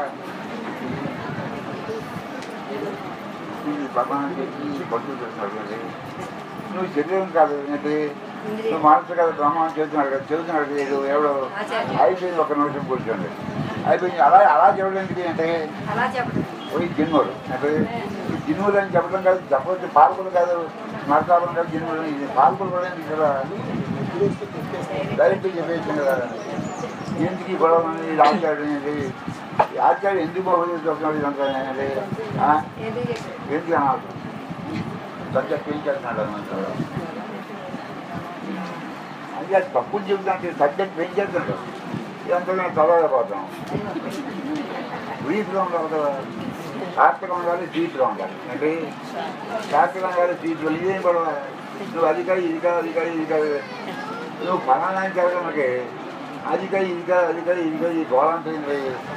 [SPEAKER 1] ఇది భగవాన్ పట్టు చేస్తున్నాడు నువ్వు శరీరం కాదు ఏంటి నువ్వు మనసు కాదు బ్రహ్మాన్ని చేస్తున్నాడు కదా చెబుతున్నాడు కదా ఏదో ఎవడో
[SPEAKER 3] ఆచార్య
[SPEAKER 1] అయిపోయింది ఒక నిమిషం కూర్చోండి అయిపోయింది అలా అలా చెప్పడానికి అంటే
[SPEAKER 3] అలా చెప్పడం
[SPEAKER 1] పోయి జిన్నూరు అంటే ఈ జిన్నూరు అని చెప్పడం కాదు చెప్పవచ్చు పాల్గొలు కాదు మాట్లాడడం కాదు జిన్నూరు ఇది పాల్గొలు కూడా ఏంటి కదా డైరెక్ట్ చెప్పేసి కదా ఎందుకు ఈ గొడవ ఉంది? ఇది ఆచార్యం ఏంటి ఈ ఆచార్యం ఎందుకు బాగుంది చెప్తున్నాడు ఇదంతా అనేది ఆ?
[SPEAKER 3] ఏది చెప్పాడు
[SPEAKER 1] ఎందుకు అనాలి సబ్జెక్ట్ ఏం చేస్తున్నాడు అన్నమాట అది అది తప్పులు చెబుతాంటే సబ్జెక్ట్ ఏం చేస్తున్నాడు ఇదంతా మేము చదవలేకపోతాం వీటిలో ఉండాలి కదా శాస్త్రంగా ఉండాలి సీట్లో ఉండాలి అంటే శాస్త్రంగా ఉండాలి సీట్లో ఇదేం గొడవ నువ్వు అది కాదు ఇది కాదు అది కాదు ఇది కాదు నువ్వు ఫలానా జరగనకి అది కాదు ఇది కాదు అది కాదు ఇది కాదు ఇది గోళంటుంది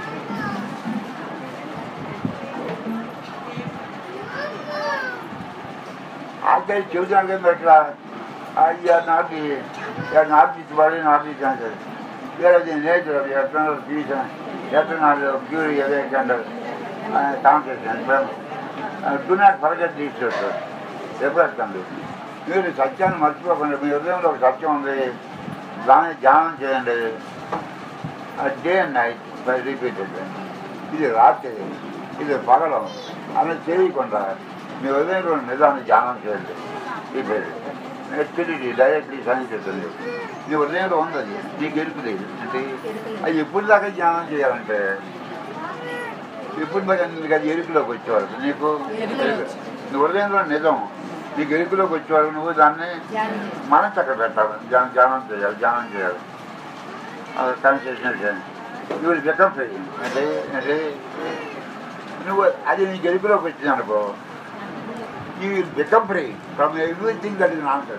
[SPEAKER 1] ఆచార్య చెబుతాను కదా అట్లా అయ్యా నాకు నాకు ఇచ్చిపడి నాకు ఇచ్చాను వేరే నేచర్ ఎట్లా తీసాను ఎట్లా నాకు ప్యూర్ ఏదైతే కాన్సెప్షన్ డు నాట్ ఫర్గెట్ తీసుకోవచ్చు ఎప్పుడు వస్తుంది మీరు సత్యాన్ని మర్చిపోకండి మీ హృదయంలో ఒక సత్యం ఉంది దాన్ని ధ్యానం చేయండి day and night by repeated ఇది రాత్రి ఇది పగలం అని చేయకుండా మీ హృదయంలో నిజాన్ని ధ్యానం చేయండి రిపీటెడ్ ఎస్పిడిటీ డైరెక్ట్లీ సంగీతుంది నీ హృదయంలో ఉంది అది నీకు ఎరుకులేదు అంటే అది ఎప్పుడు దాకా ధ్యానం చేయాలంటే ఎప్పుడు దాకా నీకు అది ఎరుకులోకి వచ్చేవారు నీకు
[SPEAKER 3] ఎరుకులోకి
[SPEAKER 1] నీ హృదయంలో నిజం నీకు ఎరుకులోకి వచ్చేవారు నువ్వు దాన్ని
[SPEAKER 3] ధ్యానం
[SPEAKER 1] మనసు అక్కడ పెట్టాలి ధ్యానం ధ్యానం చేయాలి ధ్యానం చేయాలి అది కన్సెషన్ చేయాలి నువ్వు బికమ్ ఫ్రీ అంటే అంటే నువ్వు అది నీ గెలుపులోకి వచ్చింది అనుకో you will become free from everything that is non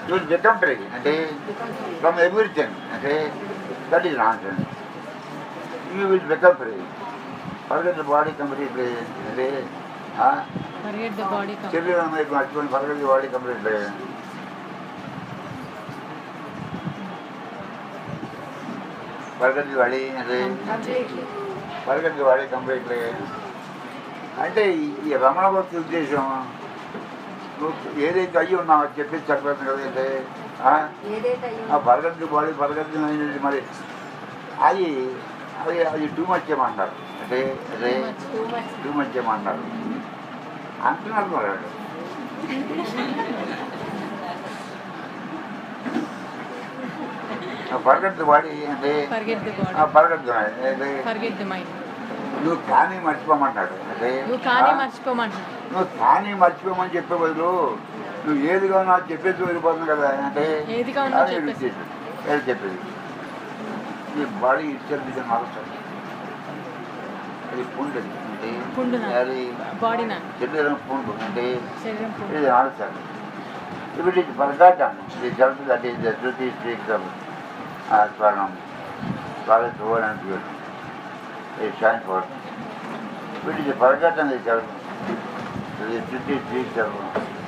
[SPEAKER 1] you will become free అంటే ఫ్రమ్ ఎవ్రీథింగ్ అంటే that is nonsense you will become free forget body completely అంటే
[SPEAKER 4] ఫర్గెట్ ద బాడీ కమ్
[SPEAKER 1] శరీరం వైపు మర్చిపోయి forget body completely forget body అంటే
[SPEAKER 3] completely
[SPEAKER 1] forget body completely అంటే ఈ- ఈ రమణ భక్తి ఉద్దేశం నువ్వు ఏదైతే అయ్యి ఉన్నావో అది చెప్పేసి చెప్పలేదు కదంటే
[SPEAKER 3] ఏదైతే
[SPEAKER 1] ఆ
[SPEAKER 3] అయ్యో
[SPEAKER 1] బరగద్దు బాడీ బరగద్దు అనేది మరి అది అది అది టూ మచ్ ఏమంటారు అంటే అదే
[SPEAKER 3] టూ మచ్
[SPEAKER 1] టూ మచ్ ఏమంటారు అంటున్నారు మరి వాళ్ళు. ఆ బరగద్దు బాడీ అంటే
[SPEAKER 4] ఫర్గెట్ ద
[SPEAKER 1] ఆ
[SPEAKER 4] బాడీ
[SPEAKER 1] బరగద్దు అంటే
[SPEAKER 4] ఫర్గెట్ ద మైండ్
[SPEAKER 1] నువ్వు కానీ మర్చిపోమంటాడు అంటే
[SPEAKER 4] నువ్వు కానీ
[SPEAKER 1] ఆ,
[SPEAKER 4] మర్చిపోమంటున్నావు
[SPEAKER 1] నువ్వు కానీ మర్చిపోమని చెప్పే బదులు నువ్వు ఏదిగా నాకు చెప్పేసి వెళ్ళిపోతుంది కదా అంటే
[SPEAKER 4] ఏదిగా ఉన్నా
[SPEAKER 1] అది
[SPEAKER 4] చెప్పేసి.
[SPEAKER 1] చెప్పేసి. ఏది చెప్పేది ఈ బాడీ ఇచ్చేది ఇది నడుస్తుంది అది పుండు అది. అంటే
[SPEAKER 4] పుండు నా.
[SPEAKER 1] అది
[SPEAKER 4] బాడీ నా
[SPEAKER 1] శరీరం పుండు అంటే
[SPEAKER 4] శరీరం పుండు.
[SPEAKER 1] ఇది నడుస్తుంది ఇప్పుడు ఇది పరగాటాను ఇది జరుగుతుంది అంటే ఇది శృతి శ్రీకరం స్వర్ణం స్వాగత భువన్ అని పేరు ఇది షాన్ ఫోర్ వీటికి పరగాటం ఇది జరుగుతుంది ఇది శృతి శ్రీకరం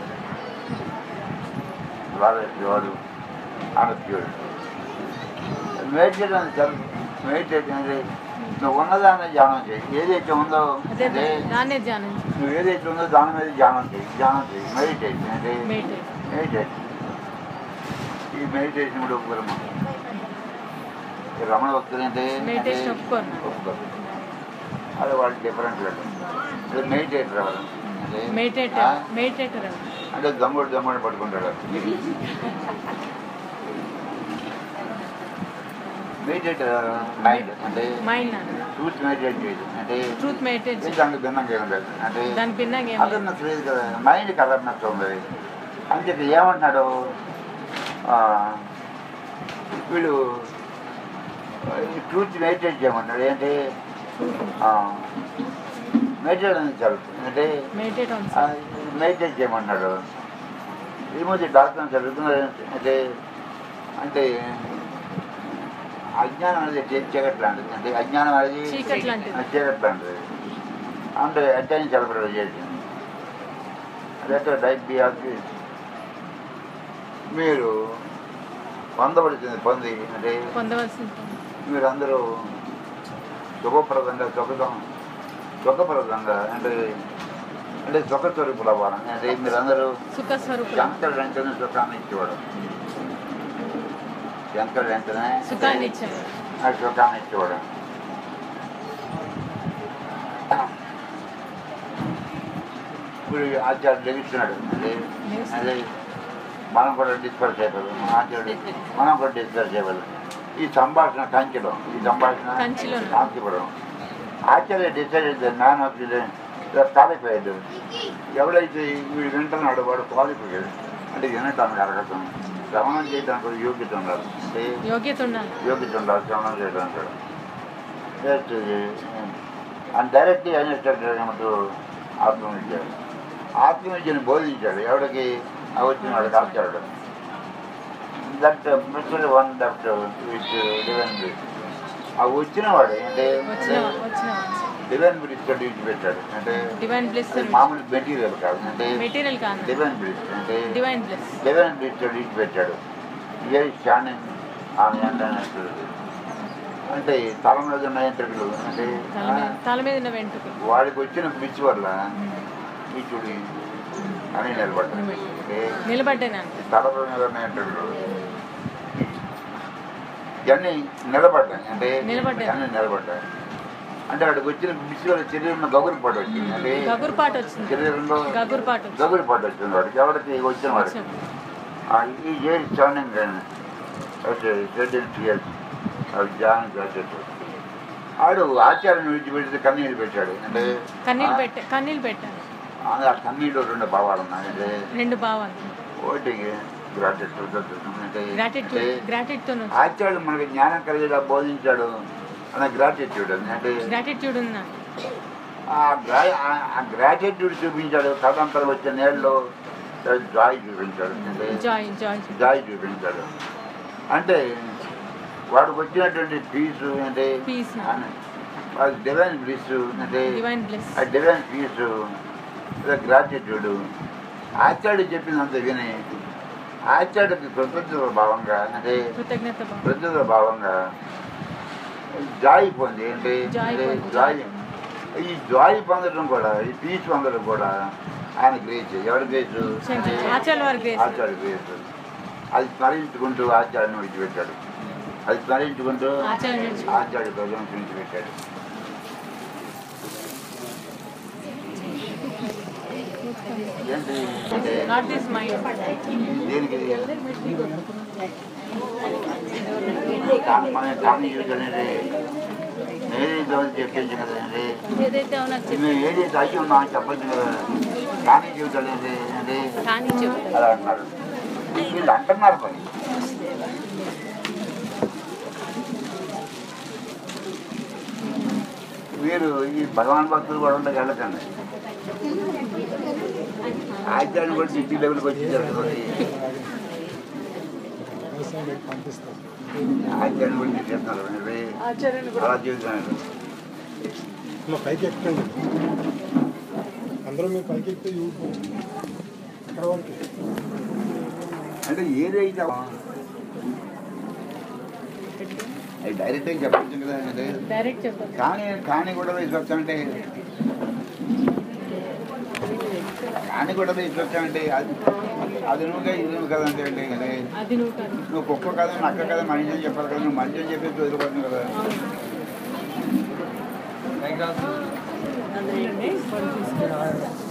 [SPEAKER 1] స్వాగత భువన్ అని పేరు మెడిటేట్ అని జరుగుతుంది మెడిటేట్ అనేది నువ్వు ఉన్నదాన్ని ధ్యానం చేయి ఏదైతే ఉందో
[SPEAKER 4] అదే
[SPEAKER 1] అంటే
[SPEAKER 4] దాన్నే ధ్యానం
[SPEAKER 1] నువ్వు ఏదైతే ఉందో దాని మీద ధ్యానం చేయి ధ్యానం చేయి మెడిటేట్ అంటే
[SPEAKER 4] మెడిటేట్
[SPEAKER 1] మెడిటేషన్ ఈ మెడిటేషన్ కూడా ఒప్పుకోరు మనం ఈ రమణ భక్తులు అంటే
[SPEAKER 4] Meditation ఒప్పుకోరు.
[SPEAKER 1] ఒప్పుకోరు అది వాళ్ళు డిఫరెంట్ లేదు ఇది మెడిటేట్ రావాలి అంటే
[SPEAKER 4] మెడిటేట్
[SPEAKER 1] ఆ?
[SPEAKER 4] మెడిటేటర్
[SPEAKER 1] అంటే దమ్ముడు దమ్ముడు పట్టుకుంటాడు మెడిటేట్ మైండ్ అంటే
[SPEAKER 4] మైండ్ నా
[SPEAKER 1] ట్రూత్ మెడిటేట్ చేయదు అంటే
[SPEAKER 4] ట్రూత్ మెడిటేట్
[SPEAKER 1] ఇది దానికి భిన్నంగా ఏం లేదు అంటే
[SPEAKER 4] దాని భిన్నంగా ఏం లేదు
[SPEAKER 1] అదర్నెస్ లేదు కదా మైండ్కి అదర్నెస్ ఉంది అంటే ఇక్కడ ఏమంటున్నాడు ఆ, వీడు ట్రూత్ మెడిటేట్ చేయమన్నాడు ఏంటి మెడిటేట్ అని చదువుతుంది అంటే
[SPEAKER 4] మెడిటేట్ ఆన్
[SPEAKER 1] మెడిటేట్ చేయమన్నాడు ఈ మధ్య డాక్టర్ చదువుతున్నారు అంటే అంటే అజ్ఞానం అనేది చీ- చీకటి లాంటిది అంటే అజ్ఞానం అనేది
[SPEAKER 4] చీకటి లాంటిది.
[SPEAKER 1] ఆ, చీకటి లాంటిది అంటే అధ్యాయం చదవడం చేసింది అదే డైట్ బి ఆఫ్ మీరు పొందబడుతుంది పొంది అంటే
[SPEAKER 4] పొందవలసింది
[SPEAKER 1] మీరందరూ సుఖప్రదంగా సుఖం సుఖప్రదంగా అంటే అంటే సుఖ స్వరూపులు అవ్వాలని అంటే మీరందరూ
[SPEAKER 4] సుఖ స్వరూపులు
[SPEAKER 1] శంకర్ వెంటనే సుఖాన్ని ఇచ్చేవాడు శంకర్ వెంటనే
[SPEAKER 4] సుఖాన్ని ఇచ్చాడు
[SPEAKER 1] ఆ సుఖాన్ని ఇచ్చేవాడు ఇప్పుడు ఆచార్యుడు లభిస్తున్నాడు అంటే అదే మనం కూడా డిస్పర్స్ అయిపోదు ఆచార్యుడు మనం కూడా డిస్పర్స్ అయిపోదు ఈ సంభాషణ కంచెలో ఈ సంభాషణ
[SPEAKER 4] కంచిలో.
[SPEAKER 1] కాంతిపురం ఆచార్య డిసైడ్ మ్యాన్ ఆఫ్ క్వాలిఫైడ్ ఎవడైతే వీడు వింటున్నాడు వాడు క్వాలిఫైడ్ అంటే వినటానికి అర్హతం శ్రవణం చేయడానికి కూడా యోగ్యత ఉండాలి అంటే
[SPEAKER 4] యోగ్యత ఉండాలి
[SPEAKER 1] యోగ్యత ఉండాలి శ్రవణం చేయడానికి అండ్ డైరెక్ట్లీ అయినట్టు ఏమంటూ ఆత్మవిద్య ఆత్మవిద్యను బోధించాడు ఎవడికి ఆ వచ్చిన వాడికి ఆచార్యుడు that mister one that with divine bridge ఆ వచ్చిన వాడు అంటే
[SPEAKER 4] వచ్చిన వచ్చిన
[SPEAKER 1] డివైన్ బ్రిడ్జ్ తోటి విడిచిపెట్టాడు అంటే
[SPEAKER 4] డివైన్ బ్లెస్
[SPEAKER 1] అది మామూలు మెటీరియల్ కాదు అంటే
[SPEAKER 4] మెటీరియల్ కాదు
[SPEAKER 1] డివైన్ బ్రిడ్జ్ అంటే
[SPEAKER 4] డివైన్ బ్లెస్
[SPEAKER 1] డివైన్ బ్రిడ్జ్ తోటి విడిచిపెట్టాడు వెరీ స్టాండింగ్ ఆన్ అన్నట్టు అంటే తల మీద ఉన్న ఎంట్రుకలు అంటే
[SPEAKER 4] తల మీద తల మీద ఉన్న వెంట్రుకలు
[SPEAKER 1] వాడికి వచ్చిన పిచ్చి వల్ల ఈ చూడి అని నిలబడ్డాడు అంటే
[SPEAKER 4] నిలబడ్డాను
[SPEAKER 1] తల మీద ఉన్న ఎంట్రుకలు ఇవన్నీ నిలబడ్డాయి అంటే
[SPEAKER 4] నిలబడ్డాయి.
[SPEAKER 1] ఇవన్నీ నిలబడ్డాయి అంటే వాడికి వచ్చిన పిచ్చి వల్ల శరీరంలో గగురు పాటు వచ్చింది అంటే
[SPEAKER 4] గగురుపాటు వచ్చింది
[SPEAKER 1] శరీరంలో
[SPEAKER 4] గగురుపాటు వచ్చింది
[SPEAKER 1] గగురు పాటు వచ్చింది వాడికి ఎవరికి వచ్చిన వాడికి
[SPEAKER 4] వచ్చింది.
[SPEAKER 1] ఆ, ఈ age standing okay settle years అవి జాన్ గ్రాడ్యుయేట్ ఆడు ఆచార్యం విడిచిపెడితే కన్నీళ్ళు పెట్టాడు అంటే
[SPEAKER 4] కన్నీళ్ళు
[SPEAKER 1] ఆ,
[SPEAKER 4] పెట్టా కన్నీళ్ళు పెట్టాను
[SPEAKER 1] ఆ కన్నీళ్ళు రెండు భావాలు ఉన్నాయి అంటే
[SPEAKER 4] రెండు భావాలు
[SPEAKER 1] ఒకటి గ్రాడ్యుయేట్ అంటే
[SPEAKER 4] గ్రాటిట్యూడ్
[SPEAKER 1] అంటే
[SPEAKER 4] గ్రాటిట్యూడ్
[SPEAKER 1] ఆచార్యుడు మనకి జ్ఞానం కలిగేలా బోధించాడు అన్న గ్రాటిట్యూడ్ అని అంటే
[SPEAKER 4] గ్రాటిట్యూడ్ ఉందా
[SPEAKER 1] ఆ గ్రా ఆ గ్రాటిట్యూడ్ చూపించాడు కథంతరం వచ్చే నేలలో జాయ్ చూపించాడు అంటే
[SPEAKER 4] జాయ్ జాయ్
[SPEAKER 1] జాయ్ చూపించాడు అంటే వాడికి వచ్చినటువంటి పీసు అంటే
[SPEAKER 4] Peace.
[SPEAKER 1] అది డివైన్ బ్లిస్ అంటే
[SPEAKER 4] డివైన్ బ్లెస్
[SPEAKER 1] ఆ డివైన్ పీసు గ్రాటిట్యూడ్ ఆచార్యుడు చెప్పినంత విని ఆచార్యుడికి కృతజ్ఞత భావంగా అంటే
[SPEAKER 4] కృతజ్ఞత భావం.
[SPEAKER 1] కృతజ్ఞత భావంగా జాయ్ పొంది ఏంటి
[SPEAKER 4] జాయ్
[SPEAKER 1] అంటే
[SPEAKER 4] పొంది,
[SPEAKER 1] జాయ్
[SPEAKER 4] జాయ్
[SPEAKER 1] ఈ జాయ్ పొందడం కూడా ఈ పీస్ పొందడం కూడా ఆయన గ్రేస్ ఎవరి గ్రేస్
[SPEAKER 4] శంకర్ ఆచార్య వారి గ్రేస్
[SPEAKER 1] ఆచార్య గ్రేస్ అది స్మరించుకుంటూ ఆచార్యను విడిచిపెట్టాడు అది స్మరించుకుంటూ
[SPEAKER 4] ఆచార్య నుంచి
[SPEAKER 1] ఆచార్య ప్రజలను విడిచిపెట్టాడు ఏంటి అంటే
[SPEAKER 4] నాట్ దిస్ మైండ్
[SPEAKER 1] దేనికి కా- మన కానీ చూడండి ఏదైతే ఉంది చెప్పించు కదండి
[SPEAKER 4] ఏదైతే అవునా చెప్పి
[SPEAKER 1] మేము ఏదైతే అయ్యి ఉన్నా చెప్పచ్చు కదా కానీ చూడండి అంటే
[SPEAKER 4] కానీ చెప్తారు
[SPEAKER 1] అలా అంటున్నారు వీళ్ళు అంటున్నారు పని మీరు ఈ భగవాన్ భక్తులు కూడా ఉండగా వెళ్ళకండి ఆచార్యం కూడా సిటీ లెవెల్కి వచ్చి జరుగుతుంది ఆచార్యం కూడా చెప్తున్నారు మీరు అలా చూస్తున్నారు
[SPEAKER 5] మా పైకి ఎక్కండి అందరూ మీరు పైకి ఎక్కితే యూపు అక్కడ వరకు
[SPEAKER 1] అంటే ఏదైతే అది డైరెక్ట్గా చెప్పచ్చు కదా అంటే
[SPEAKER 4] డైరెక్ట్ చెప్పారు
[SPEAKER 1] కానీ కానీ కూడా తీసుకొచ్చామంటే కానీ కూడా తీసుకొచ్చామంటే అది అది నువ్వుగా ఇది నువ్వు కదా అంటే అంటే అంటే
[SPEAKER 4] అది నువ్వు కాదు
[SPEAKER 1] నువ్వు కుక్క కదా నక్క కదా మనిషి అని చెప్పాలి కదా నువ్వు మనిషి అని చెప్పేసి వదిలిపోతుంది కదా
[SPEAKER 4] అందులోనే